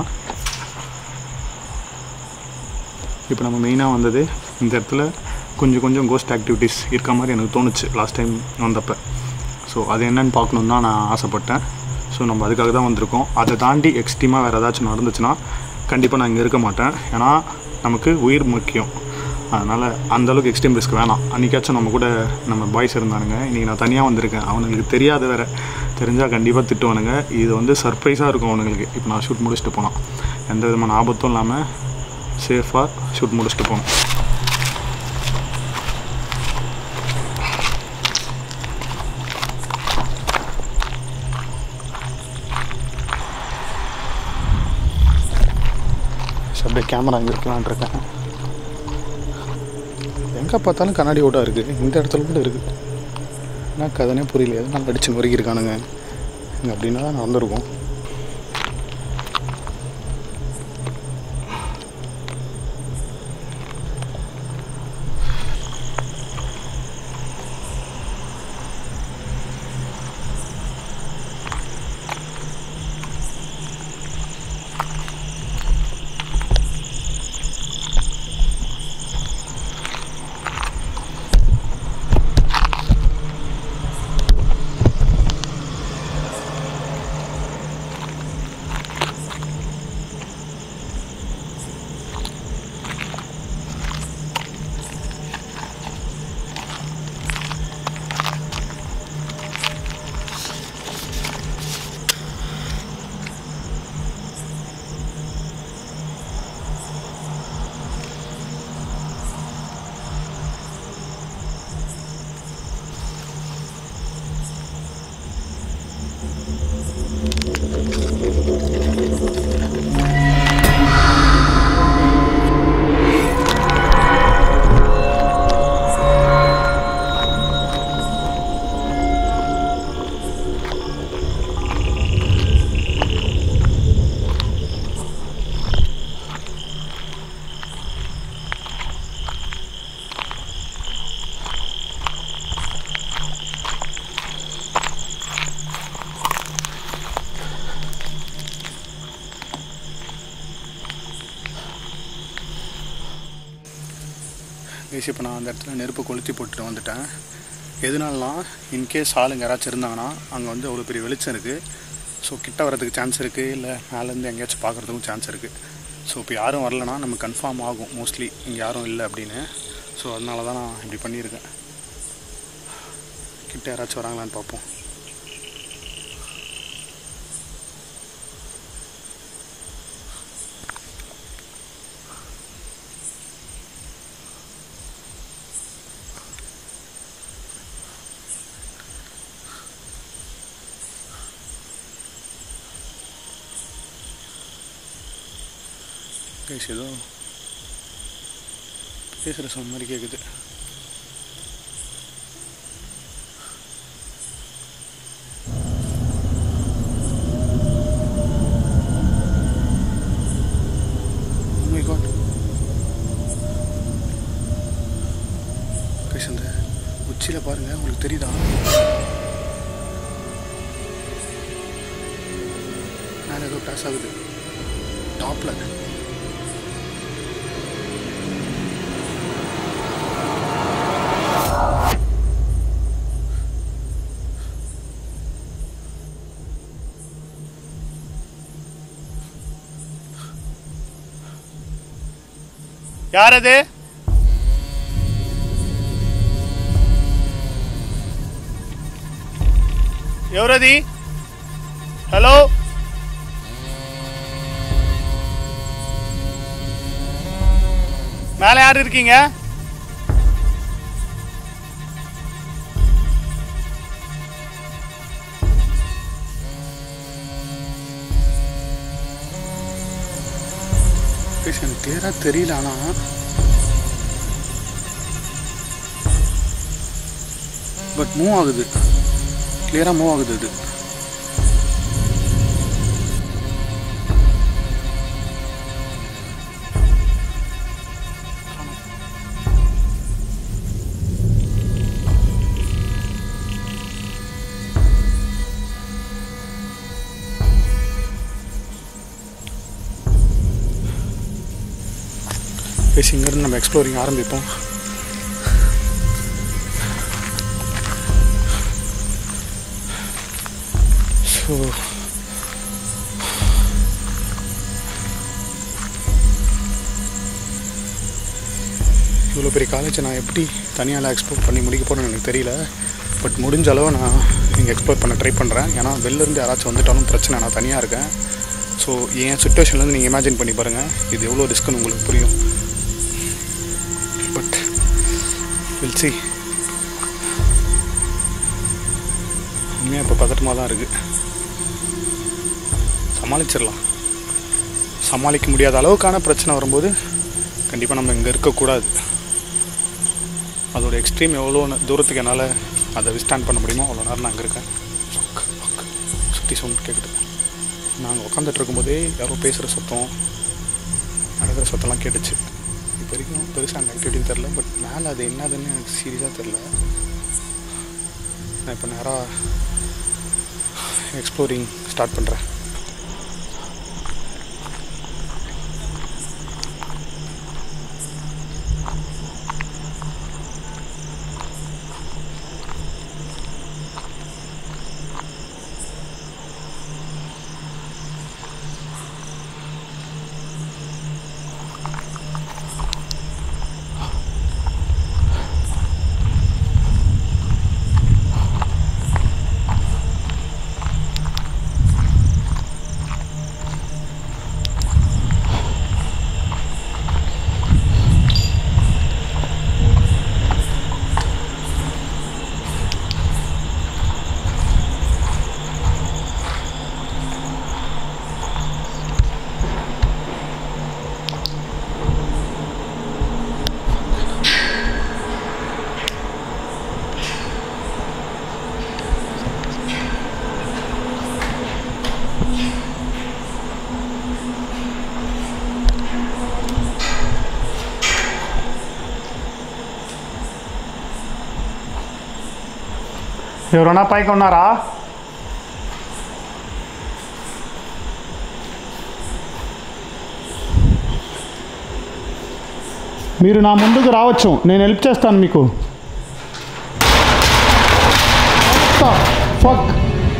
இப்போ நம்ம மெயினாக வந்தது இந்த இடத்துல கொஞ்சம் கொஞ்சம் கோஸ்ட் ஆக்டிவிட்டீஸ் இருக்க மாதிரி எனக்கு தோணுச்சு லாஸ்ட் டைம் வந்தப்போ ஸோ அது என்னன்னு பார்க்கணுன்னு தான் நான் ஆசைப்பட்டேன் ஸோ நம்ம அதுக்காக தான் வந்திருக்கோம் அதை தாண்டி எக்ஸ்ட்ரீமாக வேறு ஏதாச்சும் நடந்துச்சுன்னா கண்டிப்பாக நான் இங்கே இருக்க மாட்டேன் ஏன்னா நமக்கு உயிர் முக்கியம் அதனால் அந்தளவுக்கு எக்ஸ்ட்ரீம் ரிஸ்க் வேணாம் அன்றைக்காச்சும் நம்ம கூட நம்ம பாய்ஸ் இருந்தானுங்க இன்றைக்கி நான் தனியாக வந்திருக்கேன் அவனுங்களுக்கு தெரியாத வேறு தெரிஞ்சால் கண்டிப்பாக திட்டுவானுங்க இது வந்து சர்ப்ரைஸாக இருக்கும் அவனுங்களுக்கு இப்போ நான் ஷூட் முடிச்சுட்டு போனான் எந்த விதமான ஆபத்தும் இல்லாமல் சேஃபாக ஷூட் முடிச்சுட்டு போனோம் ஸோ அப்படியே கேமரா இங்கே இருக்கலான் இருக்கேன் எங்கே பார்த்தாலும் கண்ணாடி ஓட்டா இருக்குது இந்த இடத்துல கூட இருக்குது என்ன கதனே புரியல எதனால் அடிச்சு நொறுக்கியிருக்கானுங்க இங்கே அப்படின்னா தான் நடந்திருக்கும் கைஸ் இப்போ நான் அந்த இடத்துல நெருப்பு கொளுத்தி போட்டுட்டு வந்துட்டேன் எதனாலலாம் இன்கேஸ் ஆளுங்க யாராச்சும் இருந்தாங்கன்னா அங்கே வந்து அவ்வளோ பெரிய வெளிச்சம் இருக்குது ஸோ கிட்ட வரதுக்கு சான்ஸ் இருக்குது இல்லை மேலேருந்து எங்கேயாச்சும் பார்க்குறதுக்கும் சான்ஸ் இருக்குது ஸோ இப்போ யாரும் வரலனா நமக்கு கன்ஃபார்ம் ஆகும் மோஸ்ட்லி இங்கே யாரும் இல்லை அப்படின்னு ஸோ அதனால தான் நான் இப்படி பண்ணியிருக்கேன் கிட்ட யாராச்சும் வராங்களான்னு பார்ப்போம் கைஸ் ஏதோ பேசுகிற சவுண்ட் மாதிரி கேட்குது Oh my God. கைஸ் அந்த உச்சியில் பாருங்க உங்களுக்கு தெரியுதா மேலே ஏதோ பாஸ் ஆகுது டாப்பில் யார் அது ఎవరది హలో மேலே யார் இருக்கீங்க எனக்கு கிளியராக தெரியல ஆனால் பட் மூவ் ஆகுது கிளியராக மூவ் ஆகுது அது பேசி இங்கேருந்து நம்ம எக்ஸ்ப்ளோரிங் ஆரம்பிப்போம் ஸோ இவ்வளோ பெரிய காலேஜை நான் எப்படி தனியால் எக்ஸ்ப்ளோர் பண்ணி முடிக்க போகிறேன்னு எனக்கு தெரியல பட் முடிஞ்ச அளவு நான் இங்கே எக்ஸ்ப்ளோர் பண்ண ட்ரை பண்ணுறேன் ஏன்னா வெளிலேருந்து யாராச்சும் வந்துட்டாலும் பிரச்சனை நான் தனியாக இருக்கேன் ஸோ என் சுச்சுவேஷன்லேருந்து நீங்கள் இமேஜின் பண்ணி பாருங்கள் இது எவ்வளோ ரிஸ்க்குன்னு உங்களுக்கு புரியும் பட் வில் சி உண்மையாக இப்போ பதட்டமாக தான் இருக்குது சமாளிச்சிடலாம் சமாளிக்க முடியாத அளவுக்கான பிரச்சனை வரும்போது கண்டிப்பாக நம்ம இங்கே இருக்கக்கூடாது அதோட எக்ஸ்ட்ரீம் எவ்வளோ ந- தூரத்துக்கு என்னால் அதை விஸ்டாண்ட் பண்ண முடியுமோ அவ்வளோ நேரம் நான் அங்கே இருக்கேன் சுற்றி சவுண்ட் கேட்குது நாங்கள் உட்காந்துட்டு இருக்கும்போதே யாரோ பேசுகிற சத்தம் நடக்கிற சத்தம்லாம் கேட்டுச்சு இப்போ வரைக்கும் பெருசாக அங்கே ஆக்டிவிட்டின்னு தெரில பட் மேலே அது என்னதுன்னு எனக்கு சீரியஸாக தெரில நான் இப்போ நேராக எக்ஸ்ப்ளோரிங் ஸ்டார்ட் பண்ணுறேன் ఎవరన్నా పైకి ఉన్నారా మీరు నా ముందుకు రావచ్చు నేను హెల్ప్ చేస్తాను మీకు ఫక్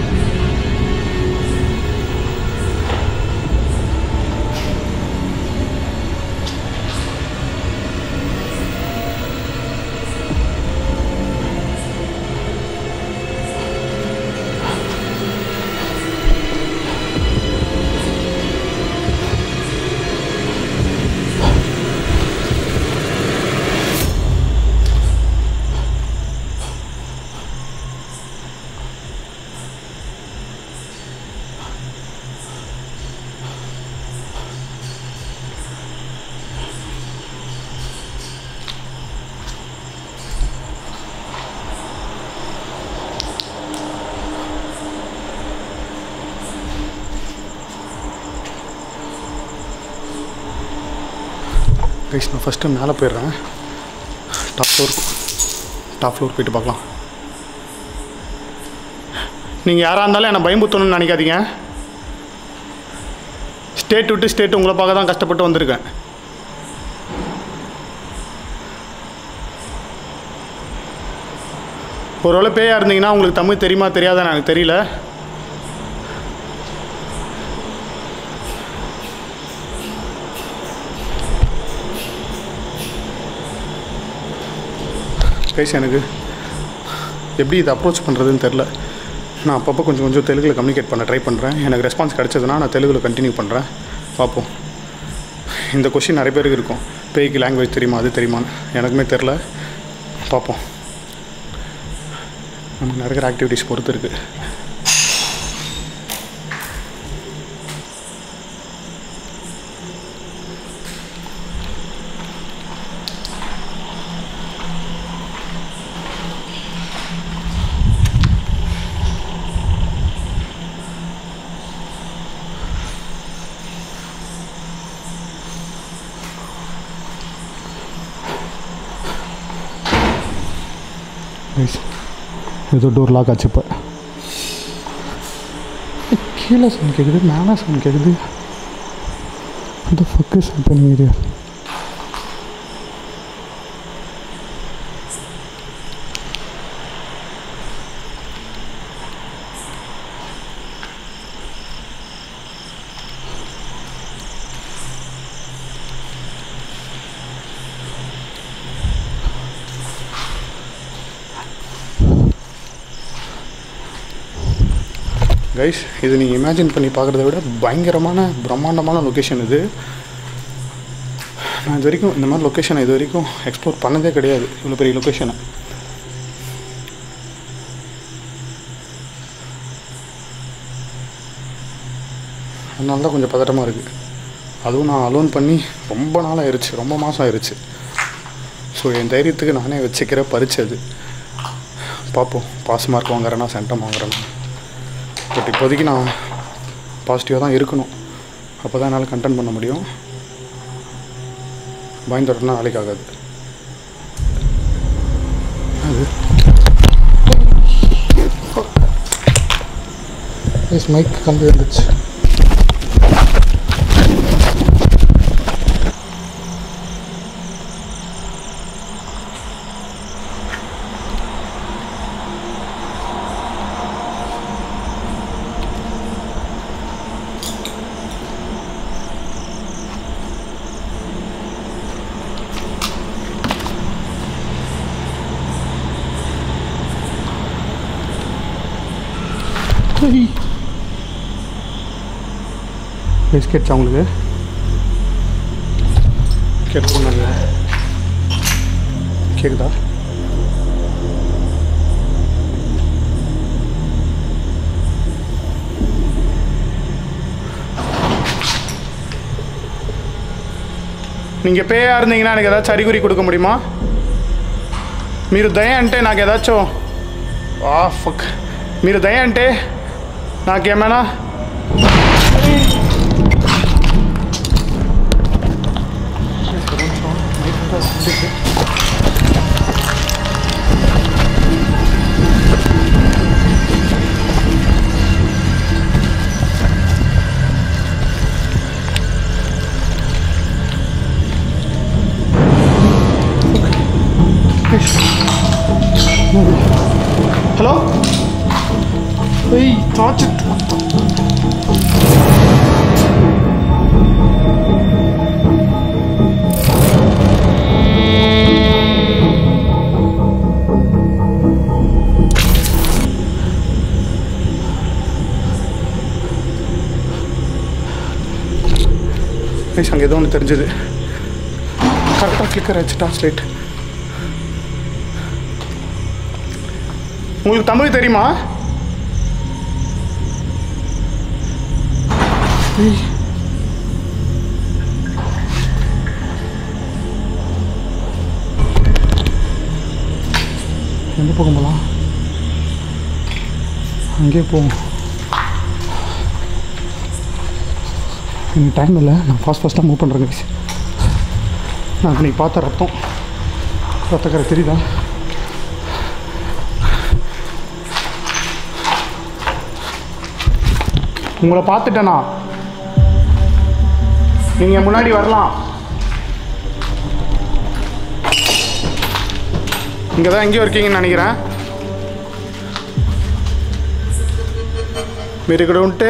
கைஸ் நான் ஃபஸ்ட்டு மேலே போயிடுறேன் டாப் ஃப்ளோர் டாப் ஃப்ளோர் போயிட்டு பார்க்கலாம் நீங்கள் யாராக இருந்தாலும் என்னை பயம்புத்தணும்னு நினைக்காதீங்க ஸ்டேட் விட்டு ஸ்டேட் உங்களை பார்க்க தான் கஷ்டப்பட்டு வந்திருக்கேன் ஒருவேளை பேயாக இருந்தீங்கன்னா உங்களுக்கு தமிழ் தெரியுமா தெரியாதான்னு எனக்கு தெரியல கைஸ் எனக்கு எப்படி இதை அப்ரோச் பண்ணுறதுன்னு தெரில நான் அப்பப்போ கொஞ்சம் கொஞ்சம் தெலுங்கில் கம்யூனிகேட் பண்ண ட்ரை பண்ணுறேன் எனக்கு ரெஸ்பான்ஸ் கிடச்சதுன்னா நான் தெலுங்கில் கண்டினியூ பண்ணுறேன் பார்ப்போம் இந்த கொஷின் நிறைய பேருக்கு இருக்கும் பேய்க்கு லாங்குவேஜ் தெரியுமா அது தெரியுமான்னு எனக்குமே தெரில பார்ப்போம் நமக்கு நடக்கிற ஆக்டிவிட்டீஸ் பொறுத்து இருக்குது கைஸ் ஏதோ டோர் லாக் ஆச்சு இப்போ கீழே சவுண்ட் கேட்குது மேலே சவுண்ட் கேட்குது இந்த ஃபக்கு ஹேப்பனிங் ஏரியா கைஸ் இது நீங்கள் இமேஜின் பண்ணி பார்க்குறத விட பயங்கரமான பிரம்மாண்டமான லொக்கேஷன் இது நான் இது வரைக்கும் இந்த மாதிரி லொக்கேஷனை இது வரைக்கும் எக்ஸ்ப்ளோர் பண்ணதே கிடையாது இவ்வளோ பெரிய லொக்கேஷனை அதனால தான் கொஞ்சம் பதட்டமாக இருக்குது அதுவும் நான் அலோன் பண்ணி ரொம்ப நாள் ஆயிடுச்சு ரொம்ப மாதம் ஆயிடுச்சு ஸோ என் தைரியத்துக்கு நானே வச்சுக்கிற பரிச்சு அது பார்ப்போம் பாஸ் மார்க் வாங்குறேன்னா சென்டம் வாங்குறேன்னா பட் இப்போதைக்கு நான் பாசிட்டிவாக தான் இருக்கணும் அப்போ தான் என்னால் கண்டென்ட் பண்ண முடியும் பயந்துட்டோம்னா நாளைக்கு ஆகாது அது எஸ் மைக் கம்பி வந்துச்சு ப்ரைஸ் கேட்சா உங்களுக்கு கேட்டுக்கோங்க கேட்குதா நீங்கள் பேயாக இருந்தீங்கன்னா எனக்கு ஏதாச்சும் அறிகுறி கொடுக்க முடியுமா మీరు దయ అంటే నాకు ఏదాచో ఆ ఫక్ మీరు దయ అంటే నాకేమైనా டார்ச் கைஸ் அங்கே ஏதோ ஒன்று தெரிஞ்சது கரெக்டாக கிளிக்கர் ஆச்சு டார்ச் லைட் உங்களுக்கு தமிழ் தெரியுமா ஏய். எந்த பக்கம் போகலாம் அங்கேயே போவோம் எனக்கு டைம் இல்லை நான் ஃபாஸ்ட் ஃபாஸ்ட்டாக மூவ் பண்ணுறேன் கைஸ் நான் இன்னைக்கு பார்த்த ரத்தம் ரத்தக்கரை தெரியுதா உங்களை பார்த்துட்டேனா நீங்கள் முன்னாடி வரலாம் இங்கே தான் எங்கேயோ இருக்கீங்கன்னு நினைக்கிறேன் మీరు ఇక్కడ ఉంటే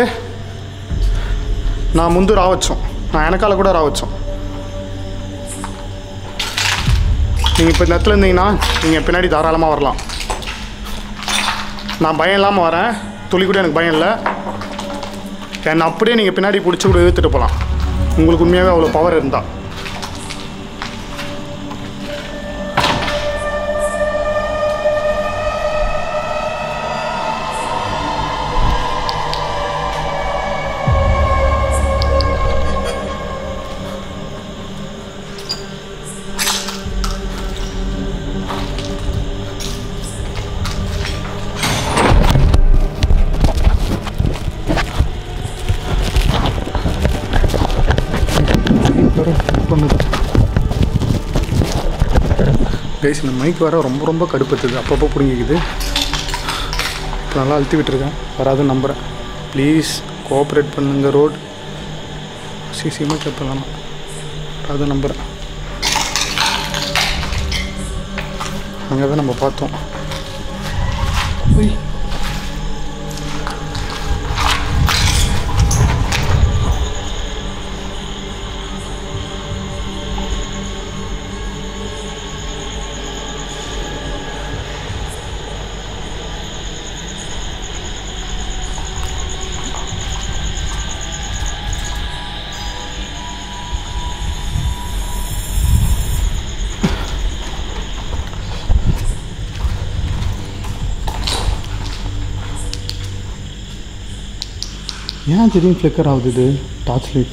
నా ముందు రావచ్చు నా వెనకాల కూడా రావచ్చు நீங்கள் இப்போ இந்த இடத்துல இருந்தீங்கன்னா நீங்கள் பின்னாடி தாராளமாக வரலாம் நான் பயம் இல்லாமல் வரேன் துளி கூட எனக்கு பயம் இல்லை என்னை அப்படியே நீங்கள் பின்னாடி பிடிச்சி கூட இழுத்துட்டு போகலாம் உங்களுக்கு உண்மையாகவே அவ்வளோ பவர் இருந்தா கைஸ் இந்த மைக் வர ரொம்ப ரொம்ப கடுப்பத்துது அப்பப்போ பிடுங்கிக்குது இப்போ நல்லா அழுத்தி விட்டுருக்கேன் வராதுன்னு நம்புகிறேன் ப்ளீஸ் கோஆப்ரேட் பண்ணுங்க ரோட் சிசியமாக கேட்பலாம் வராது நம்புகிறேன் அங்கே தான் நம்ம பார்த்தோம் உய். ஏன் திடீர்னு ஃப்ளிக்கர் ஆகுது இது டார்ச் லைட்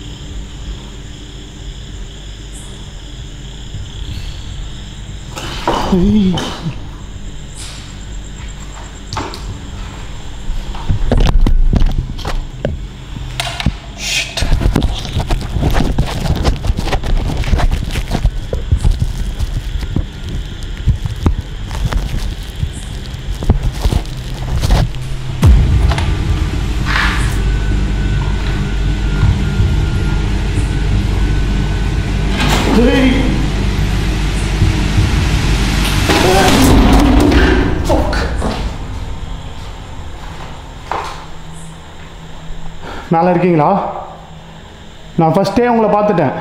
மேலே இருக்கீங்களா நான் ஃபஸ்ட்டே உங்களை பார்த்துட்டேன்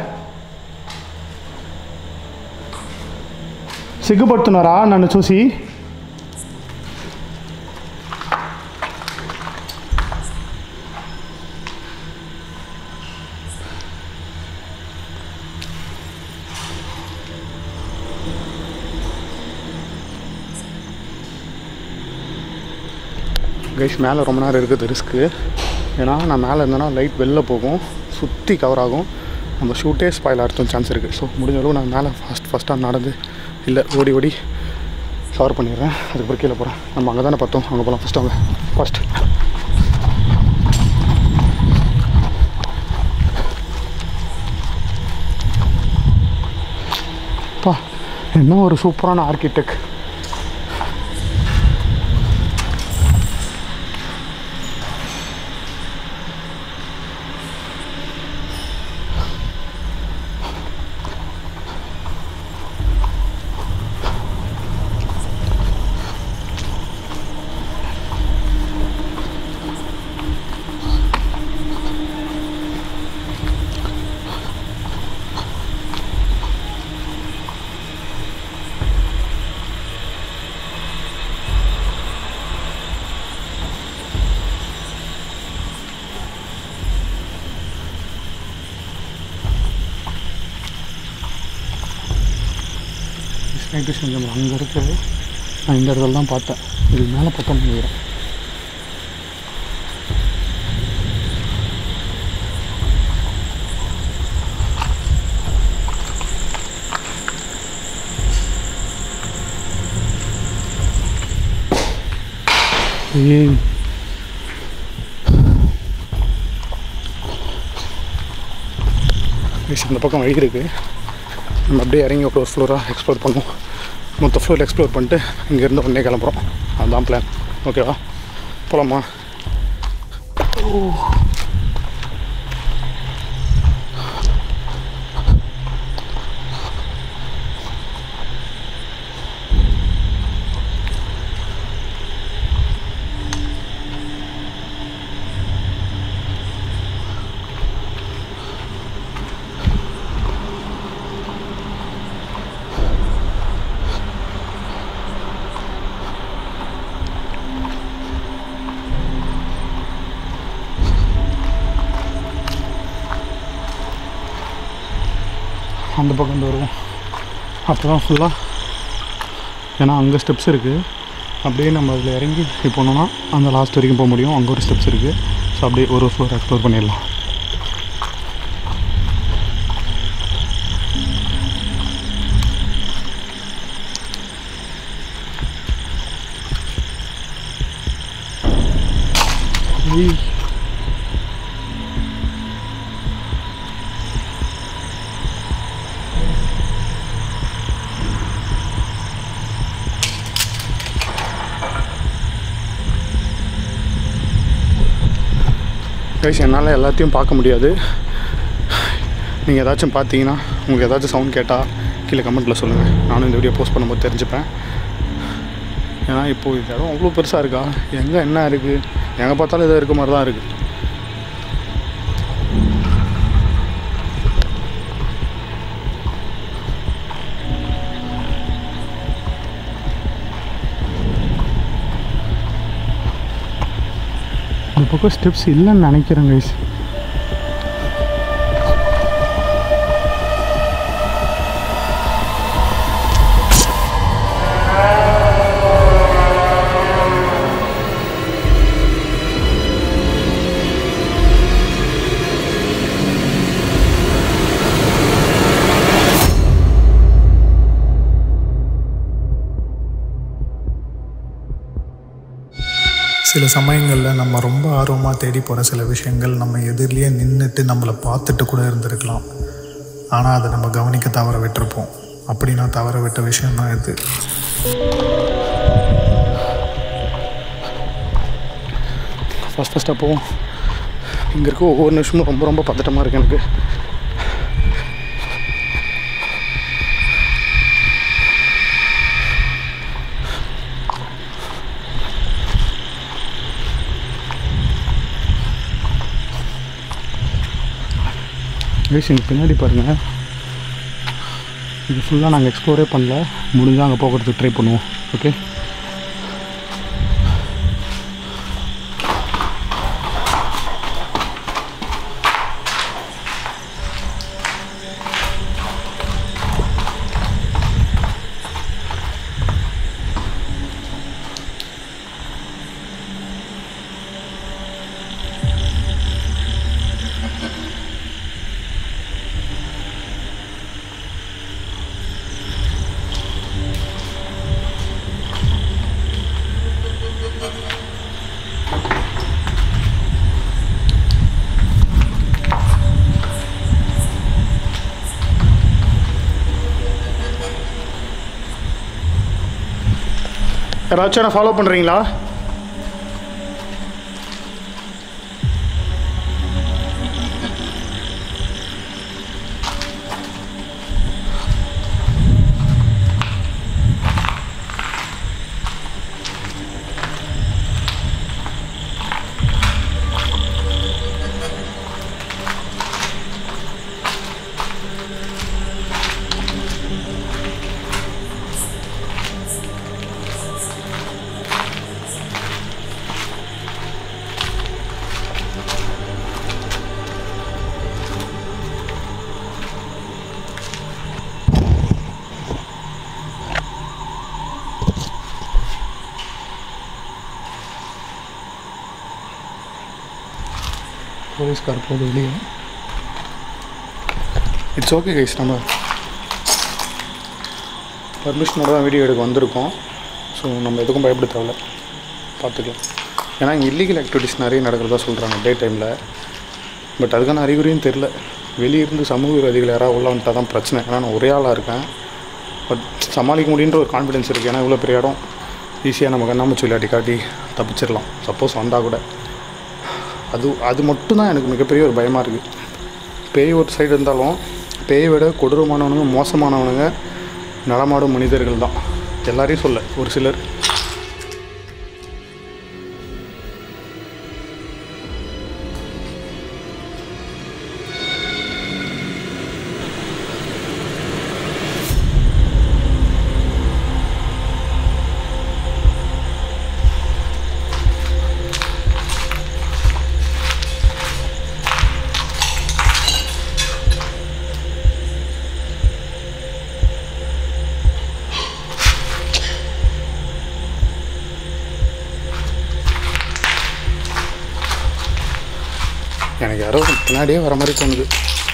సిగ్గుపడుతున్నారా నన్ను చూసి கைஸ் மேலே ரொம்ப நேரம் இருக்குது ரிஸ்க்கு ஏன்னா நான் மேலே இருந்தேன்னா லைட் வெளில போகும் சுற்றி கவர் ஆகும் நம்ம ஷூட்டே ஸ்பாயில் ஆகிறதும் சான்ஸ் இருக்குது ஸோ முடிஞ்ச அளவு நான் மேலே ஃபஸ்ட் ஃபஸ்ட்டாக நடந்து இல்லை ஓடி ஓடி கவர் பண்ணிடுறேன் அதுக்கப்புறம் கீழே போகிறேன் நம்ம அங்கே தானே பார்த்தோம் அங்கே போகலாம் ஃபஸ்ட்டு அவங்க ஃபஸ்ட் பா என்ன ஒரு சூப்பரான ஆர்கிடெக்ட்
நைட் விஷன் கேமரா அங்கே இருக்குது நான் இந்த இடத்துல தான் பார்த்தேன் இதுக்கு மேலே பார்த்தோம் நினைக்கிறேன் ஏய் Guys, இந்த பக்கம் வழி இருக்குது நம்ம அப்படியே இறங்கி ஒரு ஒரு ஃப்ளோராக எக்ஸ்ப்ளோர் பண்ணுவோம் மொத்த ஃப்ளோர் எக்ஸ்ப்ளோர் பண்ணிட்டு இங்கேருந்து உடனே கிளம்புறோம் அதுதான் பிளான் ஓகேவா போகலாமா ஓ அந்த பக்கம் வந்து வருவோம் அப்போ தான் ஃபுல்லாக ஏன்னா அங்கே ஸ்டெப்ஸ் இருக்குது அப்படியே நம்ம அதில் இறங்கி இப்போ போனோம்னா அந்த லாஸ்ட் வரைக்கும் போக முடியும் அங்கே ஒரு ஸ்டெப்ஸ் இருக்குது ஸோ அப்படியே ஒரு ஒரு ஃப்ளோர் எக்ஸ்ப்ளோர் பண்ணிடலாம் ஏய் கைஸ் என்னால் எல்லாத்தையும் பார்க்க முடியாது நீங்கள் ஏதாச்சும் பார்த்தீங்கன்னா உங்களுக்கு ஏதாச்சும் சவுண்ட் கேட்டால் கீழே கமெண்ட்டில் சொல்லுங்கள் நானும் இந்த வீடியோ போஸ்ட் பண்ணும்போது தெரிஞ்சுப்பேன் ஏன்னா இப்போது இந்த இடம் அவ்வளோ பெருசாக இருக்கா எங்கே என்ன இருக்குது எங்கே பார்த்தாலும் ஏதோ இருக்க மாதிரி தான் இருக்குது இந்த பக்கம் ஸ்டெப்ஸ் இல்லைன்னு நினைக்கிறேன் கைஸ்
சில சமயங்களில் நம்ம ரொம்ப ஆர்வமாக தேடி போகிற சில விஷயங்கள் நம்ம எதிரிலேயே நின்றுட்டு நம்மளை பார்த்துட்டு கூட இருந்திருக்கலாம் ஆனால் அதை நம்ம கவனிக்க தவற விட்டுருப்போம் அப்படி நான் தவற விட்ட விஷயம் தான் இது
ஃபஸ்ட் ஃபஸ்ட்டாக போவோம் இங்கே இருக்க ஒவ்வொரு நிமிஷமும் ரொம்ப ரொம்ப பதட்டமாக இருக்கு எனக்கு கைஸ் இங்கே பின்னாடி பாருங்கள் இது ஃபுல்லாக நாங்கள் எக்ஸ்ப்ளோரே பண்ணல முடிஞ்சால் அங்கே போகிறதுக்கு ட்ரை பண்ணுவோம் ஓகே யாராச்சும் என்ன ஃபாலோ பண்ணுறீங்களா போலீஸ்கார் போகுது வெளியே இட்ஸ் ஓகே கைஸ் நம்ம பர்மிஷனோட தான் வீடியோ எடுக்க வந்திருக்கோம் ஸோ நம்ம எதுக்கும் பயப்பட தேவையில்ல பார்த்துக்கலாம் ஏன்னா இங்கே இல்லீகல் ஆக்டிவிட்டிஸ் நிறைய நடக்கிறதா சொல்கிறாங்க டே டைமில் பட் அதுக்கான அறிகுறியும் தெரில வெளியிருந்து சமூக விரோதிகள் யாராவது உள்ள வந்துட்டால் தான் பிரச்சனை ஏன்னா நான் ஒரே ஆளாக இருக்கேன் பட் சமாளிக்க முடியுன்ற ஒரு கான்ஃபிடன்ஸ் இருக்குது ஏன்னா இவ்வளோ பெரிய இடம் ஈஸியாக நம்ம கண்ணாமூச்சி விளையாட்டி காட்டி தப்பிச்சிடலாம் சப்போஸ் வந்தால் கூட அது அது மட்டும்தான் எனக்கு மிகப்பெரிய ஒரு பயமாக இருக்குது பேய் ஒரு சைடு இருந்தாலும் பேயை விட கொடூரமானவனுங்க மோசமானவனுங்க நடமாடும் மனிதர்கள் தான் எல்லாரையும் சொல்ல ஒரு சிலர் எனக்கு யாரோ பின்னாடியே வர மாதிரி தோணுது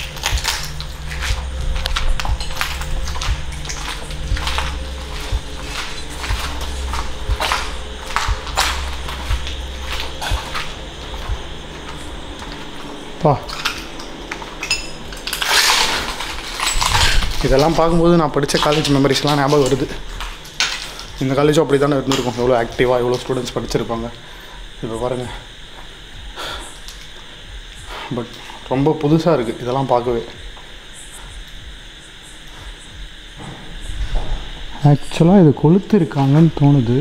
பா இதெல்லாம் பார்க்கும்போது நான் படித்த காலேஜ் மெமரிஸ்லாம் ஞாபகம் வருது இந்த காலேஜும் அப்படி தானே இருந்திருக்கும் எவ்வளோ ஆக்டிவாக எவ்வளோ ஸ்டூடெண்ட்ஸ் படிச்சிருப்பாங்க இப்போ பாருங்கள் பட் ரொம்ப புதுசாக இருக்குது இதெல்லாம் பார்க்கவே ஆக்சுவலாக இது கொளுத்து இருக்காங்கன்னு தோணுது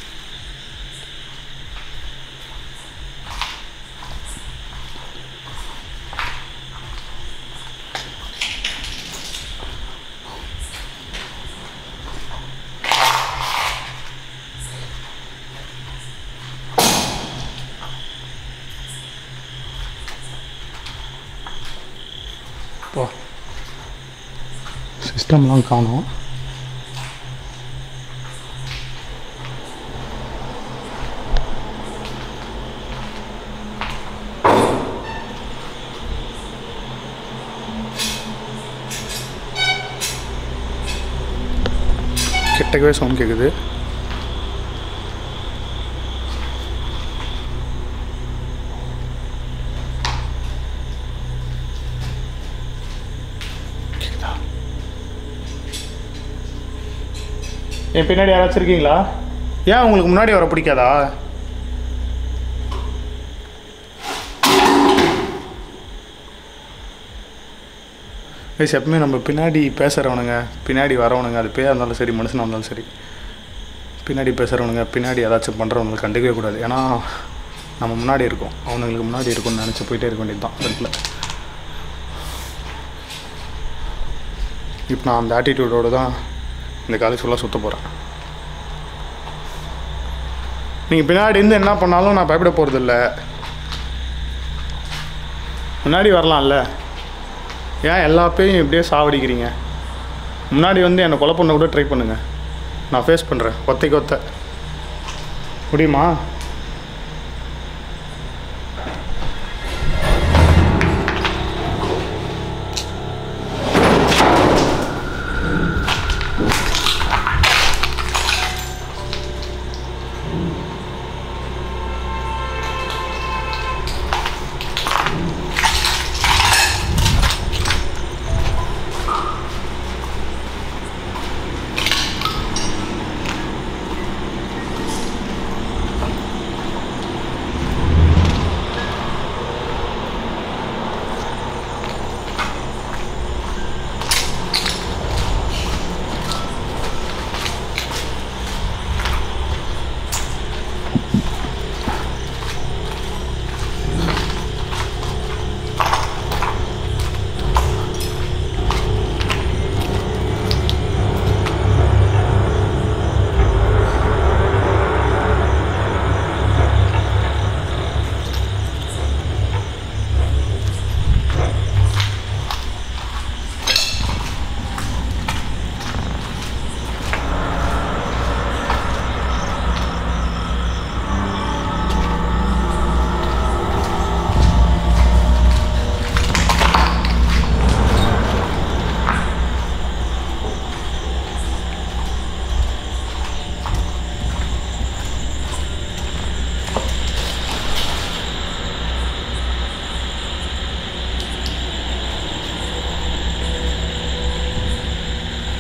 பா சிஸ்டம்லாம் காணோம் கிட்டக்கவே சவுண்ட் கேட்குது என் பின்னாடி யாராச்சும் இருக்கீங்களா ஏன் உங்களுக்கு முன்னாடி வர பிடிக்காதா கைஸ் எப்பவுமே நம்ம பின்னாடி பேசுகிறவனுங்க பின்னாடி வரவனுங்க அது பேயாக இருந்தாலும் சரி மனுஷனாக இருந்தாலும் சரி பின்னாடி பேசுகிறவனுங்க பின்னாடி ஏதாச்சும் பண்ணுறவனுங்க கண்டுக்கவே கூடாது ஏன்னா நம்ம முன்னாடி இருக்கோம் அவனுங்களுக்கு முன்னாடி இருக்கும்னு நினச்சி போயிட்டே இருக்க வேண்டியது தான் ஃப்ரண்ட்டில் இப்போ நான் அந்த ஆட்டிடியூடோடு தான் இந்த காலேஜ் ஃபுல்லாக சுற்ற போகிறேன் நீங்கள் பின்னாடி இருந்து என்ன பண்ணாலும் நான் பயப்பட போகிறதில்ல முன்னாடி வரலாம்ல ஏன் எல்லா பேயும் இப்படியே சாவடிக்கிறீங்க முன்னாடி வந்து என்னை கொலை பண்ண கூட ட்ரை பண்ணுங்கள் நான் ஃபேஸ் பண்ணுறேன் ஒத்தைக்கு ஒத்த முடியுமா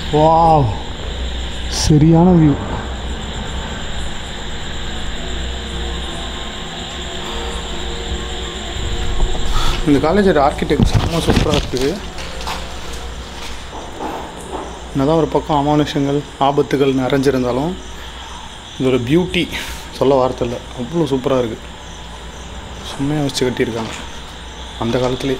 வாவ் சரியான வியூ இந்த காலேஜோட ஆர்கிடெக்ட் செம்ம சூப்பராக இருக்குது என்னதான் ஒரு பக்கம் அமானுஷங்கள் ஆபத்துகள் நிறைஞ்சிருந்தாலும் இதோட பியூட்டி சொல்ல வார்த்தை இல்லை அவ்வளோ சூப்பராக இருக்குது செம்மையாக வச்சு கட்டியிருக்காங்க அந்த காலத்துலேயே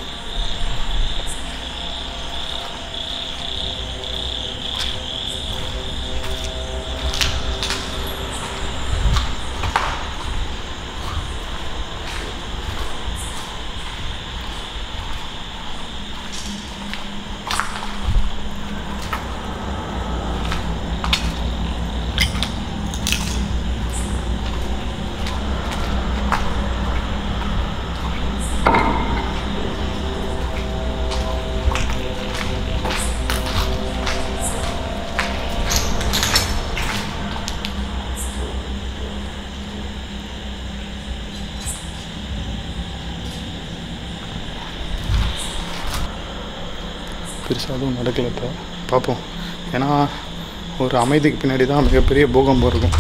பெருசாக எதுவும் நடக்கல இப்போ பார்ப்போம் ஏன்னா ஒரு அமைதிக்கு பின்னாடி தான் மிகப்பெரிய பூகம்பம் இருக்கும்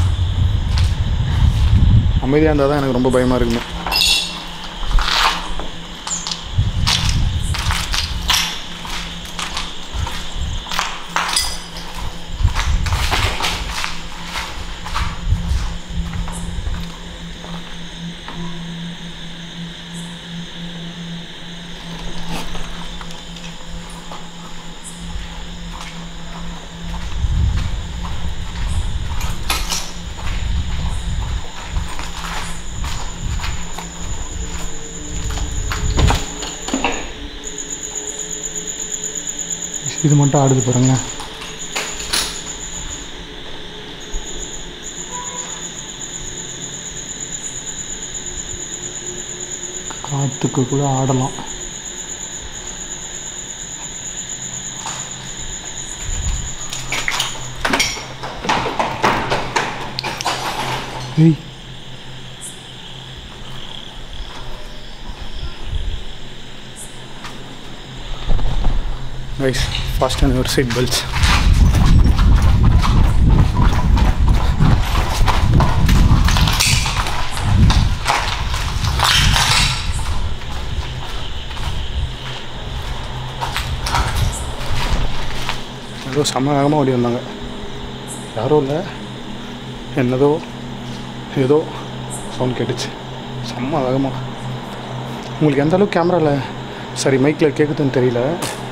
அமைதியாக இருந்தால் தான் எனக்கு ரொம்ப பயமாக இருக்குமே இது மட்டும் ஆடுது பாருங்க காற்றுக்கு கூட ஆடலாம் ஏய் Guys, fast on your seat belts. ஏதோ செம்ம வேகமாக ஓடி வந்தாங்க யாரும் இல்லை என்னதோ ஏதோ சவுண்ட் கேட்டுச்சு செம்ம வேகமாக உங்களுக்கு எந்த அளவுக்கு கேமராவில் சரி மைக்கில் கேட்குதுன்னு தெரியல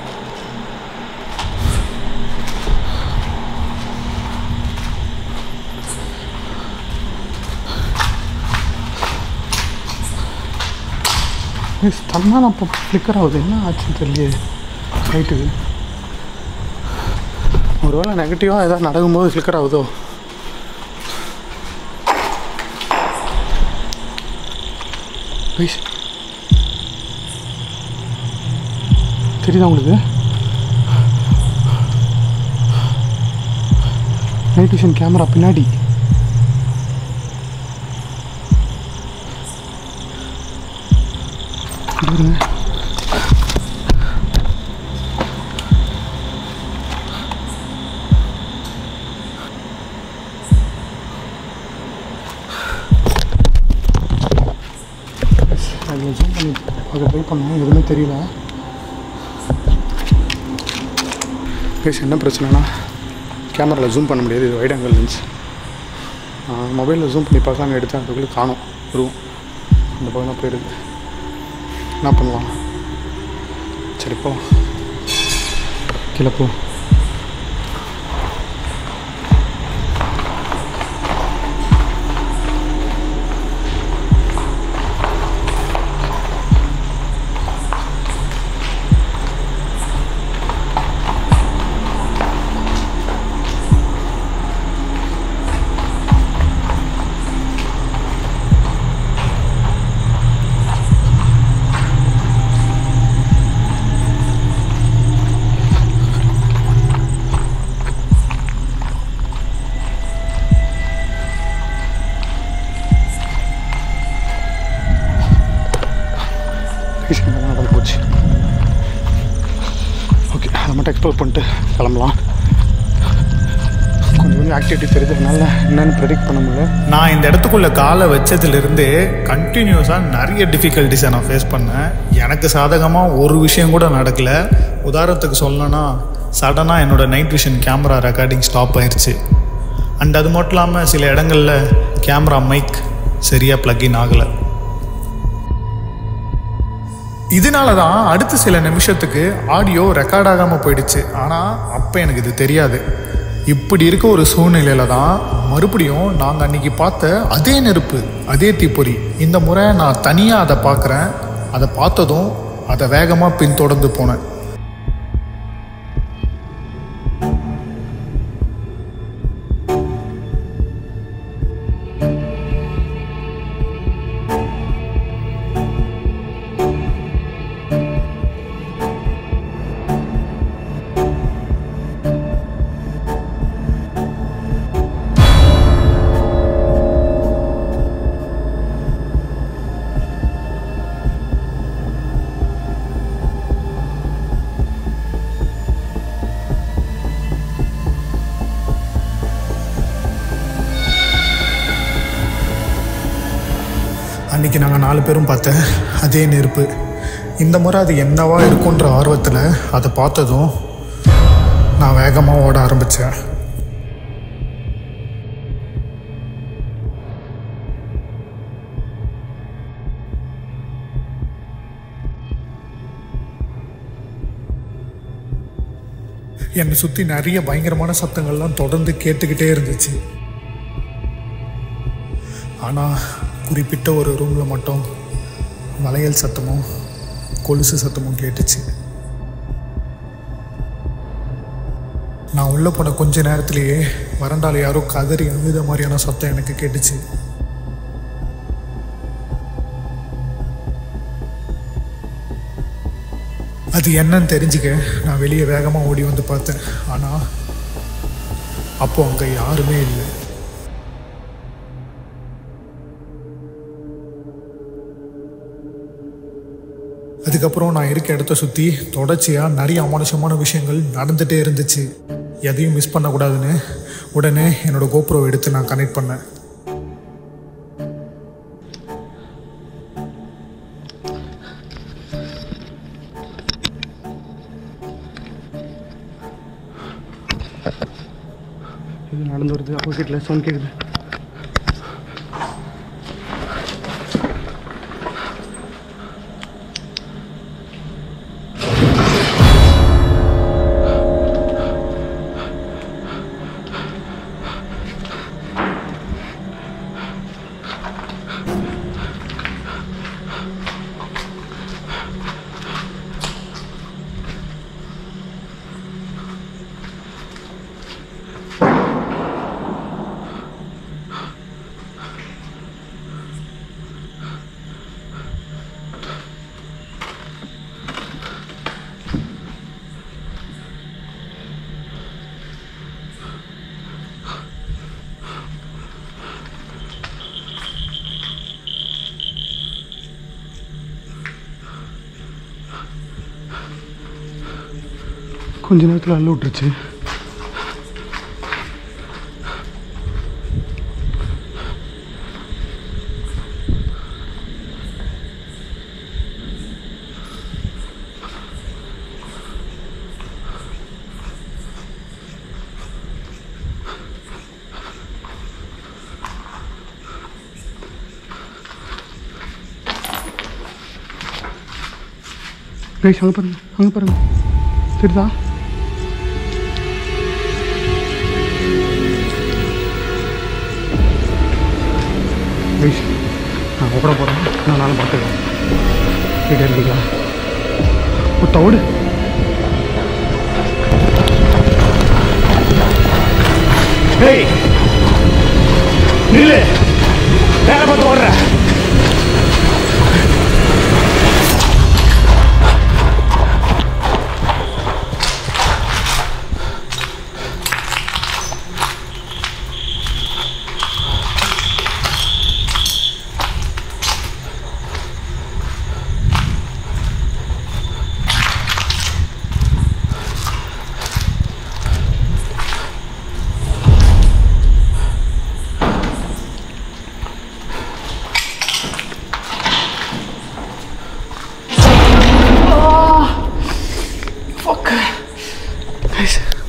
தன்னால் அப்போ ஃப்ளிக்கர் ஆகுது என்ன ஆச்சுன்னு தெரியலையே ரைட்டு ஒருவேளை நெகட்டிவாக ஏதாவது நடக்கும்போது ஃப்ளிக்கர் ஆகுதோ ப்ளீஸ் தெரியுதா உங்களுக்கு நைட் விஷன் கேமரா பின்னாடி பாருங்க அதில் ஜூம் பண்ணி பார்க்க ட்ரை பண்ணோம் எதுவுமே தெரியல பேச என்ன பிரச்சனைனா கேமராவில் ஜூம் பண்ண முடியாது இது வைட் ஆங்கிள் லென்ஸ் மொபைலில் ஜூம் பண்ணி பார்க்கலான்னு எடுத்தேன் அதுக்குள்ளே காணும் ரூம் அந்த பக்கம் தான் போயிருக்கு என்ன பண்ணலாம் சரி போ கீழே போ விஷயம் நடந்து போச்சு ஓகே அதை மட்டும் எக்ஸ்ப்ளோர் பண்ணிட்டு கிளம்பலாம் தெரியுது ஆக்டிவிட்டி தெரியுது அதனால என்னன்னு ப்ரெடிக்ட் பண்ண முடியல
நான் இந்த இடத்துக்குள்ள காலை வச்சதுலேருந்து கண்டினியூஸாக நிறைய டிஃபிகல்ட்டிஸை நான் ஃபேஸ் பண்ணேன் எனக்கு சாதகமாக ஒரு விஷயம் கூட நடக்கல உதாரணத்துக்கு சொல்லணும்னா சடனாக என்னோட night vision camera recording stop ஆயிடுச்சு அண்ட் அது மட்டும் இல்லாமல் சில இடங்களில் கேமரா மைக் சரியாக ப்ளக்இன் ஆகலை இதனால தான் அடுத்த சில நிமிஷத்துக்கு ஆடியோ ரெக்கார்ட் ஆகாமல் போயிடுச்சு ஆனால் அப்போ எனக்கு இது தெரியாது இப்படி இருக்க ஒரு சூழ்நிலையில தான் மறுபடியும் நாங்கள் அன்னைக்கு பார்த்த அதே நெருப்பு அதே தீப்பொறி இந்த முறை நான் தனியாக அதை பார்க்குறேன் அதை பார்த்ததும் அதை வேகமாக பின்தொடர்ந்து போனேன் அன்னைக்கு நாங்கள் நாலு பேரும் பார்த்த அதே நெருப்பு இந்த முறை அது என்னவா இருக்குன்ற ஆர்வத்தில் அதை பார்த்ததும் நான் வேகமாக ஓட ஆரம்பித்தேன் என்னை சுற்றி நிறைய பயங்கரமான சத்தங்கள்லாம் தொடர்ந்து கேட்டுக்கிட்டே இருந்துச்சு ஆனால் குறிப்பிட்ட ஒரு ரூமில் மட்டும் வளையல் சத்தமும் கொலுசு சத்தமும் கேட்டுச்சு நான் உள்ளே போன கொஞ்ச நேரத்திலேயே வறண்டால யாரோ கதறி அழுத மாதிரியான சத்தம் எனக்கு கேட்டுச்சு அது என்னன்னு தெரிஞ்சுக்க நான் வெளியே வேகமாக ஓடி வந்து பார்த்தேன் ஆனால் அப்போ அங்கே யாருமே இல்லை அதுக்கப்புறம் நான் இருக்க இடத்த சுற்றி தொடர்ச்சியாக நிறைய அமானுஷமான விஷயங்கள் நடந்துகிட்டே இருந்துச்சு எதையும் மிஸ் பண்ணக்கூடாதுன்னு உடனே என்னோட கோப்ரோ எடுத்து நான் கனெக்ட் பண்ணேன்
இது நடந்து வருது அப்போசிட்டில் சவுண்ட் கேட்குது கொஞ்ச நேரத்தில் அள்ள விட்டுருச்சு கைஸ் அங்கே பாருங்க அங்கே பாருங்க தெரியுதா கைஸ் நான் ஓட போகிறேன் நான் நானும் பார்த்துக்கலாம் வீட்டு இருக்கீங்களா ஒரு தவிடு ஏய் நில்லு வேலை பார்த்து ஓடுற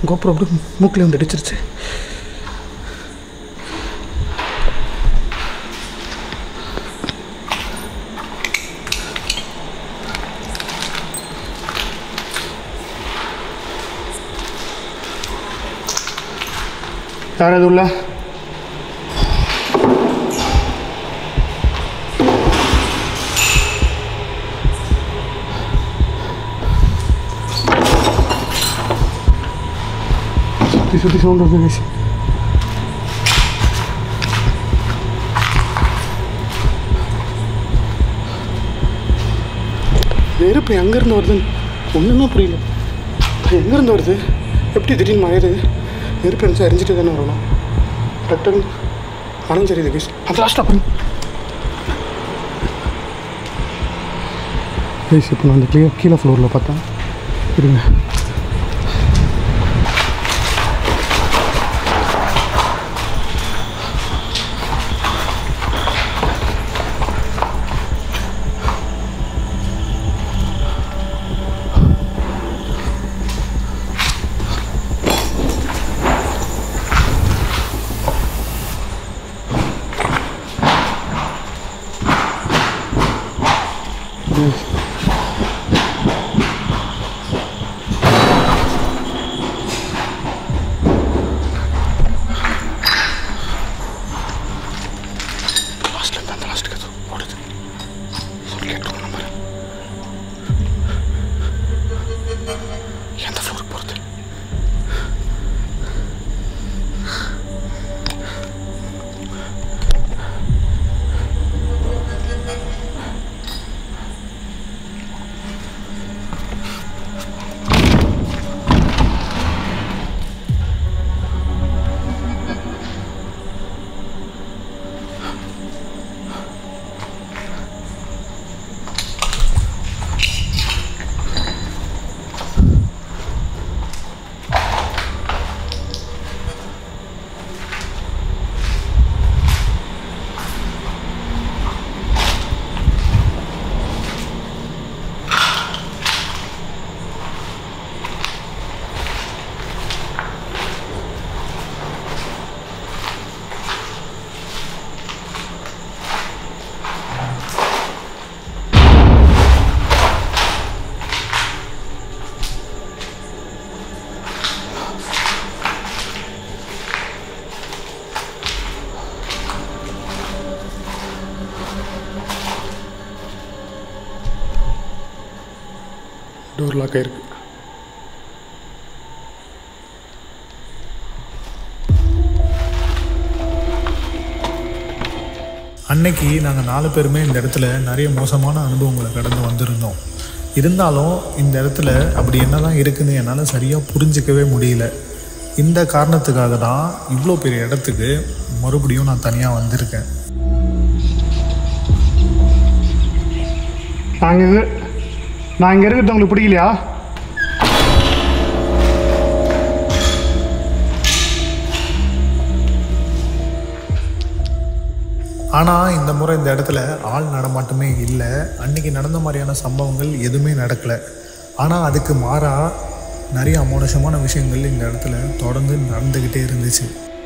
கோபுரம் அப்படியே மூக்கில் வந்து அடிச்சிருச்சு யார் அது உள்ள சுற்றி சுற்றி சவுண்ட் வருது guys. நெருப்பு எங்கேருந்து வருதுன்னு ஒன்றுமே புரியல எங்கேருந்து வருது எப்படி திடீர்னு மறையுது நெருப்பு இருந்துச்சு எரிஞ்சிட்டு தானே வரணும் டக்குன்னு அணைஞ்சரியுது கைஸ் அந்த லாஸ்ட் அப்புறம் கைஸ் இப்போ நான் அந்த கீழே கீழே ஃப்ளோரில் பார்த்தேன் இருங்க லாஸ்ட்ல இருந்து அந்த லாஸ்ட்டுக்கு அது ஓடுது சொல்லி கேட்டுருக்கோம் நம்பர் எந்த ஃப்ளோருக்கு போகிறது டோர் லாக் ஆயிருக்கு
அன்னைக்கு நாங்கள் நாலு பேருமே இந்த இடத்துல நிறைய மோசமான அனுபவங்களை கடந்து வந்திருந்தோம் இருந்தாலும் இந்த இடத்துல அப்படி என்னதான் இருக்குன்னு என்னால் சரியாக புரிஞ்சிக்கவே முடியல இந்த காரணத்துக்காக தான் இவ்வளோ பெரிய இடத்துக்கு மறுபடியும் நான் தனியாக வந்திருக்கேன்
நாங்கள் இது நான் இங்கே இருக்கிறது உங்களுக்கு பிடிக்கலையா
ஆனால் இந்த முறை இந்த இடத்துல ஆள் நடமாட்டமே இல்லை அன்னைக்கு நடந்த மாதிரியான சம்பவங்கள் எதுவுமே நடக்கலை ஆனால் அதுக்கு மாறா நிறைய அமானுஷமான விஷயங்கள் இந்த இடத்துல தொடர்ந்து நடந்துக்கிட்டே இருந்துச்சு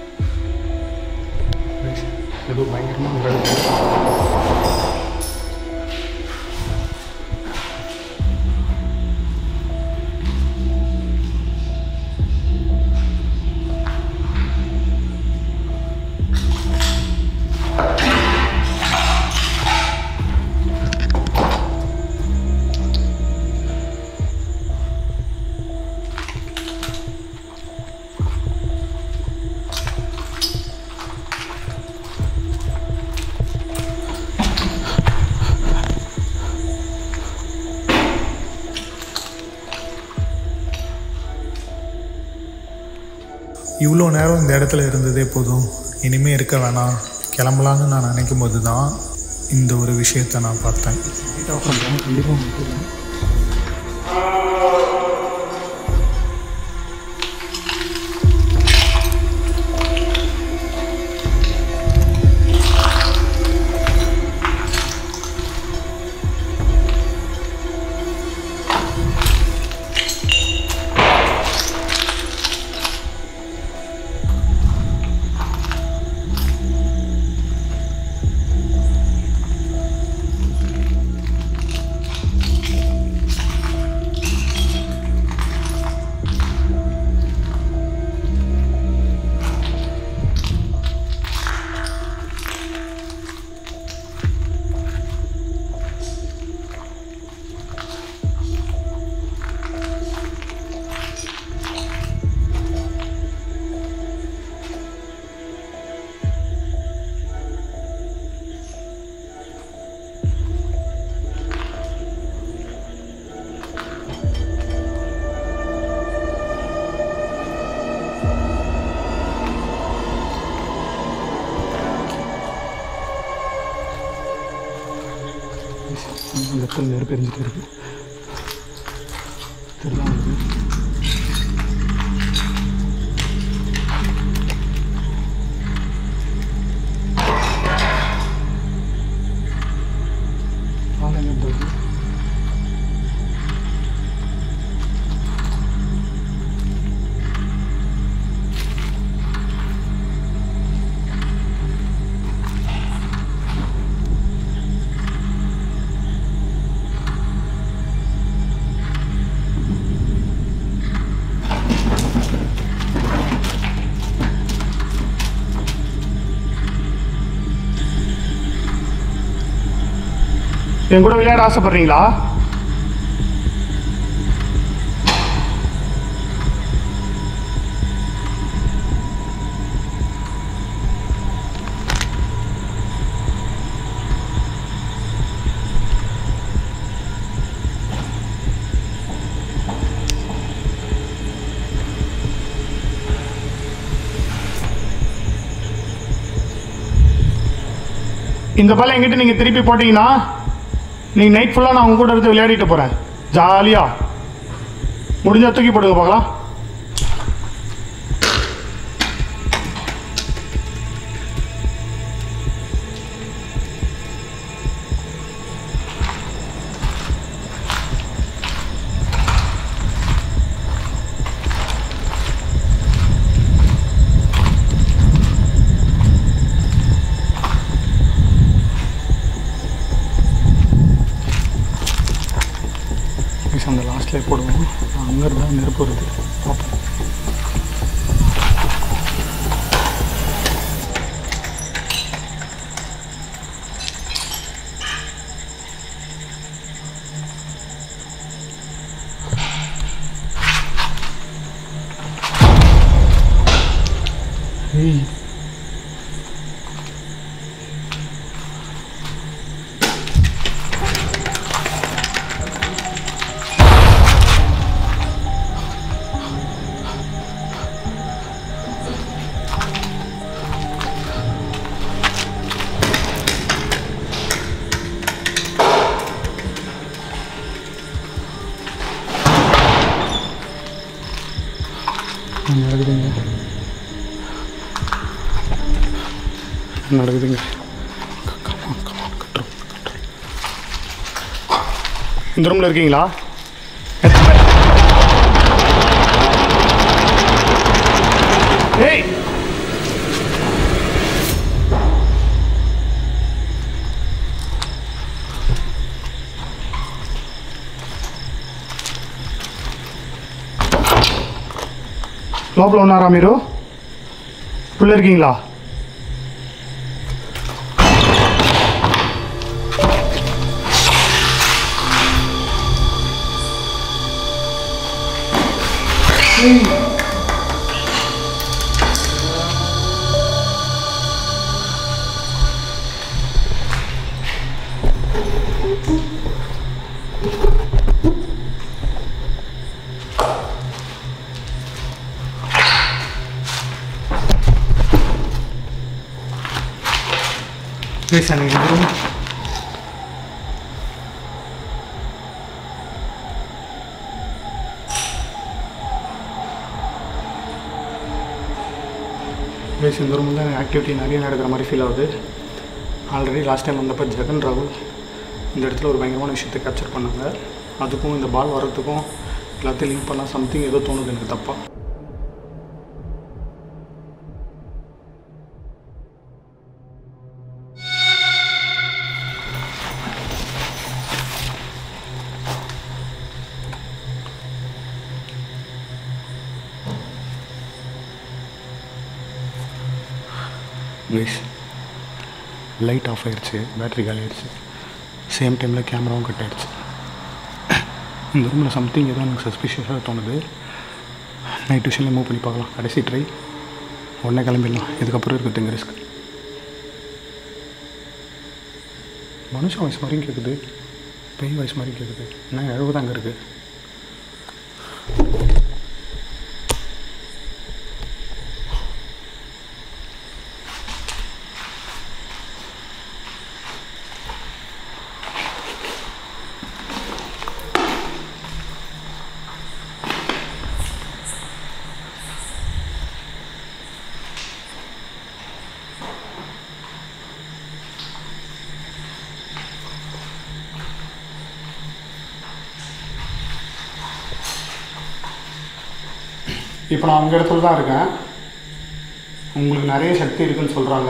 ஏதோ பயங்கரமாக நடக்குது
இவ்வளோ நேரம் இந்த இடத்துல இருந்ததே போதும் இனிமே இருக்க வேணாம் கிளம்பலான்னு நான் நினைக்கும் போது தான் இந்த ஒரு விஷயத்தை நான் பார்த்தேன்
கொஞ்சம் நெருப்பு எரிஞ்சிட்டு இருக்கு தெரியுதா உங்களுக்கு? ஆள் எங்க இருந்து வருது? என் கூட விளையாட ஆசைப்படுறீங்களா இந்த பால் எங்கிட்ட நீங்கள் திருப்பி போட்டீங்கன்னா நீங்கள் நைட் ஃபுல்லாக நான் உங்க கூட இருந்து விளையாடிட்டு போகிறேன் ஜாலியாக முடிஞ்சா தூக்கி போடுங்க பார்க்கலாம் ப்ளீஸ் அந்த லாஸ்ட்லேயே போடுவோம் அங்கே இருந்தால் நெருப்பு வருது பார்ப்போம் ஏய் என்ன நடக்குதுங்க என்ன நடக்குதுங்க Come on, come on, control, control. இந்த ரூமில் இருக்கீங்களா ஏய் లోపల ఉన్నారా మీరు ఉள்ள இருக்கீங்களா பேசாங்க இந்த room. பேஸ் இந்த ரூமில் தான் ஆக்டிவிட்டி நிறைய நடக்கிற மாதிரி ஃபீல் ஆகுது ஆல்ரெடி லாஸ்ட் டைம் வந்தப்போ ஜெகன் ராகுல் இந்த இடத்துல ஒரு பயங்கரமான விஷயத்தை கேப்சர் பண்ணாங்க அதுக்கும் இந்த பால் வர்றதுக்கும் எல்லாத்தையும் லிங்க் பண்ணால் சம்திங் ஏதோ தோணுது எனக்கு தப்பாக கைஸ் லைட் ஆஃப் ஆயிடுச்சு பேட்டரி காலி ஆயிடுச்சு சேம் டைமில் கேமராவும் கட் ஆயிடுச்சு இந்த ரூமில் சம்திங் ஏதோ எனக்கு சஸ்பிஷியஸாக தோணுது நைட் விஷயம் மூவ் பண்ணி பார்க்கலாம் கடைசி ட்ரை உடனே கிளம்பிடலாம் இதுக்கப்புறம் இருக்குதுங்க ரிஸ்க் மனுஷன் வாய்ஸ் மாதிரியும் கேட்குது பேய் வாய்ஸ் மாதிரி கேட்குது என்ன எழுபது அங்கே இருக்குது இப்போ நான் அவங்க இடத்துல தான் இருக்கேன் உங்களுக்கு நிறைய சக்தி இருக்குன்னு சொல்கிறாங்க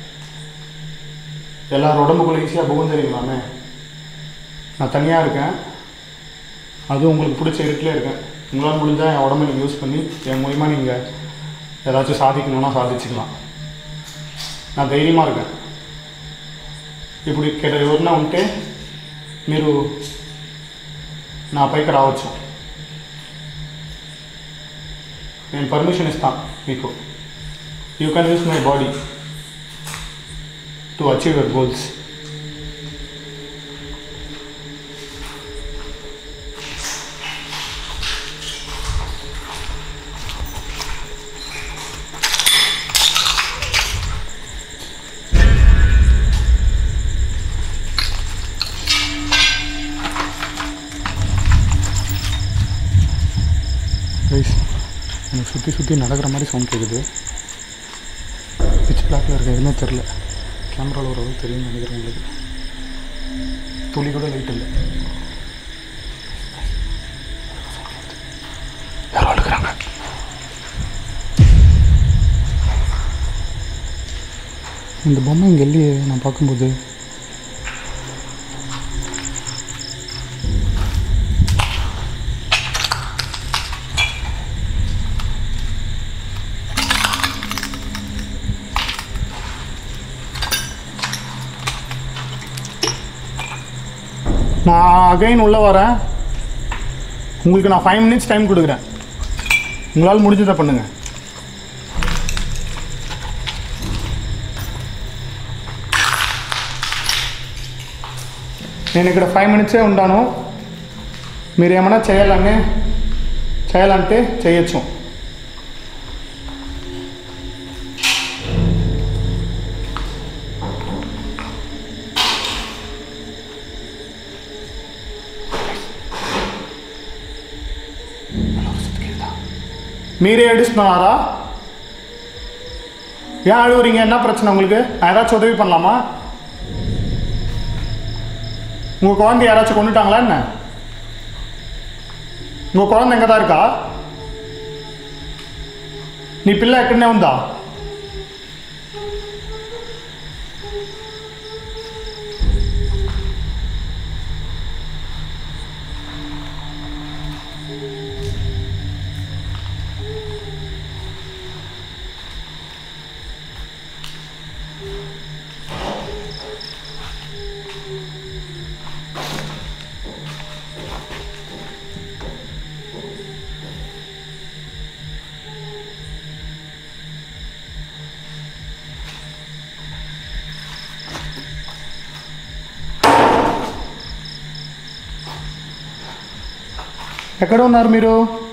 எல்லார் உடம்புக்குள்ள ஈஸியாக புகுந்துறீங்களாமே நான் தனியாக இருக்கேன் அதுவும் உங்களுக்கு பிடிச்ச இருட்டிலே இருக்கேன் உங்களால் முடிஞ்சால் என் உடம்பை நீங்கள் யூஸ் பண்ணி என் மூலிமா நீங்கள் ஏதாச்சும் சாதிக்கணும்னா సాధించుக்கலாம் నా ధైర్యమా இருக்கேன் ఇప్పుడు ఇక్కడ ఎవరన్నా ఉంటే మీరు నా పైకి రావచ్చు నేను పర్మిషన్ ఇస్తాను మీకు you can use my body to achieve your goals ரைஸ் எனக்கு சுற்றி சுற்றி நடக்கிற மாதிரி சவுண்ட் கேட்குது பிச் பிளாக்ல இருக்க எதுவுமே தெரில கேமராவில் ஓரளவு தெரியும்னு நினைக்கிறேன் உங்களுக்கு துளி கூட லைட் இல்லை யாரோ அழுகிறாங்க இந்த பொம்மை இங்கே இல்லையே நான் பார்க்கும்போது நான் அகைன் உள்ளே வரேன் உங்களுக்கு நான் ஃபைவ் மினிட்ஸ் டைம் கொடுக்குறேன் உங்களால் முடிஞ்சதை பண்ணுங்கள் నేను ఇక్కడ ఫైవ్ మినిట్సే ఉంటాను మీరు ఏమైనా చేయాలని చేయాలంటే చేయొచ్చు మీరే ఏడుస్తున్నారా ஏன் அழுவுறீங்க என்ன பிரச்சனை உங்களுக்கு நான் ஏதாச்சும் உதவி பண்ணலாமா உங்கள் குழந்தை யாராச்சும் கொண்டுட்டாங்களா என்ன உங்கள் குழந்தை எங்கே தான் இருக்கா నీ పిల్ల ఎక్కడనే ఉందా ఎక్కడ ఉన్నారు మీరు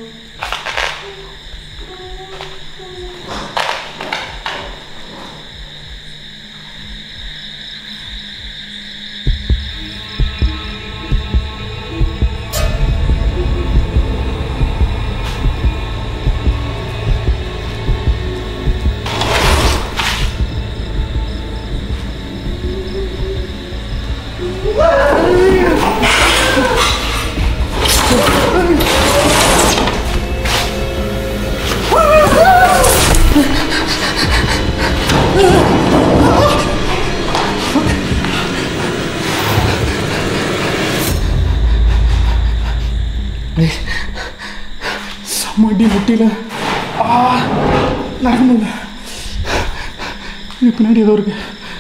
செம்மடி முட்டியில் ஆ நடக்க முடியல இது பின்னாடி ஏதோ இருக்கு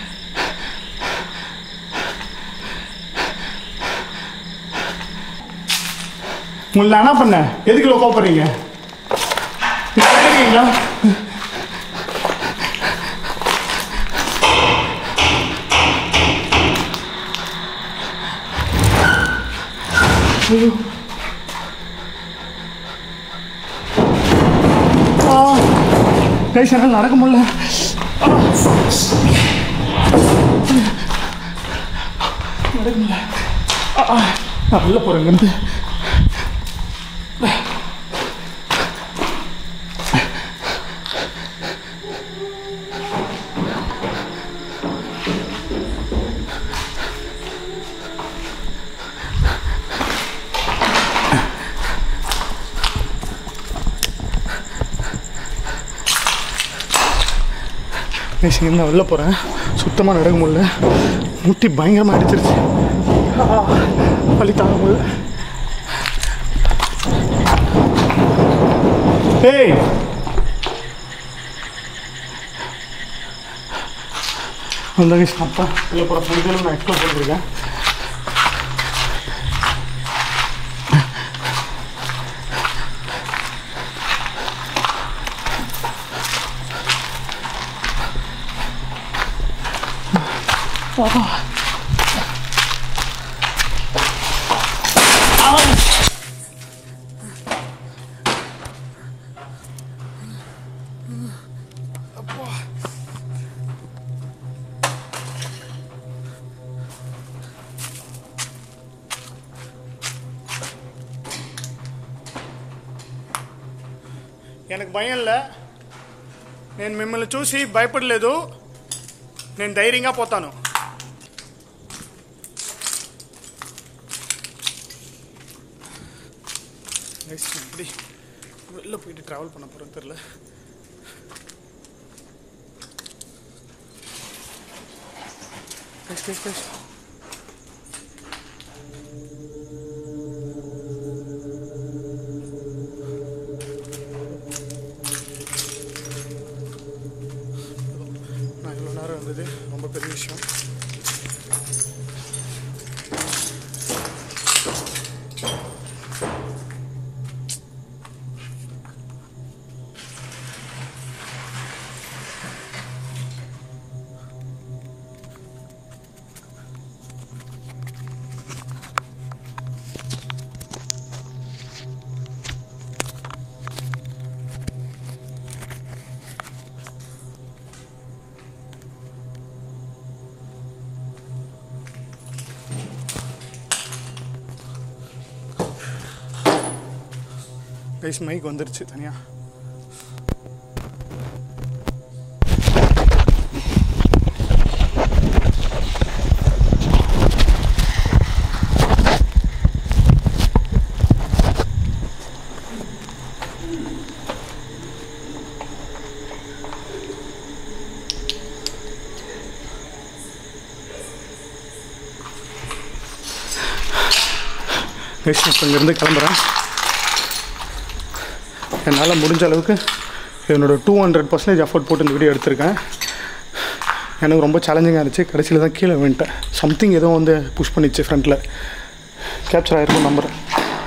உங்களை நான் என்ன பண்ணேன் எதுக்கு இவ்வளோ கோப்படுறீங்க இருக்கீங்களா ஐயோ ஆ கைஸ் என்னால் நடக்க முடியல ஆ. நடக்க முடியல ஆ, ஆ. நான் வெளில போகிறேன் இங்கேருந்து கைஸ் இங்கே நான் வெளில போகிறேன் சுத்தமாக நடக்க முடியல முட்டி பயங்கரமாக அடிச்சிருச்சு ஆ, வலி தாங்க முடியல ஏய் அந்த கைஸ் அப்பா வெளில போகிற ஃப்ரெண்ட்ஸில் நான் எக்ஸ்ப்ளோர் பண்ணியிருக்கேன் எனக்கு భయం లే నేను మిమ్మల్ని చూసి భయపడలేదు నేను ధైర్యంగా పోతాను Guys, நான் எப்படி வெளில போயிட்டு ட்ராவல் பண்ண போகிறேன்னு தெரில Guys, guys, guys. நான் இவ்வளோ நேரம் இருந்தது ரொம்ப பெரிய விஷயம் கைஸ் மைக் வந்துருச்சு தனியாக கைஸ் இப்போ இங்கேருந்து கிளம்புறேன் என்னால் முடிஞ்ச அளவுக்கு என்னோடய டூ ஹண்ட்ரட் பர்சன்டேஜ் எஃபோர்ட் போட்டு இந்த வீடியோ எடுத்திருக்கேன் எனக்கு ரொம்ப சேலஞ்சிங்காக இருந்துச்சு கடைசியில் தான் கீழே வந்துட்டேன் சம்திங் ஏதோ வந்து புஷ் பண்ணிச்சு ஃப்ரண்ட்டில் கேப்சர் ஆகிருக்கும் நம்புகிறேன்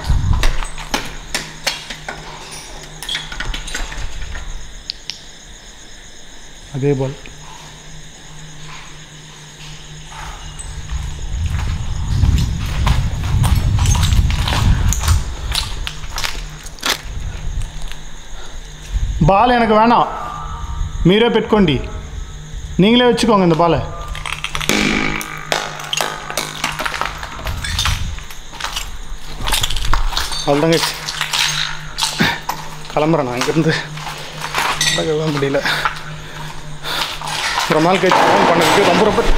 அதே பால் బాల్ వెనక వేణా మీరే పెట్టుకోండి నీங்களே வச்சுக்கோங்க இந்த பாலை அவ்வளோதாங்க கிளம்புறேன் நான் இங்கேருந்து நடக்கவே முடியல ரொம்ப நாள் கழிச்சு ஃபோன் பண்ணதுக்கு ரொம்ப ரொம்ப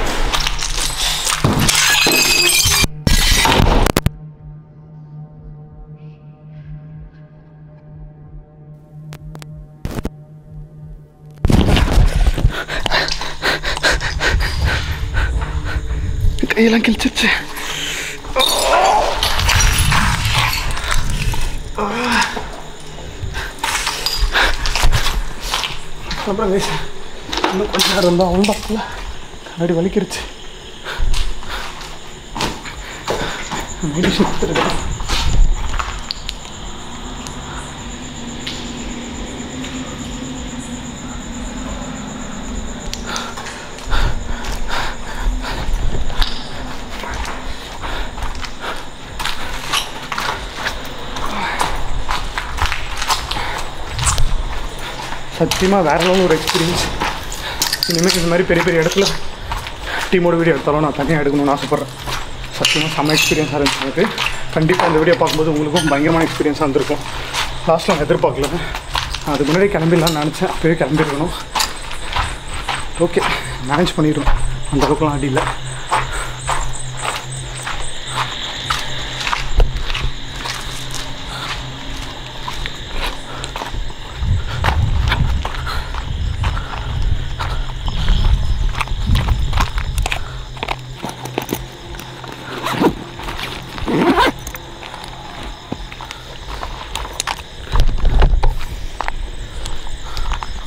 கையெல்லாம் கிழிச்சிருச்சு அப்புறம் guys, இன்னும் கொஞ்ச நேரம் இருந்தால் அவ்வளோதான் கண்ணாடி வலிக்கிருச்சு மெடிஷன் எடுத்துருக்கேன் சத்தியமாக வேற லெவல் ஒரு எக்ஸ்பீரியன்ஸ் இனிமேல் இந்த மாதிரி பெரிய பெரிய இடத்துல டீமோட வீடியோ எடுத்தாலும் நான் தனியாக எடுக்கணும்னு ஆசைப்பட்றேன் சத்தியமாக செம்ம எக்ஸ்பீரியன்ஸாக இருந்துச்சு எனக்கு கண்டிப்பாக இந்த வீடியோ பார்க்கும்போது உங்களுக்கும் பயங்கரமான எக்ஸ்பீரியன்ஸாக இருந்திருக்கும் லாஸ்ட்டில் நான் எதிர்பார்க்கல நான் அதுக்கு முன்னாடி கிளம்பிடலாம்னு நினச்சேன் அப்போயே கிளம்பிருக்கணும் ஓகே மேனேஜ் பண்ணிடுவோம் அந்த அளவுக்குலாம் அடி இல்லை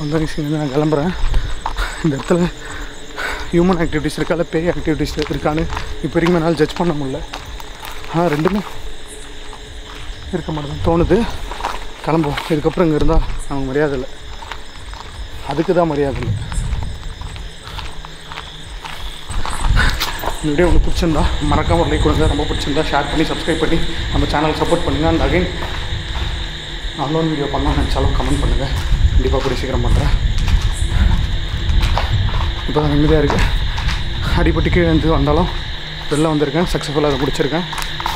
அந்த விஷயம் நான் கிளம்புறேன் இந்த இடத்துல ஹியூமன் ஆக்டிவிட்டிஸ் இருக்கா இல்லை பேய் ஆக்டிவிட்டிஸ் இருக்கான்னு இப்போ வரைக்கும் என்னால் ஜட்ஜ் பண்ண முடியல ஆனால் ரெண்டுமே இருக்க மாட்டேங்குது தோணுது கிளம்புவோம் இதுக்கப்புறம் இங்கே இருந்தால் நமக்கு மரியாதை இல்லை அதுக்கு தான் மரியாதை இல்லை இந்த வீடியோ உங்களுக்கு பிடிச்சிருந்தா மறக்காம ஒரு லைக் கொடுங்க ரொம்ப பிடிச்சிருந்தா ஷேர் பண்ணி சப்ஸ்கிரைப் பண்ணி நம்ம சேனல் சப்போர்ட் பண்ணுங்கள் அண்ட் அகைன் அலோன் வீடியோ பண்ணலாம் நினச்சாலும் கமெண்ட் பண்ணுங்கள் கண்டிப்பாக கூடிய சீக்கிரம் பண்ணுறேன் இப்போ தான் நிம்மதியாக இருக்குது அடிபட்டு கீழே இருந்து வந்தாலும் வெளில வந்திருக்கேன் சக்ஸஸ்ஃபுல்லாக அதை முடிச்சிருக்கேன்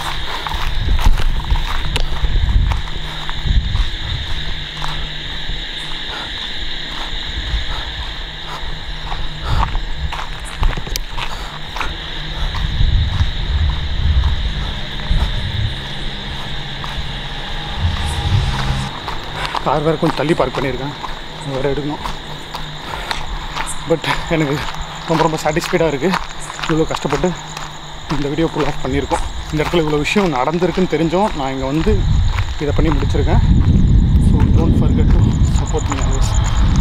கார் வேறு கொஞ்சம் தள்ளி பார்க் பண்ணியிருக்கேன் அது வேறு எடுக்கணும் பட் எனக்கு ரொம்ப ரொம்ப சாட்டிஸ்ஃபைடாக இருக்குது இவ்வளோ கஷ்டப்பட்டு இந்த வீடியோ ஃபுல் ஆஃப் பண்ணியிருக்கோம் இந்த இடத்துல இவ்வளோ விஷயம் நடந்திருக்குன்னு தெரிஞ்சோம் நான் இங்கே வந்து இதை பண்ணி முடிச்சிருக்கேன் so don't forget to support me always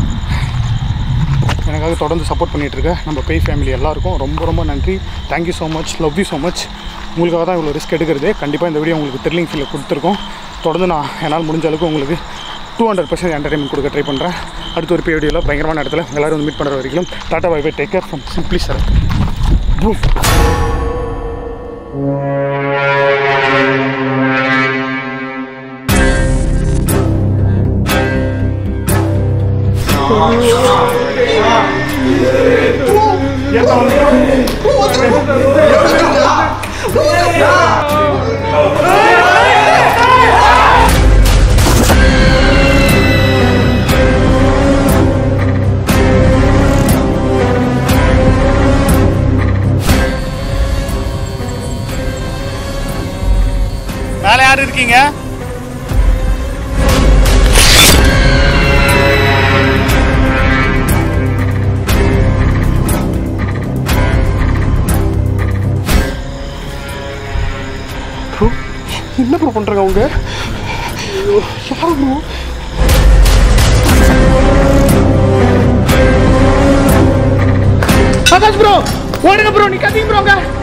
எனக்காக தொடர்ந்து சப்போர்ட் பண்ணிகிட்டு இருக்க நம்ம பேய் ஃபேமிலி எல்லாருக்கும் ரொம்ப ரொம்ப நன்றி thank you so much love you so much உங்களுக்காக தான் இவ்வளோ ரிஸ்க் எடுக்கிறதே கண்டிப்பாக இந்த வீடியோ உங்களுக்கு த்ரில்லிங் ஃபீலில் கொடுத்துருக்கோம் தொடர்ந்து நான் என்னால் முடிஞ்ச அளவுக்கு உங்களுக்கு டூ ஹண்ட்ரட் பர்சன்ட் என்டர்டைன்மெண்ட் கொடுக்க ட்ரை பண்ணுறேன் அடுத்த ஒரு வீடியோவில் பயங்கரமான இடத்துல எல்லாரும் வந்து மீட் பண்ணுற வரைக்கும் tata bye bye take care from simply sir மேலே யார் இருக்கீங்க Bro, என்ன ப்ரோ பண்ணுறாங்க அவங்க ஐயோ, யார் ப்ரோ ஆகாஷ் ப்ரோ ஓடுங்க ப்ரோ நீ கத்திங்க ப்ரோங்க